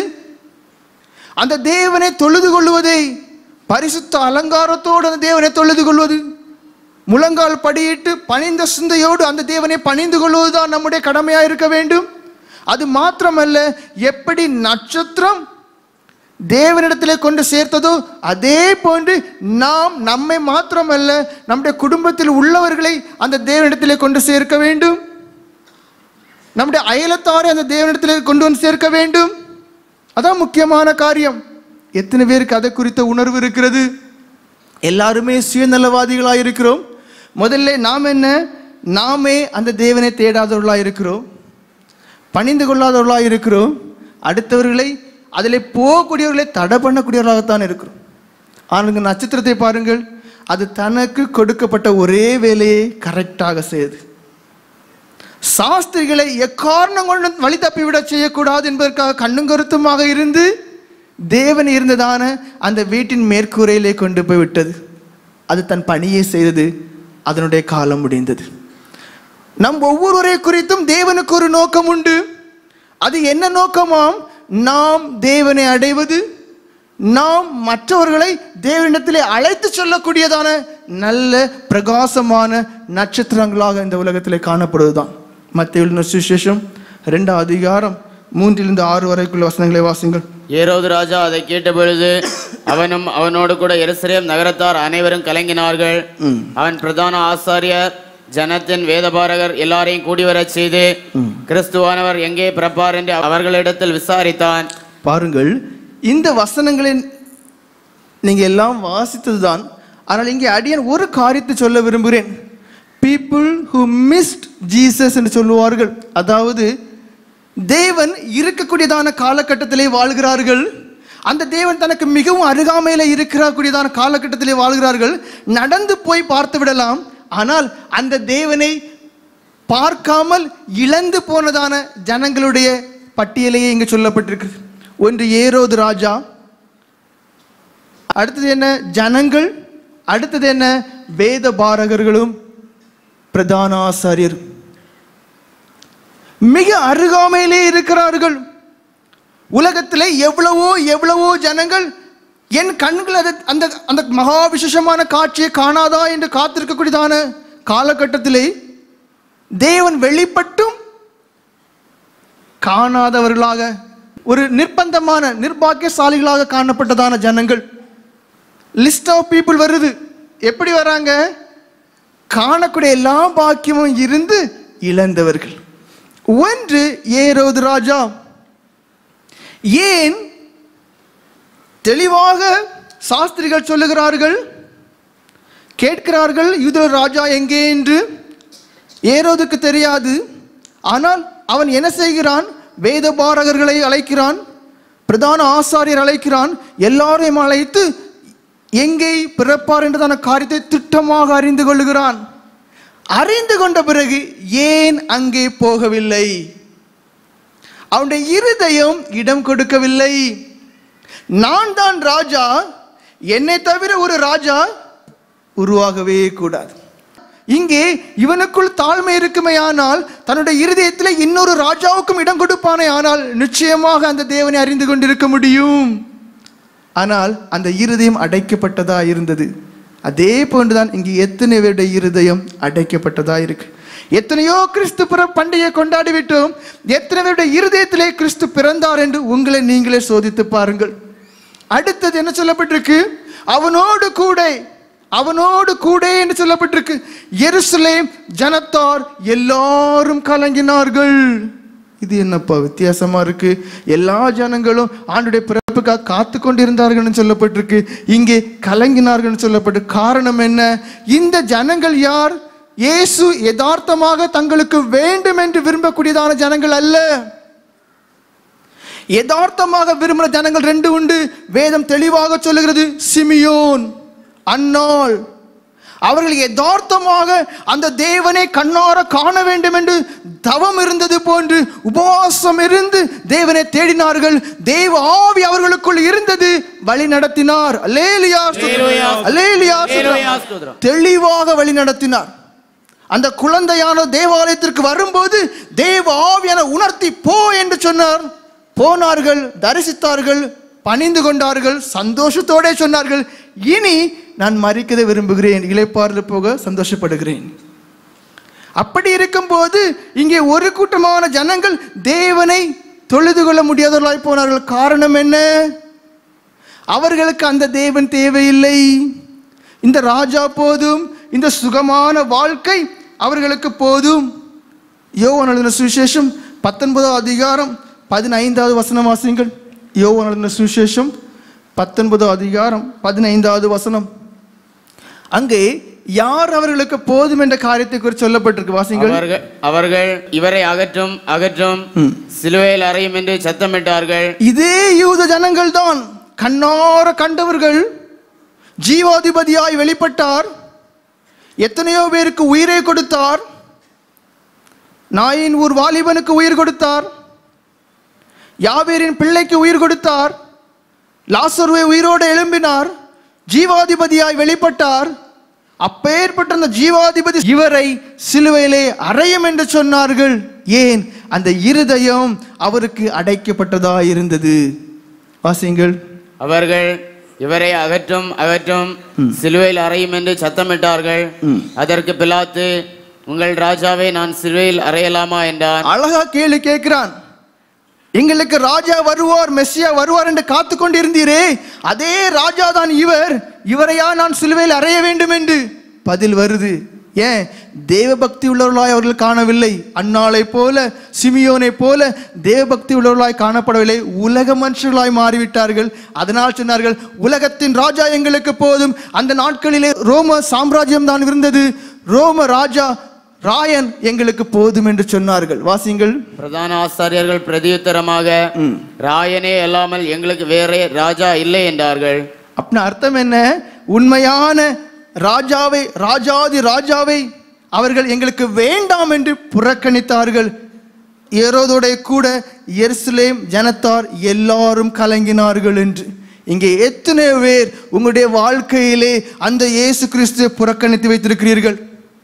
அந்த தேவனை தொழுது கொள்வதை பரிசுத்த அலங்காரத்தோடு அந்த தேவனை தொழுது கொள்வது முழங்கால் படியிட்டு பணிந்த சிந்தையோடு அந்த தேவனை பணிந்து கொள்வதுதான் நம்முடைய கடமையா இருக்க வேண்டும் அது மாத்திரமல்ல எப்படி நட்சத்திரம் தேவனிடத்திலே கொண்டு சேர்த்ததோ அதே போன்று நாம் நம்மை மாத்திரமல்ல நம்முடைய குடும்பத்தில் உள்ளவர்களை அந்த தேவனிடத்திலே கொண்டு சேர்க்க வேண்டும் நம்முடைய அயலத்தாரை அந்த தேவனிடத்திலே கொண்டு வந்து சேர்க்க வேண்டும் அதான் முக்கியமான காரியம் எத்தனை பேருக்கு அதை குறித்த உணர்வு இருக்கிறது எல்லாருமே சுயநலவாதிகளாக இருக்கிறோம் முதல்ல நாம் என்ன நாமே அந்த தேவனை தேடாதவர்களாக இருக்கிறோம் பணிந்து கொள்ளாதவர்களாக இருக்கிறோம் அடுத்தவர்களை அதில் போகக்கூடியவர்களை தடை பண்ணக்கூடியவர்களாகத்தான் இருக்கிறோம் ஆனால் இங்க நட்சத்திரத்தை பாருங்கள் அது தனக்கு கொடுக்கப்பட்ட ஒரே வேலையை கரெக்டாக செய்யுது சாஸ்திரிகளை எக்காரணம் கொண்டு வழி தப்பிவிட செய்யக்கூடாது என்பதற்காக கண்ணும் கருத்துமாக இருந்து தேவன் இருந்ததான அந்த வீட்டின் மேற்கூரையிலே கொண்டு போய் விட்டது அது தன் பணியை செய்தது அதனுடைய காலம் முடிந்தது நம் ஒவ்வொருவரை குறித்தும் தேவனுக்கு ஒரு நோக்கம் உண்டு அது என்ன நோக்கமாம் நாம் தேவனை அடைவது நாம் மற்றவர்களை தேவனிடத்திலே அழைத்து சொல்லக்கூடியதான நல்ல பிரகாசமான நட்சத்திரங்களாக இந்த உலகத்திலே காணப்படுவதுதான் மத்திய சுவிசேஷம் ரெண்டாம் அதிகாரம் மூன்றிலிருந்து ஆறு வரைக்குள்ள வசனங்களை வாசிங்கள் ஏரோது ராஜா அதை கேட்டபொழுது அவனும் அவனோடு கூட எருசலேம் நகரத்தார் அனைவரும் கலங்கினார்கள் அவன் பிரதான ஆசாரியர் ஜனத்தின் வேதபாரகர் எல்லாரையும் கூடி வரச் செய்து கிறிஸ்துவானவர் எங்கே பிறப்பார் என்று அவர்களிடத்தில் விசாரித்தான் பாருங்கள் இந்த வசனங்களை நீங்க எல்லாம் வாசித்தது தான் ஆனால் இங்கே அடியன் ஒரு காரியத்தை சொல்ல விரும்புகிறேன் பீப்புள் who missed ஜீசஸ் என்று சொல்லுவார்கள் அதாவது தேவன் இருக்கக்கூடியதான காலகட்டத்திலே வாழ்கிறார்கள் அந்த தேவன் தனக்கு மிகவும் அருகாமையில இருக்கக்கூடியதான காலகட்டத்திலே வாழ்கிறார்கள் நடந்து போய் பார்த்து விடலாம் ஆனால் அந்த தேவனை பார்க்காமல் இழந்து போனதான ஜனங்களுடைய பட்டியலையே இங்கு சொல்லப்பட்டிருக்கு ஒன்று ஏரோது ராஜா அடுத்தது என்ன ஜனங்கள் அடுத்தது என்ன வேத பாரகர்களும் பிரதான ஆசாரியர் மிக அருகாமையிலே இருக்கிறார்கள் உலகத்திலே எவ்வளவோ எவ்வளவோ ஜனங்கள் என் கண்கள் அது அந்த அந்த மகா விசேஷமான காட்சியை காணாதா என்று காத்திருக்கக்கூடியதான காலகட்டத்திலே தேவன் வெளிப்பட்டும் காணாதவர்களாக ஒரு நிர்பந்தமான நிர்பாக்கியசாலிகளாக காணப்பட்டதான ஜனங்கள் லிஸ்ட் ஆஃப் பீப்புள் வருது எப்படி வராங்க காணக்கூடிய எல்லா பாக்கியமும் இருந்து இழந்தவர்கள் ஒன்று ஏரோது ராஜா ஏன் தெளிவாக சாஸ்திரிகள் சொல்லுகிறார்கள் கேட்கிறார்கள் யூத ராஜா எங்கே என்று ஏரோதுக்கு தெரியாது ஆனால் அவன் என்ன செய்கிறான் வேதபாரகர்களை அழைக்கிறான் பிரதான ஆசாரியர் அழைக்கிறான் எல்லாரையும் அழைத்து எங்கே பிறப்பார் என்றதான காரியத்தை திட்டமாக அறிந்து கொள்ளுகிறான் அறிந்து கொண்ட பிறகு ஏன் அங்கே போகவில்லை அவனுடைய இருதயம் இடம் கொடுக்கவில்லை நான் தான் ராஜா என்னை தவிர ஒரு ராஜா உருவாகவே கூடாது இங்கே இவனுக்குள் தாழ்மை இருக்குமேயானால் தன்னுடைய இருதயத்தில் இன்னொரு ராஜாவுக்கும் இடம் கொடுப்பானே ஆனால் நிச்சயமாக அந்த தேவனை அறிந்து கொண்டிருக்க முடியும் ஆனால் அந்த இருதயம் அடைக்கப்பட்டதா இருந்தது அதே போன்றுதான் இங்கே எத்தனை பேருடைய இருதயம் அடைக்கப்பட்டதா இருக்கு எத்தனையோ கிறிஸ்து பிற பண்டிகை கொண்டாடி விட்டோம் எத்தனை பேருடைய இருதயத்திலே கிறிஸ்து பிறந்தார் என்று உங்களை நீங்களே சோதித்து பாருங்கள் அடுத்தது என்ன சொல்லப்பட்டிருக்கு அவனோடு கூட அவனோடு கூட என்று சொல்லப்பட்டிருக்கு எருசலேம் ஜனத்தார் எல்லாரும் கலங்கினார்கள் இது என்னப்பா வித்தியாசமா இருக்கு எல்லா ஜனங்களும் ஆண்டுடைய பிறப்புக்கு வருவதற்காக காத்து கொண்டிருந்தார்கள்னு சொல்லப்பட்டிருக்கு இங்கே கலங்கினார்கள்னு சொல்லப்பட்டு காரணம் என்ன இந்த ஜனங்கள் யார் இயேசு யதார்த்தமாக தங்களுக்கு வேண்டும் என்று விரும்பக்கூடியதான ஜனங்கள் அல்ல யதார்த்தமாக விரும்புகிற ஜனங்கள் ரெண்டு உண்டு வேதம் தெளிவாக சொல்லுகிறது சிமியோன் அன்னாள் அவர்கள் யதார்த்தமாக அந்த தேவனை கண்ணார காண வேண்டும் என்று தவம் இருந்தது போன்று உபவாசம் இருந்து தேவனை தேடினார்கள் தேவ ஆவி அவர்களுக்குள் இருந்தது வழி நடத்தினார் அல்லேலியா ஸ்தோத்திரம். அல்லேலியா ஸ்தோத்திரம். தெளிவாக வழி நடத்தினார் அந்த குழந்தையான தேவாலயத்திற்கு வரும்போது தேவ ஆவியான உணர்த்தி போ என்று சொன்னார் போனார்கள் தரிசித்தார்கள் பணிந்து கொண்டார்கள் சந்தோஷத்தோடே சொன்னார்கள் இனி நான் மறிக்கதை விரும்புகிறேன் இளைப்பாறில் போக சந்தோஷப்படுகிறேன் அப்படி இருக்கும்போது இங்கே ஒரு கூட்டமான ஜனங்கள் தேவனை தொழுது கொள்ள முடியாதவர்களாய் போனார்கள் காரணம் என்ன அவர்களுக்கு அந்த தேவன் தேவையில்லை இந்த ராஜா போதும் இந்த சுகமான வாழ்க்கை அவர்களுக்கு போதும் யோவான் எழுதின சுவிசேஷம் பத்தொன்பதாவது அதிகாரம் பதினைந்தாவது வசனம் வாசிங்கள் யோவான் எழுதின சுவிசேஷம் பத்தொன்பதாவது அதிகாரம் பதினைந்தாவது வசனம் அங்கே யார் அவர்களுக்கு போதும் என்ற காரியத்தை குறித்து சொல்லப்பட்டிருக்கு வாசிங்கள் அவர்கள் அவர்கள் இவரை அகற்றும் அகற்றும் சிலுவையில் அறையும் என்று சத்தமிட்டார்கள் இதே யூத ஜனங்கள் தான் கண்ணார கண்டவர்கள் ஜீவாதிபதியாய் வெளிப்பட்டார் எத்தனையோ பேருக்கு உயிரை கொடுத்தார் நாயின் ஊர் வாலிபனுக்கு உயிர் கொடுத்தார் யாவேரின் பிள்ளைக்கு உயிர் கொடுத்தார் லாசருவை உயிரோடு எழும்பினார் ஜீவாதிபதியாய் வெளிப்பட்டார் அப்பேற்பட்ட அந்த ஜீவாதிபதி இவரை சிலுவையிலே அறையும் என்று சொன்னார்கள் ஏன் அந்த இருதயம் அவருக்கு அடைக்கப்பட்டதா இருந்தது வாசிங்கள் அவர்கள் இவரை அகற்றும் அகற்றும் சிலுவையில் அறையும் என்று சத்தமிட்டார்கள் அதற்கு பிலாத்து உங்கள் ராஜாவை நான் சிலுவையில் அறையலாமா என்றான் அழகா கேள்வி கேட்கிறான் எங்களுக்கு ராஜா வருவார் மெஸ்ஸியா வருவார் என்று காத்து கொண்டிருந்தீரே அதே ராஜா தான் இவர் இவரையா நான் சிலுவையில் அறைய வேண்டும் என்று பதில் வருது ஏன் தேவபக்தி உள்ளவர்களாய் அவர்கள் காணவில்லை அன்னாளை போல சிமியோனை போல தேவபக்தி உள்ளவர்களாய் காணப்படவில்லை உலக மனுஷர்களாய் மாறிவிட்டார்கள் அதனால் சொன்னார்கள் உலகத்தின் ராஜா எங்களுக்கு போதும் அந்த நாட்களிலே ரோம சாம்ராஜ்யம் தான் இருந்தது ரோம ராஜா ராயன் எங்களுக்கு போதும் என்று சொன்னார்கள் வாசிங்கள் பிரதான ஆசாரியர்கள் பிரதியுத்தரமாக ராயனே அல்லாமல் எங்களுக்கு வேறே ராஜா இல்லை என்றார்கள் அப்படின்னா அர்த்தம் என்ன உண்மையான ராஜாவை ராஜாதி ராஜாவை அவர்கள் எங்களுக்கு வேண்டாம் என்று புறக்கணித்தார்கள் ஏரோதோட கூட எருசலேம் ஜனத்தார் எல்லாரும் கலங்கினார்கள் என்று இங்கே எத்தனை பேர் உங்களுடைய வாழ்க்கையிலே அந்த இயேசு கிறிஸ்துவை புறக்கணித்து வைத்திருக்கிறீர்கள்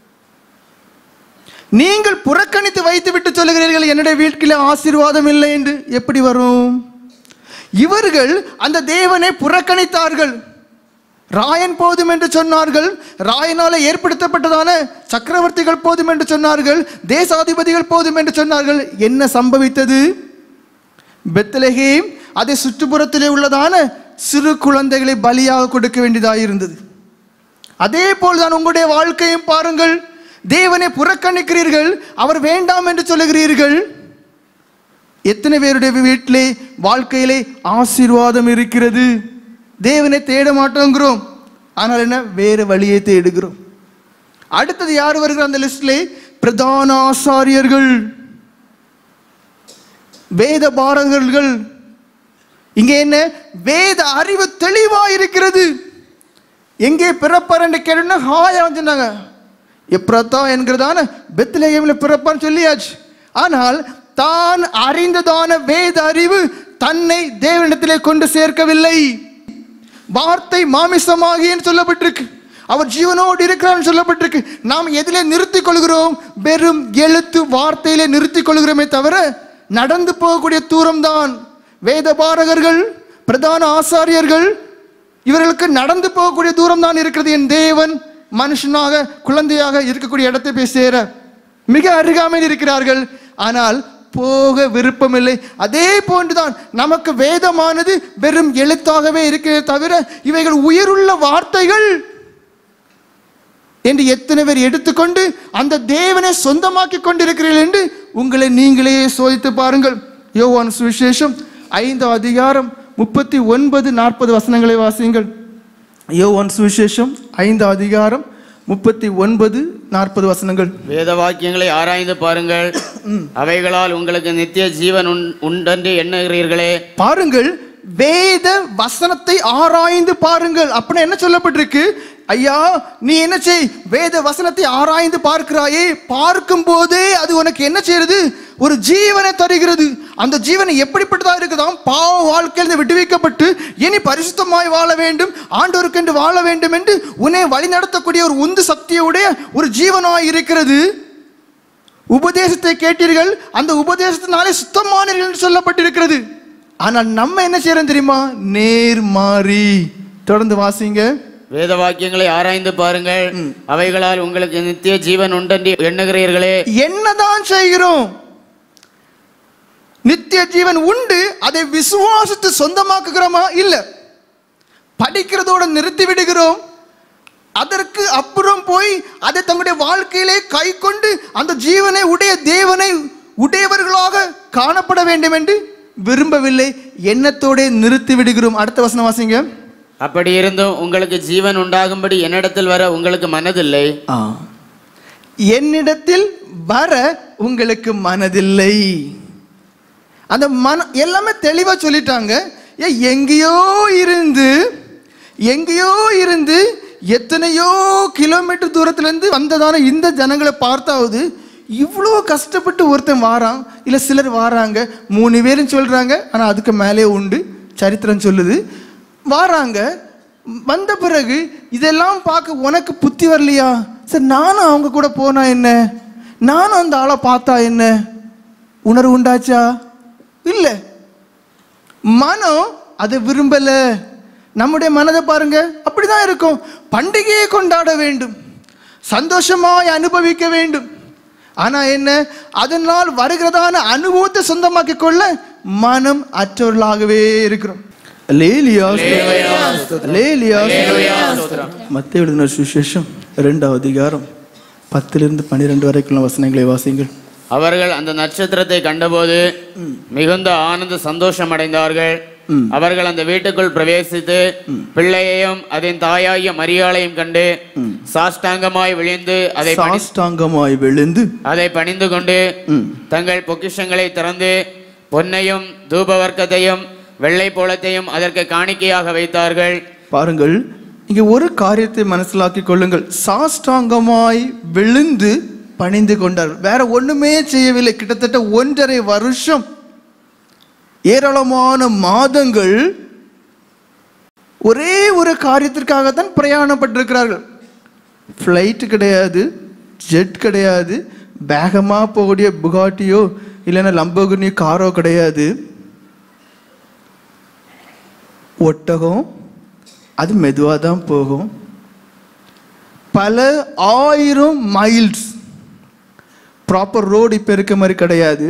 நீங்கள் புறக்கணித்து வைத்துவிட்டு சொல்லுகிறீர்கள் என்னுடைய வீட்டில் ஆசீர்வாதம் இல்லை என்று எப்படி வரும் இவர்கள் அந்த தேவனை புறக்கணித்தார்கள் ராயன் போதும் என்று சொன்னார்கள் ராயனால ஏற்படுத்தப்பட்டதான சக்கரவர்த்திகள் போதும் என்று சொன்னார்கள் தேசாதிபதிகள் போதும் என்று சொன்னார்கள் என்ன சம்பவித்தது பெத்லகேம் அதை சுற்றுப்புறத்திலே உள்ளதான சிறு குழந்தைகளை பலியாக கொடுக்க வேண்டியதாக இருந்தது அதே போல்தான் உங்களுடைய வாழ்க்கையும் பாருங்கள் தேவனை புறக்கணிக்கிறீர்கள் அவர் வேண்டாம் என்று சொல்லுகிறீர்கள் எத்தனை பேருடைய வீட்டிலே வாழ்க்கையிலே ஆசீர்வாதம் இருக்கிறது தேவனை தேட மாட்டோங்கிறோம் ஆனால் என்ன வேறு வழியை தேடுகிறோம் அடுத்தது யார் வருகிற அந்த லிஸ்ட்லே பிரதான ஆசாரியர்கள் வேத பாரகர்கள் இங்கே என்ன வேத அறிவு தெளிவா இருக்கிறது எங்கே பிறப்பார் என்று கேட்டோம்னா ஹாயா சொன்னாங்க எப்ரத்தா என்கிறதான பெத்லேகேமில் பிறப்பான்னு சொல்லியாச்சு ஆனால் தான் அறிந்ததான வேத அறிவு தன்னை தேவனிடத்திலே கொண்டு சேர்க்கவில்லை வார்த்தை மாமிசமாகியன்னு சொல்லப்பட்டிருக்கு அவர் ஜீவனோடு இருக்கிறான்னு சொல்லப்பட்டிருக்கு நாம் எதிலே நிறுத்திக் கொள்கிறோம் வெறும் எழுத்து வார்த்தையிலே நிறுத்திக் கொள்கிறோமே தவிர நடந்து போகக்கூடிய தூரம்தான் வேத பாரகர்கள் பிரதான ஆசாரியர்கள் இவர்களுக்கு நடந்து போகக்கூடிய தூரம் தான் இருக்கிறது என் தேவன் மனுஷனாக குழந்தையாக இருக்கக்கூடிய இடத்தை போய் சேர மிக அருகாமையில் இருக்கிறார்கள் ஆனால் போக விருப்பமில்லை அதே போன்றுதான் நமக்கு வேதமானது வெறும் எழுத்தாகவே இருக்கிறதே தவிர இவைகள் உயிருள்ள வார்த்தைகள் என்று எத்தனை பேர் எடுத்துக்கொண்டு அந்த தேவனை சொந்தமாக்கி கொண்டிருக்கிறீர்கள் என்று உங்களை நீங்களே சோதித்து பாருங்கள் யோவான் சுவிசேஷம் ஐந்தாம் அதிகாரம் முப்பத்தி ஒன்பது நாற்பது வசனங்களை வாசியுங்கள் யோவான் சுவிசேஷம் ஐந்து அதிகாரம் முப்பத்தி ஒன்பது நாற்பது வசனங்கள் வேத வாக்கியங்களை ஆராய்ந்து பாருங்கள் அவைகளால் உங்களுக்கு நித்திய ஜீவன் உண் உண்டென்று எண்ணுகிறீர்களே பாருங்கள் வேத வசனத்தை ஆராய்ந்து பாருங்கள் அப்படின்னு என்ன சொல்லப்பட்டிருக்கு ஐயா நீ என்ன செய் வேத வசனத்தை ஆராய்ந்து பார்க்கிறாயே பார்க்கும் போதே அது உனக்கு என்ன செய்யறது ஒரு ஜீவனை தருகிறது அந்த ஜீவனை எப்படிப்பட்டதா இருக்குதாம் பாவ வாழ்க்கையிலிருந்து விடுவிக்கப்பட்டு இனி பரிசுத்தமாய் வாழ வேண்டும் ஆண்டோருக்கென்று வாழ வேண்டும் என்று உன்னை வழிநடத்தக்கூடிய ஒரு உந்து சக்தியுடைய ஒரு ஜீவனாய் இருக்கிறது உபதேசத்தை கேட்டீர்கள் அந்த உபதேசத்தினாலே சுத்தமானீர்கள் என்று சொல்லப்பட்டிருக்கிறது ஆனால் நம்ம என்ன செய்யறோம் தெரியுமா நேர்மாறி தொடர்ந்து வாசிங்க வேத வாக்கியங்களை ஆராய்ந்து பாருங்கள் அவைகளால் உங்களுக்கு நித்திய ஜீவன் உண்டென்று எண்ணுகிறீர்களே என்னதான் செய்கிறோம் நித்திய ஜீவன் உண்டு அதை விசுவாசித்து சொந்தமாக்குகிறோமா இல்ல படிக்கிறதோட நிறுத்தி விடுகிறோம் அதற்கு அப்புறம் போய் அதை தங்களுடைய வாழ்க்கையிலே கை கொண்டு அந்த ஜீவனை உடைய தேவனை உடையவர்களாக காணப்பட வேண்டும் என்று விரும்பவில்லை எண்ணத்தோட நிறுத்தி விடுகிறோம் அடுத்த வசனம் வாசிங்க அப்படி இருந்தும் உங்களுக்கு ஜீவன் உண்டாகும்படி என்னிடத்தில் வர உங்களுக்கு மனதில்லை ஆ. என்னிடத்தில் வர உங்களுக்கு மனதில்லை அந்த மன எல்லாமே தெளிவா சொல்லிட்டாங்க ஏ எங்கேயோ இருந்து எங்கேயோ இருந்து எத்தனையோ கிலோமீட்டர் தூரத்துல இருந்து வந்ததான இந்த ஜனங்களை பார்த்தாவது இவ்வளோ கஷ்டப்பட்டு ஒருத்தன் வாரான் இல்லை சிலர் வாராங்க மூணு பேரும் சொல்றாங்க ஆனால் அதுக்கு மேலே உண்டு சரித்திரம் சொல்லுது வாராங்க வந்த பிறகு இதெல்லாம் பார்க்க உனக்கு புத்தி வரலையா சரி நானும் அவங்க கூட போனா என்ன நானும் அந்த ஆளை பார்த்தா என்ன உணர்வு உண்டாச்சா இல்லை மனம் அதை விரும்பல நம்முடைய மனதை பாருங்க அப்படிதான் இருக்கும் பண்டிகையை கொண்டாட வேண்டும் சந்தோஷமாய் அனுபவிக்க வேண்டும் ஆனா என்ன அதனால் வருகிறதான அனுபவத்தை சொந்தமாக்கிக் கொள்ள மனம் அற்றவர்களாகவே இருக்கிறோம் லேலியா லேலியா மத்திய எழுதின சுசேஷம் இரண்டாவது அதிகாரம் பத்திலிருந்து பன்னிரெண்டு வரைக்குள்ள வசனங்களை வாசிங்கள் அவர்கள் அந்த நட்சத்திரத்தை கண்டபோது மிகுந்த ஆனந்த சந்தோஷம் அடைந்தார்கள் அவர்கள் அந்த வீட்டுக்குள் பிரவேசித்து பிள்ளையையும் அதன் தாயாகிய மரியாளையும் கண்டு சாஷ்டாங்கமாய் விழுந்து அதை பணி- சாஷ்டாங்கமாய் விழுந்து அதை பணிந்து கொண்டு தங்கள் பொக்கிஷங்களை திறந்து பொன்னையும் தூபவர்க்கத்தையும் வெள்ளை போலத்தையும் அதற்கு காணிக்கையாக வைத்தார்கள் பாருங்கள் இங்க ஒரு காரியத்தை மனசிலாக்கி கொள்ளுங்கள் சாஷ்டாங்கமாய் விழுந்து பணிந்து கொண்டார் வேற ஒண்ணுமே செய்யவில்லை கிட்டத்தட்ட ஒன்றரை வருஷம் ஏராளமான மாதங்கள் ஒரே ஒரு காரியத்திற்காகத்தான் பிரயாணப்பட்டிருக்கிறார்கள் ஃப்ளைட்டு கிடையாது ஜெட் கிடையாது வேகமாக போகக்கூடிய புகாட்டியோ இல்லைன்னா லம்போகினி காரோ கிடையாது ஒட்டகம் அது மெதுவாக தான் போகும் பல ஆயிரம் மைல்ஸ் ப்ராப்பர் ரோடு இப்போ இருக்க மாதிரி கிடையாது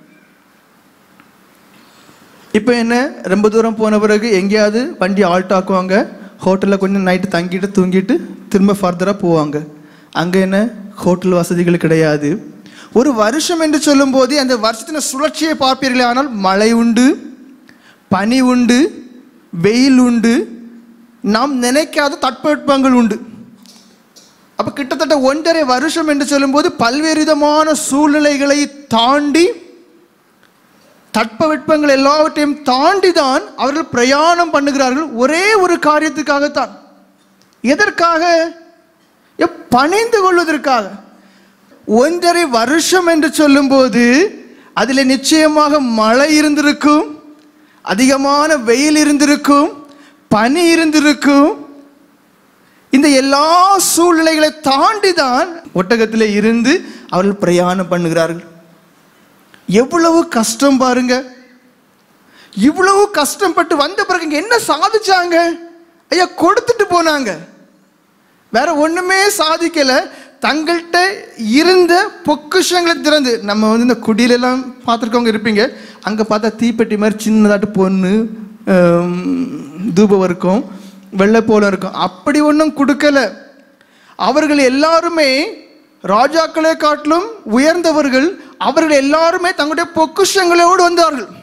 இப்போ என்ன ரொம்ப தூரம் போன பிறகு எங்கேயாவது வண்டி ஆல்ட் ஆக்குவாங்க ஹோட்டலில் கொஞ்சம் நைட்டு தங்கிட்டு தூங்கிட்டு திரும்ப ஃபர்தராக போவாங்க அங்கே என்ன ஹோட்டல் வசதிகள் கிடையாது ஒரு வருஷம் என்று சொல்லும்போது அந்த வருஷத்தின் சுழற்சியை பார்ப்பீர்களே ஆனால் மழை உண்டு பனி உண்டு வெயில் உண்டு நாம் நினைக்காத தட்பவெட்பங்கள் உண்டு அப்ப கிட்டத்தட்ட ஒன்றரை வருஷம் என்று சொல்லும்போது பல்வேறு விதமான சூழ்நிலைகளை தாண்டி தட்பவெட்பங்கள் எல்லாவற்றையும் தாண்டி தான் அவர்கள் பிரயாணம் பண்ணுகிறார்கள் ஒரே ஒரு காரியத்துக்காகத்தான் எதற்காக எப்- பணிந்து கொள்வதற்காக ஒன்றரை வருஷம் என்று சொல்லும்போது அதில் நிச்சயமாக மழை இருந்திருக்கும் அதிகமான வெயில் இருந்திருக்கும் பனி இருந்திருக்கும் இந்த எல்லா சூழ்நிலைகளை தாண்டி தான் ஒட்டகத்தில் இருந்து அவர்கள் பிரயாணம் பண்ணுகிறார்கள் எவ்வளவு கஷ்டம் பாருங்க இவ்வளவு கஷ்டப்பட்டு வந்த பிறகு இங்க என்ன சாதிச்சாங்க ஐயா கொடுத்துட்டு போனாங்க வேற ஒண்ணுமே சாதிக்கல தங்கள்கிட்ட இருந்த பொக்கிஷங்களை திறந்து நம்ம வந்து இந்த குடியிலெல்லாம் பார்த்துருக்கவங்க இருப்பீங்க அங்கே பார்த்தா தீப்பெட்டி மாதிரி சின்னதாட்டு பொண்ணு ஆம், தூபம் இருக்கும் வெள்ளை போல இருக்கும் அப்படி ஒன்றும் கொடுக்கல அவர்கள் எல்லாருமே ராஜாக்களை காட்டிலும் உயர்ந்தவர்கள் அவர்கள் எல்லாருமே தங்களுடைய பொக்கிஷங்களோடு வந்தார்கள்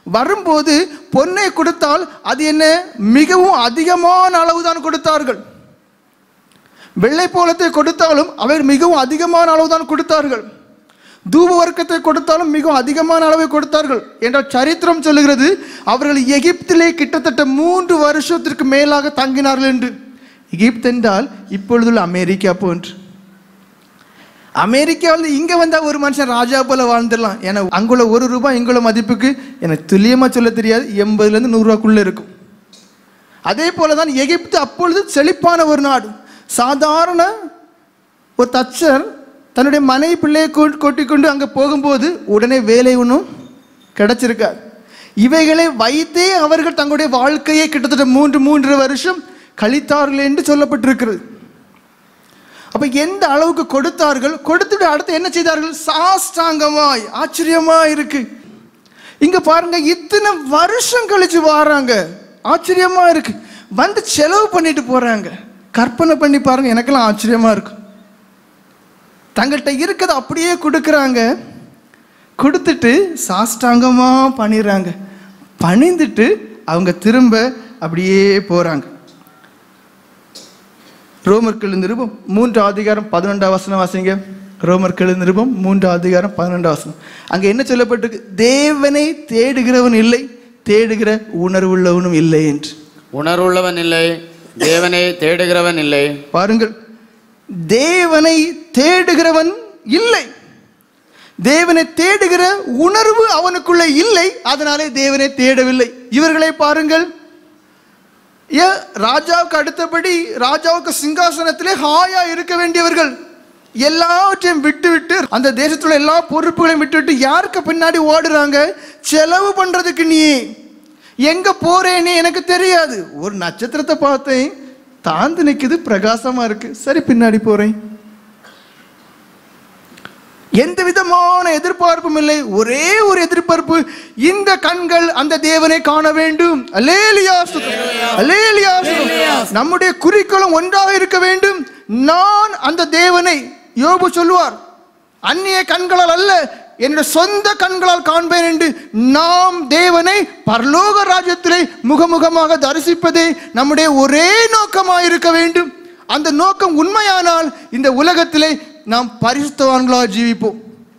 வரும்போது பொன்னை கொடுத்தால் அது என்ன மிகவும் அதிகமான அளவுதான் கொடுத்தார்கள் வெள்ளை போலத்தை கொடுத்தாலும் அவர் மிகவும் அதிகமான அளவுதான் கொடுத்தார்கள் தூப வர்க்கத்தை கொடுத்தாலும் மிகவும் அதிகமான அளவை கொடுத்தார்கள் என்ற சரித்திரம் சொல்லுகிறது அவர்கள் எகிப்திலே கிட்டத்தட்ட மூன்று வருஷத்திற்கு மேலாக தங்கினார்கள் என்று எகிப்து என்றால் இப்பொழுதுள்ள அமெரிக்கா போன்று அமெரிக்காவில் இங்கே வந்தால் ஒரு மனுஷன் ராஜா போல வாழ்ந்துடலாம் ஏன்னா அங்குள்ள ஒரு ரூபாய் இங்குள்ள மதிப்புக்கு எனக்கு துல்லியமாக சொல்ல தெரியாது எண்பதுலேருந்து நூறுரூவாக்குள்ளே இருக்கும் அதே போல தான் எகிப்து அப்பொழுது செழிப்பான ஒரு நாடு சாதாரண ஒரு தச்சர் தன்னுடைய மனைவி பிள்ளையை கூ- கூட்டிக் கொண்டு அங்கே போகும்போது உடனே வேலை ஒன்றும் கிடைச்சிருக்காது இவைகளை வைத்தே அவர்கள் தங்களுடைய வாழ்க்கையை கிட்டத்தட்ட மூன்று மூன்று வருஷம் கழித்தார்கள் என்று சொல்லப்பட்டிருக்கிறது அப்ப எந்த அளவுக்கு கொடுத்தார்கள் கொடுத்துட்டு அடுத்து என்ன செய்தார்கள் சாஷ்டாங்கமாய் ஆச்சரியமா இருக்கு இங்க பாருங்க இத்தனை வருஷம் கழிச்சு வராங்க ஆச்சரியமா இருக்கு வந்து செலவு பண்ணிட்டு போறாங்க கற்பனை பண்ணி பாருங்க எனக்கெல்லாம் ஆச்சரியமா இருக்கு தங்கள்கிட்ட இருக்கிறத அப்படியே கொடுக்குறாங்க கொடுத்துட்டு சாஷ்டாங்கமா பண்ணிடுறாங்க பணிந்துட்டு அவங்க திரும்ப அப்படியே போறாங்க ரோமர்கள் நிருபம் மூன்று அதிகாரம் பதினொன்றாம் வசனம் வாசிங்க ரோமர்கள் நிருபம் மூன்று அதிகாரம் பதினொன்றாம் வசனம் அங்க என்ன சொல்லப்பட்டிருக்கு தேவனை தேடுகிறவன் இல்லை தேடுகிற உணர்வுள்ளவனும் இல்லை என்று உணர்வுள்ளவன் இல்லை தேவனை தேடுகிறவன் இல்லை பாருங்கள் தேவனை தேடுகிறவன் இல்லை தேவனை தேடுகிற உணர்வு அவனுக்குள்ள இல்லை அதனாலே தேவனை தேடவில்லை இவர்களை பாருங்கள் ஏ ராஜாவுக்கு அடுத்தபடி ராஜாவுக்கு சிங்காசனத்திலே ஹாயா இருக்க வேண்டியவர்கள் எல்லாவற்றையும் விட்டுவிட்டு அந்த தேசத்துல எல்லா பொறுப்புகளையும் விட்டுவிட்டு யாருக்கு பின்னாடி ஓடுறாங்க செலவு பண்றதுக்கு நீ எங்க போறேன்னு எனக்கு தெரியாது ஒரு நட்சத்திரத்தை பார்த்தேன் தாந்து நிக்குது பிரகாசமா இருக்கு சரி பின்னாடி போறேன் எந்த விதமான எதிர்பார்ப்பும் இல்லை ஒரே ஒரு எதிர்பார்ப்பு இந்த கண்கள் அந்த தேவனை காண வேண்டும் அல்லேலியா ஸ்தோத்திரம். அல்லேலியா ஸ்தோத்திரம். நம்முடைய குறிக்கோளும் ஒன்றாக இருக்க வேண்டும் நான் அந்த தேவனை யோபு சொல்லுவார் அந்நிய கண்களால் அல்ல என்னுடைய சொந்த கண்களால் காண்பேன் என்று நாம் தேவனை பரலோக ராஜ்யத்திலே முகமுகமாக தரிசிப்பதே நம்முடைய ஒரே நோக்கமாக இருக்க வேண்டும் அந்த நோக்கம் உண்மையானால் இந்த உலகத்திலே நாம் பரிசுத்தவான்களாக ஜீவிப்போம்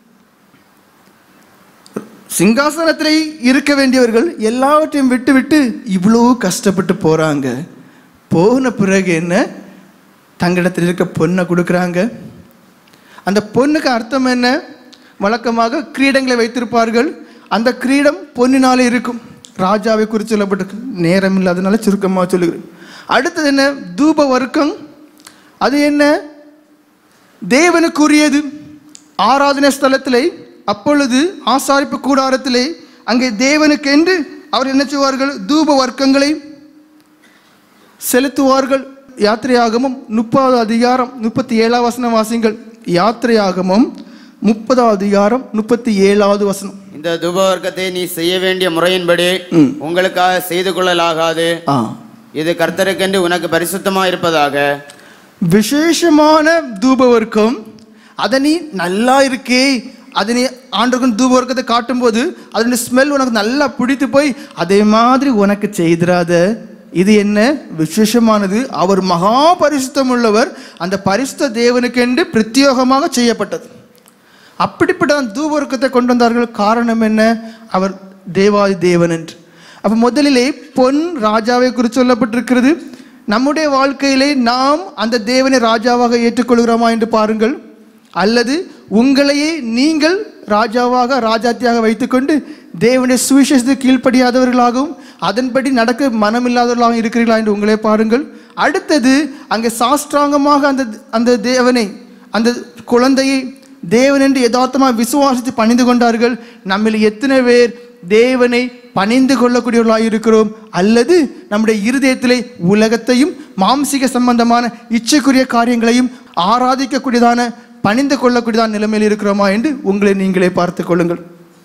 சிங்காசனத்திலே இருக்க வேண்டியவர்கள் எல்லாவற்றையும் விட்டு விட்டு இவ்வளோ கஷ்டப்பட்டு போறாங்க போன பிறகு என்ன தங்களிடத்தில் இருக்க பொண்ணை கொடுக்குறாங்க அந்த பொண்ணுக்கு அர்த்தம் என்ன வழக்கமாக கிரீடங்களை வைத்திருப்பார்கள் அந்த கிரீடம் பொன்னினாலே இருக்கும் ராஜாவை குறித்து சொல்லப்பட்டிருக்கு நேரம் இல்லாதனால சுருக்கமாக சொல்லுகிறேன் அடுத்தது என்ன தூப வர்க்கம் அது என்ன தேவனுக்குரியது ஆராதனை ஸ்தலத்திலே அப்பொழுது ஆசாரிப்பு கூடாரத்திலே அங்கே தேவனுக்கென்று அவர் என்ன செய்வார்கள் தூப வர்க்கங்களை செலுத்துவார்கள் யாத்திரையாகமும் முப்பதாவது அதிகாரம் முப்பத்தி ஏழாவது வசனம் வாசிங்கள் யாத்திரையாகமும் முப்பதாவது அதிகாரம் முப்பத்தி ஏழாவது வசனம் இந்த தூபவர்க்கத்தை நீ செய்ய வேண்டிய முறையின்படி உங்களுக்காக செய்து கொள்ளலாகாது ஆ இது கர்த்தருக்கென்று உனக்கு பரிசுத்தமாக இருப்பதாக விசேஷமான தூபவர்க்கம் அதை நீ நல்லா இருக்கே அதை நீ ஆண்டுக்கும் தூபவர்க்கத்தை காட்டும்போது அதனுடைய ஸ்மெல் உனக்கு நல்லா பிடித்து போய் அதே மாதிரி உனக்கு செய்திராத இது என்ன விசேஷமானது அவர் மகா பரிசுத்தம் உள்ளவர் அந்த பரிசுத்த தேவனுக்கென்று பிரத்யேகமாக செய்யப்பட்டது அப்படிப்பட்ட அந்த தூபவர்க்கத்தை கொண்டு வந்தார்கள் காரணம் என்ன அவர் தேவாதி தேவன் என்று அப்ப முதலிலே பொன் ராஜாவை குறித்து சொல்லப்பட்டிருக்கிறது நம்முடைய வாழ்க்கையிலே நாம் அந்த தேவனை ராஜாவாக ஏற்றுக்கொள்கிறோமா என்று பாருங்கள் அல்லது உங்களையே நீங்கள் ராஜாவாக ராஜாத்தியாக வைத்துக்கொண்டு தேவனுடைய சுவிசேஷத்துக்கு கீழ்ப்படியாதவர்களாகவும் அதன்படி நடக்க மனமில்லாதவர்களாகவும் இருக்கிறீர்களா என்று உங்களே பாருங்கள் அடுத்தது அங்கே சாஸ்திராங்கமாக அந்த அந்த தேவனை அந்த குழந்தையை தேவன் என்று யதார்த்தமாக விசுவாசித்து பணிந்து கொண்டார்கள் நம்மில் எத்தனை பேர் தேவனை பணிந்து கொள்ளக்கூடியவர்களாக இருக்கிறோம் அல்லது நம்முடைய இருதயத்திலே உலகத்தையும் மாம்சிக சம்பந்தமான இச்சைக்குரிய காரியங்களையும் ஆராதிக்கக்கூடியதான பணிந்து கொள்ளக்கூடியதான நிலைமையில் இருக்கிறோமா என்று உங்களை நீங்களே பார்த்துக் கொள்ளுங்கள்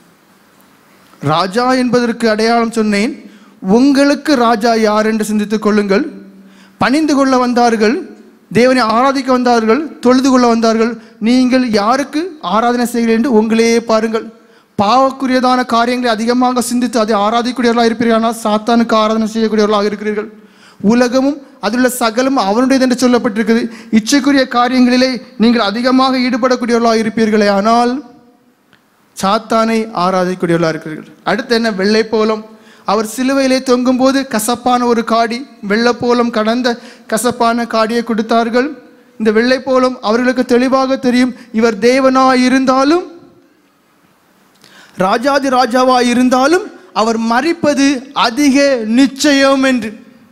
ராஜா என்பதற்கு அடையாளம் சொன்னேன் உங்களுக்கு ராஜா யார் என்று சிந்தித்துக் கொள்ளுங்கள் பணிந்து கொள்ள வந்தார்கள் தேவனை ஆராதிக்க வந்தார்கள் தொழுது கொள்ள வந்தார்கள் நீங்கள் யாருக்கு ஆராதனை செய்கிறீர்கள் என்று உங்களையே பாருங்கள் பாவக்குரியதான காரியங்களை அதிகமாக சிந்தித்து அதை ஆராதிக்கூடியவர்களாக இருப்பீர்கள் ஆனால் சாத்தானுக்கு ஆராதனை செய்யக்கூடியவர்களாக இருக்கிறீர்கள் உலகமும் அதிலுள்ள சகலும் அவனுடையது என்று சொல்லப்பட்டிருக்குது இச்சைக்குரிய காரியங்களிலே நீங்கள் அதிகமாக ஈடுபடக்கூடியவர்களாக இருப்பீர்களே ஆனால் சாத்தானை ஆராதிக்கூடியவர்களாக இருக்கிறீர்கள் அடுத்து என்ன வெள்ளை போலம் அவர் சிலுவையிலே தொங்கும்போது கசப்பான ஒரு காடி வெள்ளைப்போலம் கடந்த கசப்பான காடியை கொடுத்தார்கள் இந்த வெள்ளை போலம் அவர்களுக்கு தெளிவாக தெரியும் இவர் தேவனாய் இருந்தாலும் ராஜாதி ராஜாவாய் இருந்தாலும் அவர் மறிப்பது அதிக நிச்சயம் என்று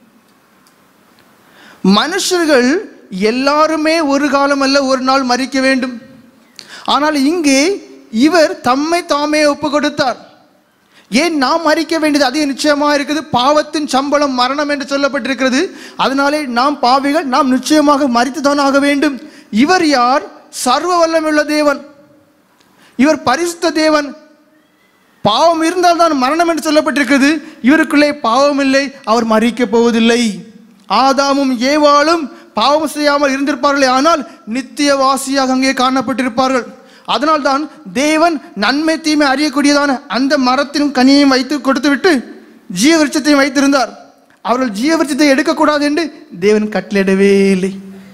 மனுஷர்கள் எல்லாருமே ஒரு காலம் அல்ல ஒரு நாள் மறிக்க வேண்டும் ஆனால் இங்கே இவர் தம்மை தாமே ஒப்பு கொடுத்தார் ஏன் நாம் மறிக்க வேண்டியது அதிக நிச்சயமா இருக்குது பாவத்தின் சம்பளம் மரணம் என்று சொல்லப்பட்டிருக்கிறது அதனாலே நாம் பாவிகள் நாம் நிச்சயமாக மறித்துதான் ஆக வேண்டும் இவர் யார் சர்வ வல்லமையுள்ள தேவன் இவர் பரிசுத்த தேவன் பாவம் இருந்தால் தான் மரணம் என்று சொல்லப்பட்டிருக்கிறது இவருக்குள்ளே பாவம் இல்லை அவர் மறிக்கப் போவதில்லை ஆதாமும் ஏவாளும் பாவம் செய்யாமல் இருந்திருப்பார்களே ஆனால் நித்திய வாசியாக அங்கே காணப்பட்டிருப்பார்கள் அதனால்தான் தேவன் நன்மை தீமை அறியக்கூடியதான அந்த மரத்தின் கனியையும் வைத்து கொடுத்துவிட்டு ஜீவ விருட்சத்தையும் வைத்திருந்தார் அவர்கள் ஜீவ விருட்சத்தை எடுக்கக்கூடாது என்று தேவன் கட்டளையிடவே இல்லை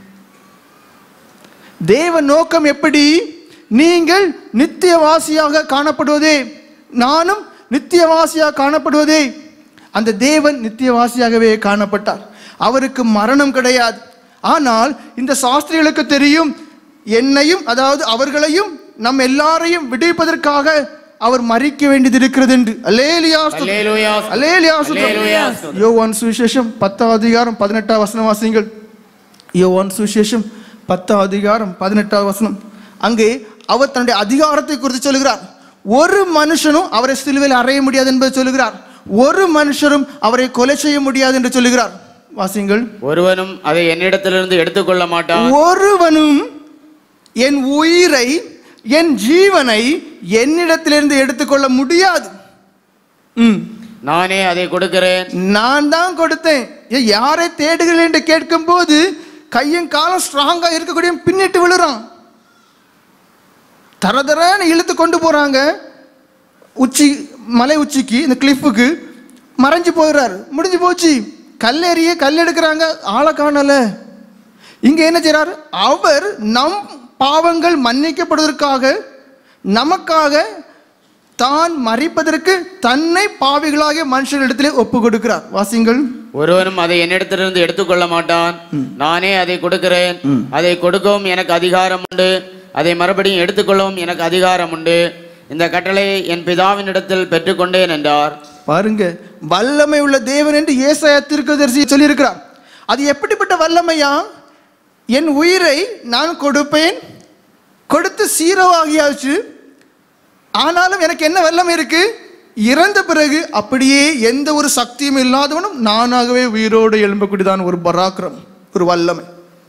தேவ நோக்கம் எப்படி நீங்கள் நித்தியவாசியாக காணப்படுவதே நானும் நித்தியவாசியாக காணப்படுவதே அந்த தேவன் நித்தியவாசியாகவே காணப்பட்டார் அவருக்கு மரணம் கிடையாது ஆனால் இந்த சாஸ்திரிகளுக்கு தெரியும் என்னையும் அதாவது அவர்களையும் நம் எல்லாரையும் விடுவிப்பதற்காக அவர் மறிக்க வேண்டியது இருக்கிறது என்று அல்லேலியா ஸ்தோத்திரம். அல்லேலூயா. அல்லேலியா ஸ்தோத்திரம். அல்லேலூயா. யோவான் சுவிசேஷம் பத்தாம் அதிகாரம் பதினெட்டாம் வசனம் வாசிங்கள் யோவான் சுவிசேஷம் பத்தாம் அதிகாரம் பதினெட்டாம் வசனம் அங்கே அவர் தன்னுடைய அதிகாரத்தை குறித்து சொல்கிறார் ஒரு மனுஷனும் அவரை சிலுவையில் அறைய முடியாது என்பதை சொல்லுகிறார் ஒரு மனுஷரும் அவரை கொலை செய்ய முடியாது என்று சொல்லுகிறார் வாசிங்கள் ஒருவனும் அதை என்னிடத்திலிருந்து எடுத்துக்கொள்ள மாட்டான் ஒருவனும் என் உயிரை என் ஜீவனை என்னிடத்திலிருந்து எடுத்துக்கொள்ள முடியாது ம் நானே அதை கொடுக்கிறேன் நான் தான் கொடுத்தேன் ஏன் யாரை தேடுகிறேன் என்று கேட்கும்போது கையும் காலம் ஸ்ட்ராங்கா இருக்கக்கூடிய பின்னிட்டு விழுறான் தரதரன்னு இழுத்து கொண்டு போறாங்க உச்சி மலை உச்சிக்கு இந்த கிளிஃபுக்கு மறைஞ்சு போயிடுறாரு முடிஞ்சு போச்சு கல்லெறிய கல் எடுக்கிறாங்க ஆளை காணல இங்க என்ன செய்றாரு அவர் நம் பாவங்கள் மன்னிக்கப்படுவதற்காக நமக்காக தான் மறிப்பதற்கு தன்னை பாவிகளாகிய மனுஷர்களிடத்திலே ஒப்பு கொடுக்கிறார் வாசிங்கள் ஒருவனும் அதை என்னிடத்திலிருந்து எடுத்துக்கொள்ள மாட்டான் நானே அதை கொடுக்கிறேன் அதை கொடுக்கவும் எனக்கு அதிகாரம் உண்டு அதை மறுபடியும் எடுத்துக்கொள்ளவும் எனக்கு அதிகாரம் உண்டு இந்த கட்டளையை என் பிதாவினிடத்தில் பெற்றுக்கொண்டேன் என்றார் பாருங்க வல்லமை உள்ள தேவன் என்று ஏசாயா தீர்க்கதரிசி சொல்லியிருக்கிறார் அது எப்படிப்பட்ட வல்லமையா என் உயிரை நான் கொடுப்பேன் கொடுத்து சீரவாகியாச்சு ஆனாலும் எனக்கு என்ன வல்லமை இருக்கு இறந்த பிறகு அப்படியே எந்த ஒரு சக்தியும் இல்லாதவனும் நானாகவே உயிரோடு எழும்பக்கூடியதான ஒரு பராக்கிரம் ஒரு வல்லமை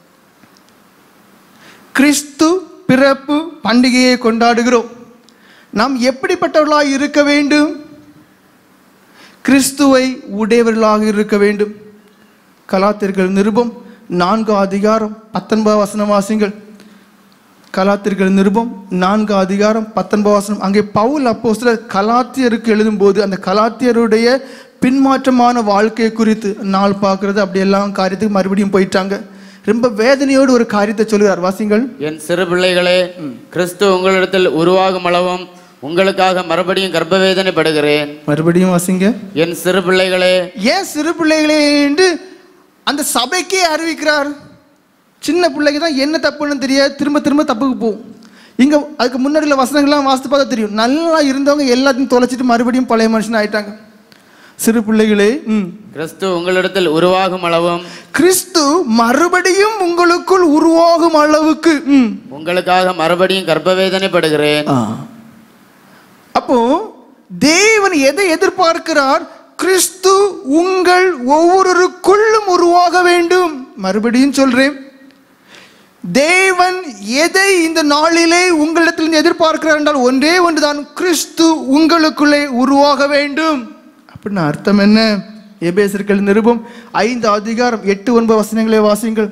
கிறிஸ்து பிறப்பு பண்டிகையை கொண்டாடுகிறோம் நாம் எப்படிப்பட்டவர்களாக இருக்க வேண்டும் கிறிஸ்துவை உடையவர்களாக இருக்க வேண்டும் கலாத்திர்கள் நிருபம் நான்கு அதிகாரம் பத்தொன்பது வசனம் வாசிங்கள் கலாத்திர்கள் நிருபம் நான்கு அதிகாரம் பத்தொன்பது வசனம் அங்கே பவுல் அப்போஸ்தலர் கலாத்தியருக்கு எழுதும்போது அந்த கலாத்தியருடைய பின்மாற்றமான வாழ்க்கை குறித்து நாள் பார்க்கறது அப்படியெல்லாம் காரியத்துக்கு மறுபடியும் போயிட்டாங்க ரொம்ப வேதனையோடு ஒரு காரியத்தை சொல்கிறார் வாசிங்கள் என் சிறு பிள்ளைகளே கிறிஸ்து உங்களிடத்தில் உருவாகும் அளவும் உங்களுக்காக மறுபடியும் கர்ப்பவேதனைப்படுகிறேன் மறுபடியும் வாசிங்க என் சிறு பிள்ளைகளே ஏன் சிறு பிள்ளைகளே என்று அந்த சபைக்கே அறிவிக்கிறார் சின்ன பிள்ளைங்க தான் என்ன தப்புன்னு தெரியாது திரும்ப திரும்ப தப்புக்கு போகும் இங்கே அதுக்கு முன்னாடி உள்ள வசனங்கள்லாம் வாசித்து பார்த்தா தெரியும் நல்லா இருந்தவங்க எல்லாத்தையும் தொலைச்சிட்டு மறுபடியும் பழைய மனுஷன் ஆயிட்டாங்க சிறு பிள்ளைகளே ம் கிறிஸ்து உங்களிடத்தில் உருவாகும் அளவும் கிறிஸ்து மறுபடியும் உங்களுக்குள் உருவாகும் அளவுக்கு ம் உங்களுக்காக மறுபடியும் கர்ப்பவேதனைப்படுகிறேன் அப்போ தேவன் எதை எதிர்பார்க்கிறார் கிறிஸ்து உங்கள் ஒவ்வொருவருக்குள்ளும் உருவாக வேண்டும் மறுபடியும் சொல்றேன் தேவன் எதை இந்த நாளிலே உங்களிடத்தில் எதிர்பார்க்கிறார் என்றால் ஒன்றே ஒன்றுதான் கிறிஸ்து உங்களுக்குள்ளே உருவாக வேண்டும் அப்படின்னு அர்த்தம் என்ன எபேசர்கள் நிருபம் ஐந்து அதிகாரம் எட்டு ஒன்பது வசனங்களை வாசிங்கள்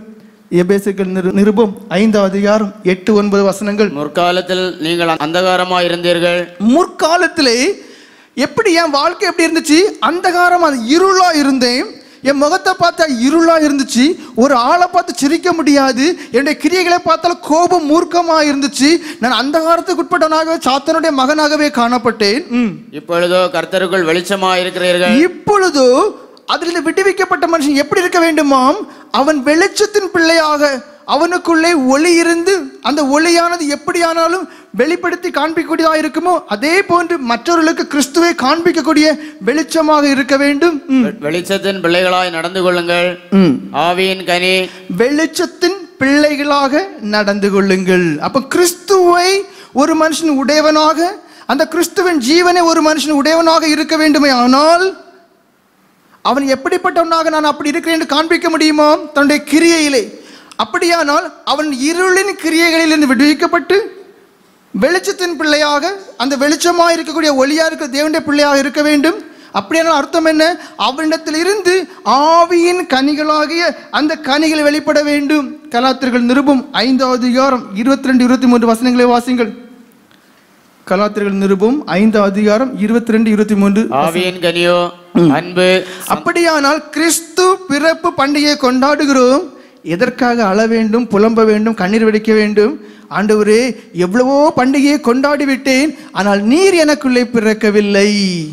எபேசுக்கள் நிரு நிருபம் ஐந்தாவது அதிகாரம் எட்டு ஒன்பது வசனங்கள் முற்காலத்தில் நீங்கள் அந்தகாரமாய் இருந்தீர்கள் முற்காலத்திலே எப்படி என் வாழ்க்கை எப்படி இருந்துச்சு அந்தகாரம் அது இருளா இருந்தேன் என் முகத்தை பார்த்தா இருளா இருந்துச்சு ஒரு ஆளை பார்த்து சிரிக்க முடியாது என்னுடைய கிரியைகளை பார்த்தால் கோபம் மூர்க்கமா இருந்துச்சு நான் அந்தகாரத்துக்கு உட்பட்டவனாகவே சாத்தனுடைய மகனாகவே காணப்பட்டேன் ம். இப்பொழுதோ கர்த்தருக்குள் வெளிச்சமாய் இருக்கிறீர்கள் இப்பொழுதோ அதிலிருந்து விடுவிக்கப்பட்ட மனுஷன் எப்படி இருக்க வேண்டுமாம் அவன் வெளிச்சத்தின் பிள்ளையாக அவனுக்குள்ளே ஒளி இருந்து அந்த ஒளியானது எப்படியானாலும் வெளிப்படுத்தி காண்பிக்கக்கூடியதாக இருக்குமோ அதே போன்று மற்றவர்களுக்கு கிறிஸ்துவை காண்பிக்கக்கூடிய வெளிச்சமாக இருக்க வேண்டும் ம். வெ- வெளிச்சத்தின் பிள்ளைகளாய் நடந்து கொள்ளுங்கள் ம். ஆவியின் கனி வெளிச்சத்தின் பிள்ளைகளாக நடந்து கொள்ளுங்கள் அப்ப கிறிஸ்துவை ஒரு மனுஷன் உடையவனாக அந்த கிறிஸ்துவின் ஜீவனை ஒரு மனுஷன் உடையவனாக இருக்க வேண்டுமே ஆனால் அவன் எப்படிப்பட்டவனாக நான் அப்படி இருக்கிறேன் என்று காண்பிக்க முடியுமா தன்னுடைய கிரியையிலே அப்படியானால் அவன் இருளின் கிரியைகளிலிருந்து விடுவிக்கப்பட்டு வெளிச்சத்தின் பிள்ளையாக அந்த வெளிச்சமாக இருக்கக்கூடிய ஒளியா இருக்கிற தேவனுடைய பிள்ளையாக இருக்க வேண்டும் அப்படியான அர்த்தம் என்ன அவனிடத்தில் இருந்து ஆவியின் கனிகளாகிய அந்த கனிகள் வெளிப்பட வேண்டும் கலாத்திர்கள் நிருபம் ஐந்தாவது அதிகாரம் இருபத்தி ரெண்டு இருபத்தி மூன்று வசனங்களை வாசிங்கள் கலாத்திர்கள் நிருபம் ஐந்தாவது அதிகாரம் இருபத்தி ரெண்டு இருபத்தி மூன்று ஆவியின் கனியோ அன்பு அப்படியானால் கிறிஸ்து பிறப்பு பண்டிகையை கொண்டாடுகிறோம் எதற்காக அழ வேண்டும் புலம்ப வேண்டும் கண்ணீர் வெடிக்க வேண்டும் ஆண்டவரே எவ்வளவோ பண்டிகையை கொண்டாடி விட்டேன் ஆனால் நீர் எனக்குள்ளே பிறக்கவில்லை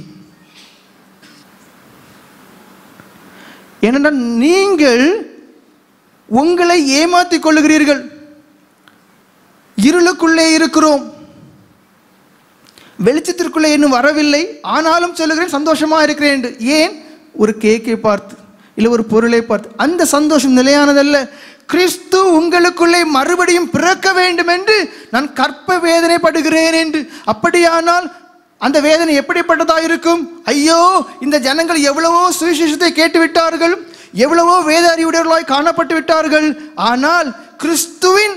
ஏனென்றால் நீங்கள் உங்களை ஏமாத்திக் கொள்ளுகிறீர்கள் இருளுக்குள்ளே இருக்கிறோம் வெளிச்சத்திற்குள்ளே இன்னும் வரவில்லை ஆனாலும் சொல்லுகிறேன் சந்தோஷமா இருக்கிறேன் என்று ஏன் ஒரு கேக்கை பார்த்து இல்லை ஒரு பொருளை பார்த்து அந்த சந்தோஷம் நிலையானதல்ல கிறிஸ்து உங்களுக்குள்ளே மறுபடியும் பிறக்க வேண்டும் என்று நான் கற்ப வேதனைப்படுகிறேன் என்று அப்படியானால் அந்த வேதனை எப்படிப்பட்டதா இருக்கும் ஐயோ இந்த ஜனங்கள் எவ்வளவோ சுவிசேஷத்தை கேட்டு விட்டார்கள் எவ்வளவோ வேத அறிவுடையவர்களாய் காணப்பட்டு விட்டார்கள் ஆனால் கிறிஸ்துவின்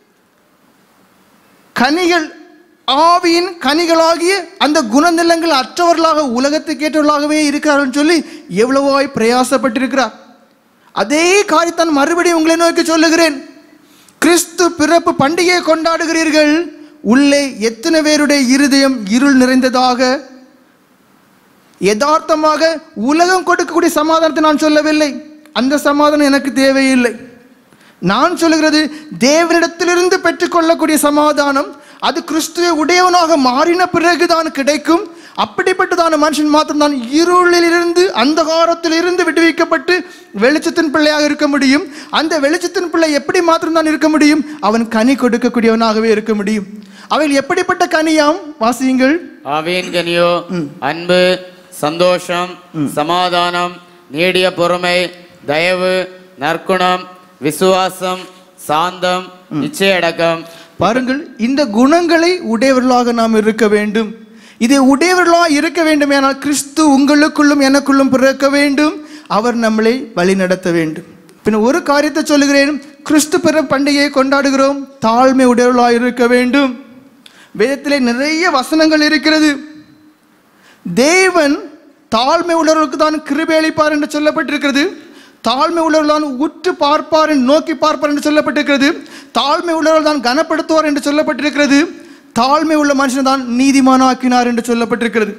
கனிகள் ஆவியின் கனிகளாகிய அந்த குணநிலங்கள் அற்றவர்களாக உலகத்துக்கு ஏற்றவர்களாகவே இருக்கிறார்கள் சொல்லி எவ்வளவாய் பிரயாசப்பட்டிருக்கிறார் அதே காரியத்தான் மறுபடியும் உங்களை நோக்கி சொல்லுகிறேன் கிறிஸ்து பிறப்பு பண்டிகையை கொண்டாடுகிறீர்கள் உள்ளே எத்தனை பேருடைய இருதயம் இருள் நிறைந்ததாக யதார்த்தமாக உலகம் கொடுக்கக்கூடிய சமாதானத்தை நான் சொல்லவில்லை அந்த சமாதானம் எனக்கு தேவையில்லை நான் சொல்லுகிறது தேவனிடத்திலிருந்து பெற்றுக்கொள்ளக்கூடிய சமாதானம் அது கிறிஸ்துவை உடையவனாக மாறின பிறகுதான் கிடைக்கும் அப்படிப்பட்டதான மனுஷன் மாத்திரம்தான் இருளிலிருந்து அந்தகாரத்திலிருந்து விடுவிக்கப்பட்டு வெளிச்சத்தின் பிள்ளையாக இருக்க முடியும் அந்த வெளிச்சத்தின் பிள்ளை எப்படி மாத்திரம்தான் இருக்க முடியும் அவன் கனி கொடுக்கக்கூடியவனாகவே இருக்க முடியும் அவைகள் எப்படிப்பட்ட கனியாம் வாசியுங்கள் ஆவியின் கனியோ அன்பு சந்தோஷம் சமாதானம் நீடிய பொறுமை தயவு நற்குணம் விசுவாசம் சாந்தம் நிச்சயடக்கம் பாருங்கள் இந்த குணங்களை உடையவர்களாக நாம் இருக்க வேண்டும் இதை உடையவர்களாக இருக்க வேண்டுமேனால் கிறிஸ்து உங்களுக்குள்ளும் எனக்குள்ளும் பிறக்க வேண்டும் அவர் நம்மளை வழி நடத்த வேண்டும் பின் ஒரு காரியத்தை சொல்லுகிறேன் கிறிஸ்து பிற பண்டிகையை கொண்டாடுகிறோம் தாழ்மை உடையவர்களாக இருக்க வேண்டும் வேதத்திலே நிறைய வசனங்கள் இருக்கிறது தேவன் தாழ்மை உள்ளவர்களுக்கு தான் கிருபை அளிப்பார் என்று சொல்லப்பட்டிருக்கிறது தாழ்மை உள்ளவர்கள் தான் உற்று பார்ப்பார் என்று நோக்கி பார்ப்பார் என்று சொல்லப்பட்டிருக்கிறது தாழ்மை உள்ளவர்கள் தான் கனப்படுத்துவார் என்று சொல்லப்பட்டிருக்கிறது தாழ்மை உள்ள மனுஷன் தான் நீதிமானாக்கினார் என்று சொல்லப்பட்டிருக்கிறது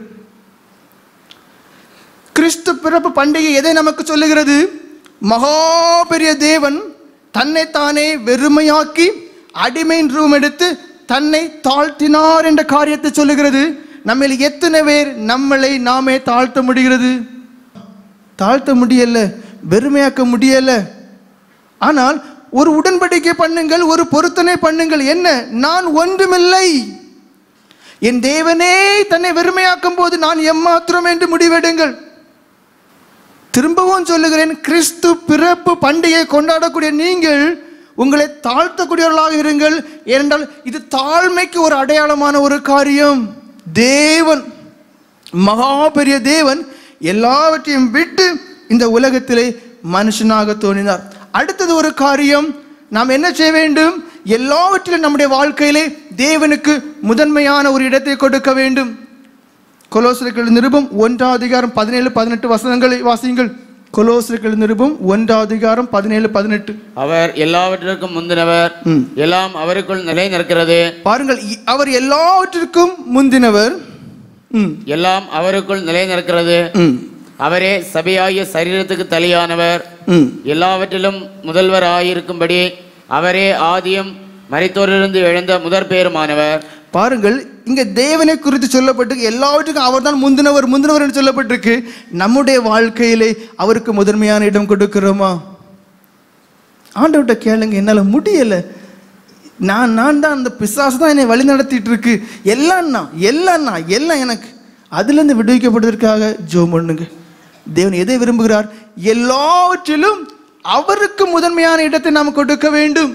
கிறிஸ்து பிறப்பு பண்டிகை எதை நமக்கு சொல்லுகிறது மகா பெரிய தேவன் தன்னைத்தானே வெறுமையாக்கி அடிமையின் ரூம் எடுத்து தன்னை தாழ்த்தினார் என்ற காரியத்தை சொல்லுகிறது நம்மில் எத்தனை பேர் நம்மளை நாமே தாழ்த்த முடிகிறது தாழ்த்த முடியல வெறுமையாக்க முடியல ஆனால் ஒரு உடன்படிக்கை பண்ணுங்கள் ஒரு பொருத்தனை பண்ணுங்கள் என்ன நான் ஒன்றுமில்லை என் தேவனே தன்னை வெறுமையாக்கும் போது நான் எம்மாத்திரம் என்று முடிவெடுங்கள் திரும்பவும் சொல்லுகிறேன் கிறிஸ்து பிறப்பு பண்டிகை கொண்டாடக்கூடிய நீங்கள் உங்களை தாழ்த்தக்கூடியவர்களாக இருங்கள் ஏனென்றால் இது தாழ்மைக்கு ஒரு அடையாளமான ஒரு காரியம் தேவன் மகா பெரிய தேவன் எல்லாவற்றையும் விட்டு இந்த உலகத்திலே மனுஷனாக தோன்றினார் அடுத்தது ஒரு காரியம் நாம் என்ன செய்ய வேண்டும் எல்லாவற்றிலும் நம்முடைய வாழ்க்கையிலே தேவனுக்கு முதன்மையான ஒரு இடத்தை கொடுக்க வேண்டும் கொலோசர்கள் நிருபம் ஒன்றாம் அதிகாரம் பதினேழு பதினெட்டு வசனங்களை வாசியுங்கள் கொலோசர்கள் நிருபம் ஒன்றாவது அதிகாரம் பதினேழு பதினெட்டு அவர் எல்லாவற்றிற்கும் முந்தினவர் எல்லாம் அவருக்குள் நிலை நிற்கிறது பாருங்கள் இ- அவர் எல்லாவற்றிற்கும் முந்தினவர் ம் எல்லாம் அவருக்குள் நிலை நிற்கிறது ம் அவரே சபையாகிய சரீரத்துக்கு தலையானவர் ம் எல்லாவற்றிலும் முதல்வர் ஆயிருக்கும்படி அவரே ஆதியும் மரித்தோரிலிருந்து எழுந்த முதற் பேருமானவர் பாருங்கள் இங்க தேவனை குறித்து சொல்லப்பட்டு எல்லாவற்றுக்கும் அவர்தான் முந்தினவர் முந்தினவர் என்று சொல்லப்பட்டிருக்கு நம்முடைய வாழ்க்கையிலே அவருக்கு முதன்மையான இடம் கொடுக்கிறோமா ஆண்டவர்கிட்ட கேளுங்க என்னால முடியல நான் நான் தான் அந்த பிசாசு தான் என்னை வழி நடத்திட்டு இருக்கு எல்லாம் நான் எல்லாம் நான் எல்லாம் எனக்கு அதுலேருந்து விடுவிக்கப்படுவதற்காக ஜோம் பண்ணுங்க தேவன் எதை விரும்புகிறார் எல்லாவற்றிலும் அவருக்கு முதன்மையான இடத்தை நாம் கொடுக்க வேண்டும்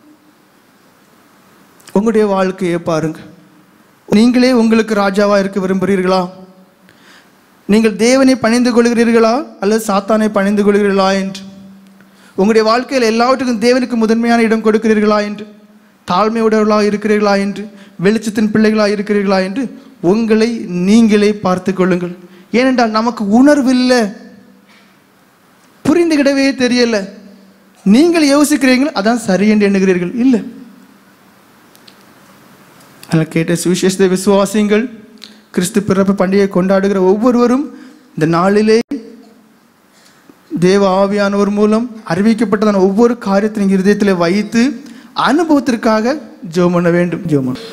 உங்களுடைய வாழ்க்கையை பாருங்க நீங்களே உங்களுக்கு ராஜாவா இருக்க விரும்புகிறீர்களா நீங்கள் தேவனை பணிந்து கொள்கிறீர்களா அல்லது சாத்தானை பணிந்து கொள்கிறீர்களா என்று உங்களுடைய வாழ்க்கையில் எல்லாவற்றுக்கும் தேவனுக்கு முதன்மையான இடம் கொடுக்கிறீர்களா என்று தாழ்மையுடையவர்களாக இருக்கிறீர்களா என்று வெளிச்சத்தின் பிள்ளைகளாக இருக்கிறீர்களா என்று உங்களை நீங்களே பார்த்து கொள்ளுங்கள் ஏனென்றால் நமக்கு உணர்வில்லை புரிந்துகிடவே தெரியல நீங்கள் யோசிக்கிறீர்கள் அதான் சரி என்று எண்ணுகிறீர்கள் இல்லை ஆனால் கேட்ட சுவிசேஷத்தை விசுவாசிங்கள் கிறிஸ்து பிறப்பு பண்டிகை கொண்டாடுகிற ஒவ்வொருவரும் இந்த நாளிலே தேவ ஆவியானவர் மூலம் அறிவிக்கப்பட்டதான ஒவ்வொரு காரியத்தின் இருதயத்தில் வைத்து அனுபவத்திற்காக ஜெபம் பண்ண வேண்டும் ஜெபம் பண்ண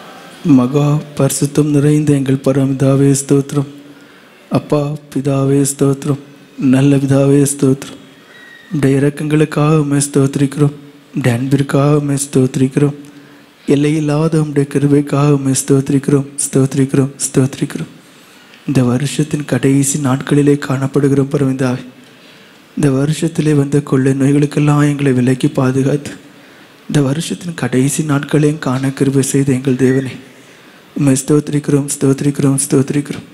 மகா பரிசுத்தம் நிறைந்த எங்கள் பரமிதாவே ஸ்தோத்திரம் அப்பா பிதாவே ஸ்தோத்திரம் நல்ல பிதாவே ஸ்தோத்திரம் உடைய இறக்கங்களுக்காக உண்மை ஸ்தோத்திரிக்கிறோம் உடைய அன்பிற்காக உண்மை ஸ்தோத்திரிக்கிறோம் எல்லையில்லாத உடைய கிருபைக்காக உண்மை ஸ்தோத்திரிக்கிறோம் ஸ்தோத்திரிக்கிறோம் ஸ்தோத்திரிக்கிறோம் இந்த வருஷத்தின் கடைசி நாட்களிலே காணப்படுகிறோம் பரமிதாவே இந்த வருஷத்திலே வந்த கொள்ளை நோய்களுக்கெல்லாம் எங்களை விலக்கி பாதுகாத்து இந்த வருஷத்தின் கடைசி நாட்களையும் காண கிருபை செய்த எங்கள் தேவனே உண்மை ஸ்தோத்திரிக்கிறோம் ஸ்தோத்திரிக்கிறோம் ஸ்தோத்திரிக்கிறோம்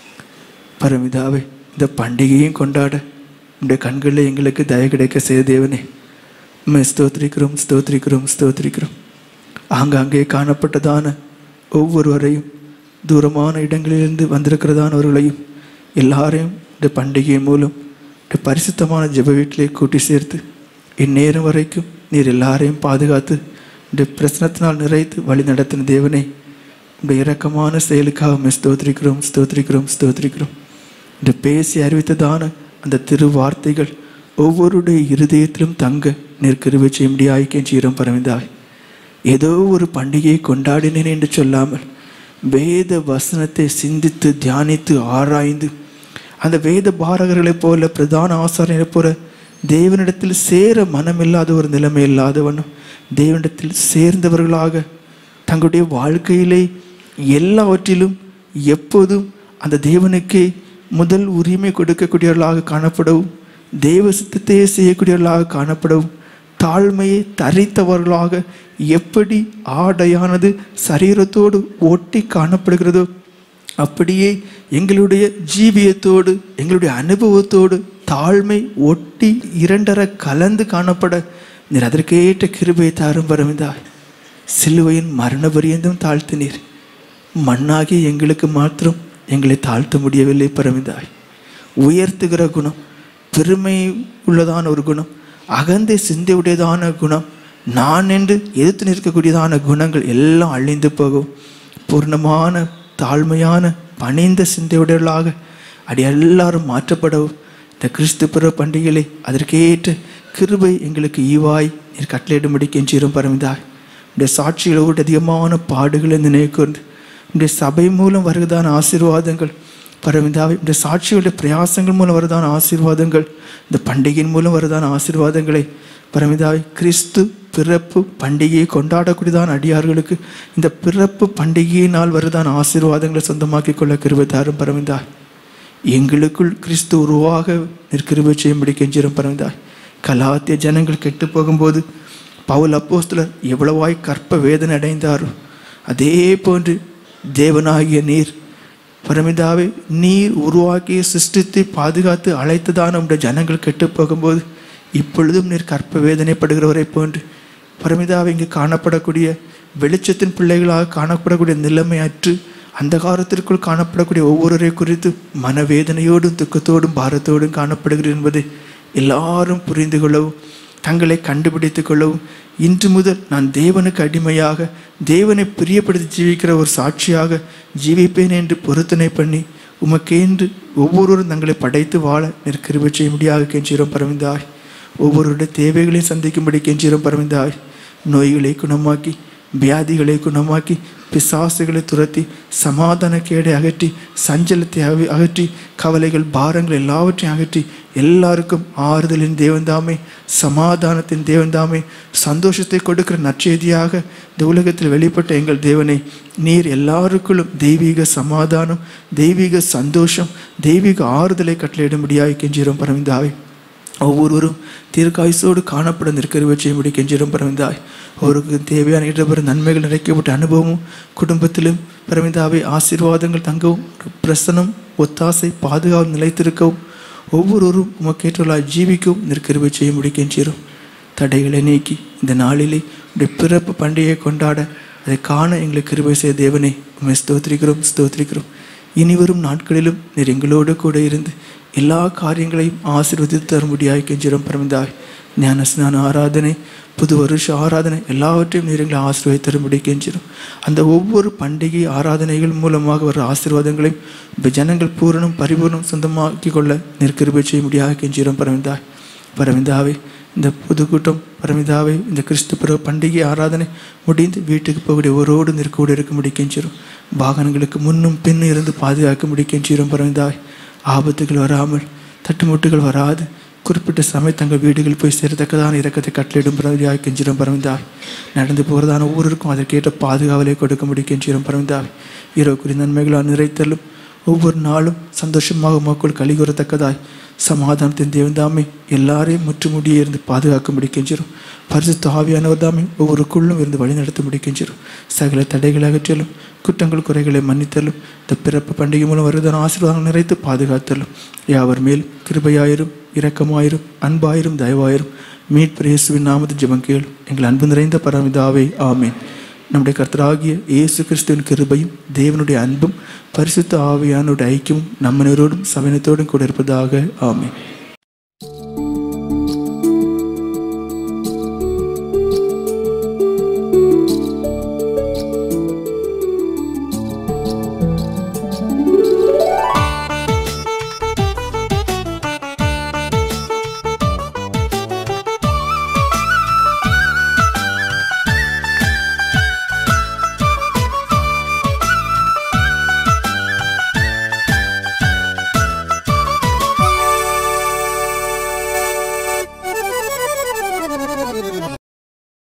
பரமிதாவே இந்த பண்டிகையும் கொண்டாட உடைய கண்களில் எங்களுக்கு தய கிடைக்க செய்த தேவனே உண்மை ஸ்தோத்திரிக்கிறோம் ஸ்தோத்திரிக்கிறோம் ஸ்தோத்திரிக்கிறோம் ஆங்காங்கே காணப்பட்டதான ஒவ்வொருவரையும் தூரமான இடங்களிலிருந்து வந்திருக்கிறதானவர்களையும் எல்லாரையும் இந்த பண்டிகை மூலம் இந்த பரிசுத்தமான ஜெப வீட்டிலே கூட்டி சேர்த்து இந்நேரம் வரைக்கும் நீர் எல்லாரையும் பாதுகாத்து இந்த பிரசனத்தினால் நிறைத்து வழி நடத்தின தேவனே உடைய இரக்கமான செயலுக்காக உம்மை ஸ்தோத்திரிக்கிறோம் ஸ்தோத்திரிக்கிறோம் ஸ்தோத்திரிக்கிறோம் இந்த பேசி அறிவித்ததான அந்த திரு வார்த்தைகள் ஒவ்வொருடைய இருதயத்திலும் தங்க நீர் கிருபை செய்யும்படியாய் கெஞ்சீரம் பரவிந்தாய் ஏதோ ஒரு பண்டிகையை கொண்டாடினேன் என்று சொல்லாமல் வேத வசனத்தை சிந்தித்து தியானித்து ஆராய்ந்து அந்த வேத பாரகர்களைப் போல பிரதான ஆசாரியரைப் போல தேவனிடத்தில் சேர மனமில்லாத ஒரு நிலைமை இல்லாதவனும் தேவனிடத்தில் சேர்ந்தவர்களாக தங்களுடைய வாழ்க்கையிலே எல்லாவற்றிலும் எப்போதும் அந்த தேவனுக்கே முதல் உரிமை கொடுக்கக்கூடியவர்களாக காணப்படவும் தேவ சித்தத்தையே செய்யக்கூடியவர்களாக காணப்படவும் தாழ்மையை தரித்தவர்களாக எப்படி ஆடையானது சரீரத்தோடு ஒட்டி காணப்படுகிறதோ அப்படியே எங்களுடைய ஜீவியத்தோடு எங்களுடைய அனுபவத்தோடு தாழ்மை ஒட்டி இரண்டர கலந்து காணப்பட நீர் அதற்கேற்ற கிருபையை தாரும் பரமிதாய் சிலுவையின் மரண பரியந்தம் தாழ்த்தினீர் மண்ணாகிய எங்களுக்கு மாத்திரம் எங்களை தாழ்த்த முடியவில்லை பரமிதாய் உயர்த்துகிற குணம் பெருமை உள்ளதான ஒரு குணம் அகந்தை சிந்தையுடையதான குணம் நான் என்று எதிர்த்து நிற்கக்கூடியதான குணங்கள் எல்லாம் அழிந்து போகும் பூர்ணமான தாழ்மையான பணிந்த சிந்தையுடையவர்களாக அடி எல்லாரும் மாற்றப்படவும் இந்த கிறிஸ்து பிற பண்டிகைகளை அதற்கேற்ற கிருபை எங்களுக்கு ஈவாய் நீர் கட்டளையிடும்படி கெஞ்சிரும் பரமிதாய் இந்த சாட்சிகளோடு அதிகமான பாடுகளை நினைக்கூர்ந்து இந்த சபை மூலம் வருவதான ஆசீர்வாதங்கள் பரமிதாவை இந்த சாட்சிகளுடைய பிரயாசங்கள் மூலம் வருதான ஆசீர்வாதங்கள் இந்த பண்டிகையின் மூலம் வருதான ஆசீர்வாதங்களை பரமிதாவை கிறிஸ்து பிறப்பு பண்டிகையை கொண்டாடக்கூடியதான அடியார்களுக்கு இந்த பிறப்பு பண்டிகையினால் வருதான ஆசீர்வாதங்களை சொந்தமாக்கிக் கொள்ள கிருபை தாரும் பரமிதாய் எங்களுக்குள் கிறிஸ்து உருவாக நிற்கிருபை செய்யும்படி கெஞ்சிரும் பரமிதாய் கலாத்திய ஜனங்கள் கெட்டு போகும்போது பவுல் அப்போஸ்தலர் எவ்வளவாய் கற்ப வேதனை அடைந்தாரோ அதே போன்று தேவனாகிய நீர் பரமிதாவே நீர் உருவாக்கி சிருஷ்டித்து பாதுகாத்து அழைத்ததான நம்முடைய ஜனங்கள் கெட்டு போகும்போது இப்பொழுதும் நீர் கற்ப வேதனைப்படுகிறவரை போன்று பரமிதாவை இங்கு காணப்படக்கூடிய வெளிச்சத்தின் பிள்ளைகளாக காணப்படக்கூடிய நிலைமையற்று அந்த காலத்திற்குள் காணப்படக்கூடிய ஒவ்வொருவரை குறித்து மனவேதனையோடும் துக்கத்தோடும் பாரத்தோடும் காணப்படுகிறேன் என்பதை எல்லாரும் புரிந்து கொள்ளவும் தங்களை கண்டுபிடித்துக் கொள்ளவும் இன்று முதல் நான் தேவனுக்கு அடிமையாக தேவனை பிரியப்படுத்தி ஜீவிக்கிற ஒரு சாட்சியாக ஜீவிப்பேன் என்று பொருத்தனை பண்ணி உமக்கேன்று ஒவ்வொருவரும் தங்களை படைத்து வாழ நிற்கிருபை செய்ய முடியாக கெஞ்சிரம் பரவிந்தாய் ஒவ்வொருவருடைய தேவைகளையும் சந்திக்கும்படி கெஞ்சிரம் பரவிந்தாய் நோய்களை குணமாக்கி வியாதிகளை குணமாக்கி பிசாசுகளை துரத்தி சமாதான கேடை அகற்றி சஞ்சலத்தை அவி- அகற்றி கவலைகள் பாரங்கள் எல்லாவற்றையும் அகற்றி எல்லாருக்கும் ஆறுதலின் தேவன்தாமே சமாதானத்தின் தேவன்தாமே சந்தோஷத்தை கொடுக்கிற நற்செய்தியாக இந்த உலகத்தில் வெளிப்பட்ட எங்கள் தேவனை நீர் எல்லாருக்குள்ளும் தெய்வீக சமாதானம் தெய்வீக சந்தோஷம் தெய்வீக ஆறுதலை கட்டளையிடும்படியாய் கெஞ்சிரம் பரவிந்தாவே ஒவ்வொருவரும் தீர்க்காயுசோடு காணப்பட நிற்கிறவை செய்யும்படி கெஞ்சிடம் பரவிந்தாய் அவருக்கு தேவையான இடம்பெறும் நன்மைகள் நிறைக்கப்பட்ட அனுபவமும் குடும்பத்திலும் பரவிந்தாவை ஆசீர்வாதங்கள் தங்கவும் பிரசனம் ஒத்தாசை பாதுகாப்பு நிலைத்திருக்கவும் ஒவ்வொருவரும் உமக்கேற்றலாய் ஜீவிக்கவும் நிற்கிறவை செய்யும்படி கெஞ்சிரும் தடைகளை நீக்கி இந்த நாளிலே உடைய பிறப்பு பண்டிகையை கொண்டாட அதை காண எங்களுக்கு கிருபை செய்த தேவனே உண்மை ஸ்தோத்திரிக்கிறோம் ஸ்தோத்திரிக்கிறோம் இனிவரும் நாட்களிலும் நீர் எங்களோடு கூட இருந்து எல்லா காரியங்களையும் ஆசீர்வதித்து தரும்படியாய் கெஞ்சிரம் பரந்தாய் ஞான ஸ்நான ஆராதனை புது வருஷ ஆராதனை எல்லாவற்றையும் நீர் எங்களை ஆசீர்வதி தரும்படி கெஞ்சிரும் அந்த ஒவ்வொரு பண்டிகை ஆராதனைகள் மூலமாக வர ஆசீர்வாதங்களையும் இப்ப ஜனங்கள் பூரணம் பரிபூர்ணம் சொந்தமாக்கி கொள்ள நிற்கிருபை செய்ய முடியாக கெஞ்சிரம் பரவிந்தாய் பரவிந்தாவே இந்த பொதுக்கூட்டம் பரமிதாவே இந்த கிறிஸ்து பிறகு பண்டிகை ஆராதனை முடிந்து வீட்டுக்கு போகக்கூடிய ஒருவோடு நிற்கூட இருக்க முடிக்கின்றோம் வாகனங்களுக்கு முன்னும் பின்னும் இருந்து பாதுகாக்க முடிக்கின்றோம் பரமிதாய் ஆபத்துகள் வராமல் தட்டுமுட்டுகள் வராது குறிப்பிட்ட சமயம் தங்கள் வீடுகள் போய் சேரத்தக்கதான இறக்கத்தை கட்டளையிடும் பிரதியாய் கெஞ்சிரம் பரவிந்தாய் நடந்து போகிறதான ஒவ்வொருவருக்கும் அதற்கேற்ற பாதுகாவலை கொடுக்க முடிக்கின்றோம் பரவிந்தாய் இரவுக்குரிய நன்மைகளால் நிறைத்தலும் ஒவ்வொரு நாளும் சந்தோஷமாக மக்கள் கலிகூறத்தக்கதாய் சமாதானத்தின் தேவன்தாமே எல்லாரையும் முற்றுமுடியே இருந்து பாதுகாக்க முடிக்கின்றோம் பரிசுத்த ஆவியானவர் தாமே ஒவ்வொருக்குள்ளும் இருந்து வழி நடத்த முடிக்கின்றோம் சகல தடைகளை அகற்றலும் குற்றங்கள் குறைகளை மன்னித்தலும் இந்த பிறப்பு பண்டிகை மூலம் வருதான ஆசீர்வாதங்கள் நிறைத்து பாதுகாத்தலும் யாவர் மேல் கிருபையாயிரும் இரக்கமாயிரும் அன்பாயிரும் தயவாயிரும் மீட்பர் இயேசுவின் நாமத்தில் ஜெபம் கேள் எங்கள் அன்பு நிறைந்த பரமிதாவே ஆமேன் நம்முடைய கர்த்தராகிய இயேசு கிறிஸ்துவின் கிருபையும் தேவனுடைய அன்பும் பரிசுத்த ஆவியானுடைய ஐக்கியமும் நம்மனரோடும் சமயத்தோடும் கூட இருப்பதாக ஆமென்